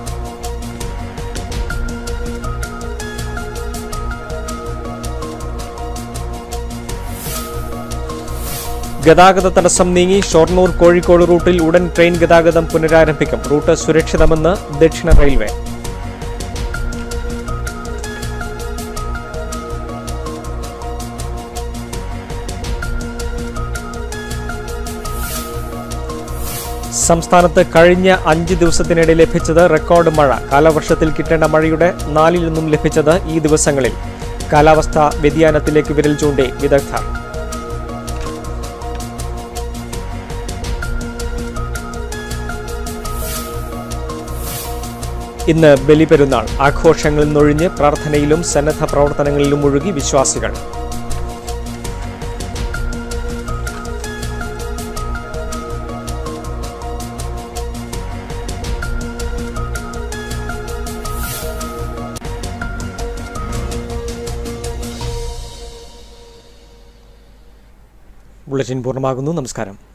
[SPEAKER 1] ഗതാഗത തടസ്സം നീങ്ങി ഷൊർണൂർ കോഴിക്കോട് റൂട്ടിൽ ഉടൻ ട്രെയിൻ ഗതാഗതം പുനരാരംഭിക്കും റൂട്ട് സുരക്ഷിതമെന്ന് ദക്ഷിണ റെയിൽവേ സംസ്ഥാനത്ത് കഴിഞ്ഞ അഞ്ച് ദിവസത്തിനിടെ ലഭിച്ചത് റെക്കോർഡ് മഴ കാലവർഷത്തിൽ കിട്ടേണ്ട മഴയുടെ നാലിൽ നിന്നും ലഭിച്ചത് ഈ ദിവസങ്ങളിൽ കാലാവസ്ഥാ വ്യതിയാനത്തിലേക്ക് വിരൽ ചൂണ്ടി വിദഗ്ധർ ഇന്ന് ബലിപെരുന്നാൾ ആഘോഷങ്ങളിൽ നിന്നൊഴിഞ്ഞ് പ്രാർത്ഥനയിലും സന്നദ്ധ പ്രവർത്തനങ്ങളിലും മുഴുകി വിശ്വാസികൾ ബുള്ളറ്റിൻ പൂർണ്ണമാകുന്നു നമസ്കാരം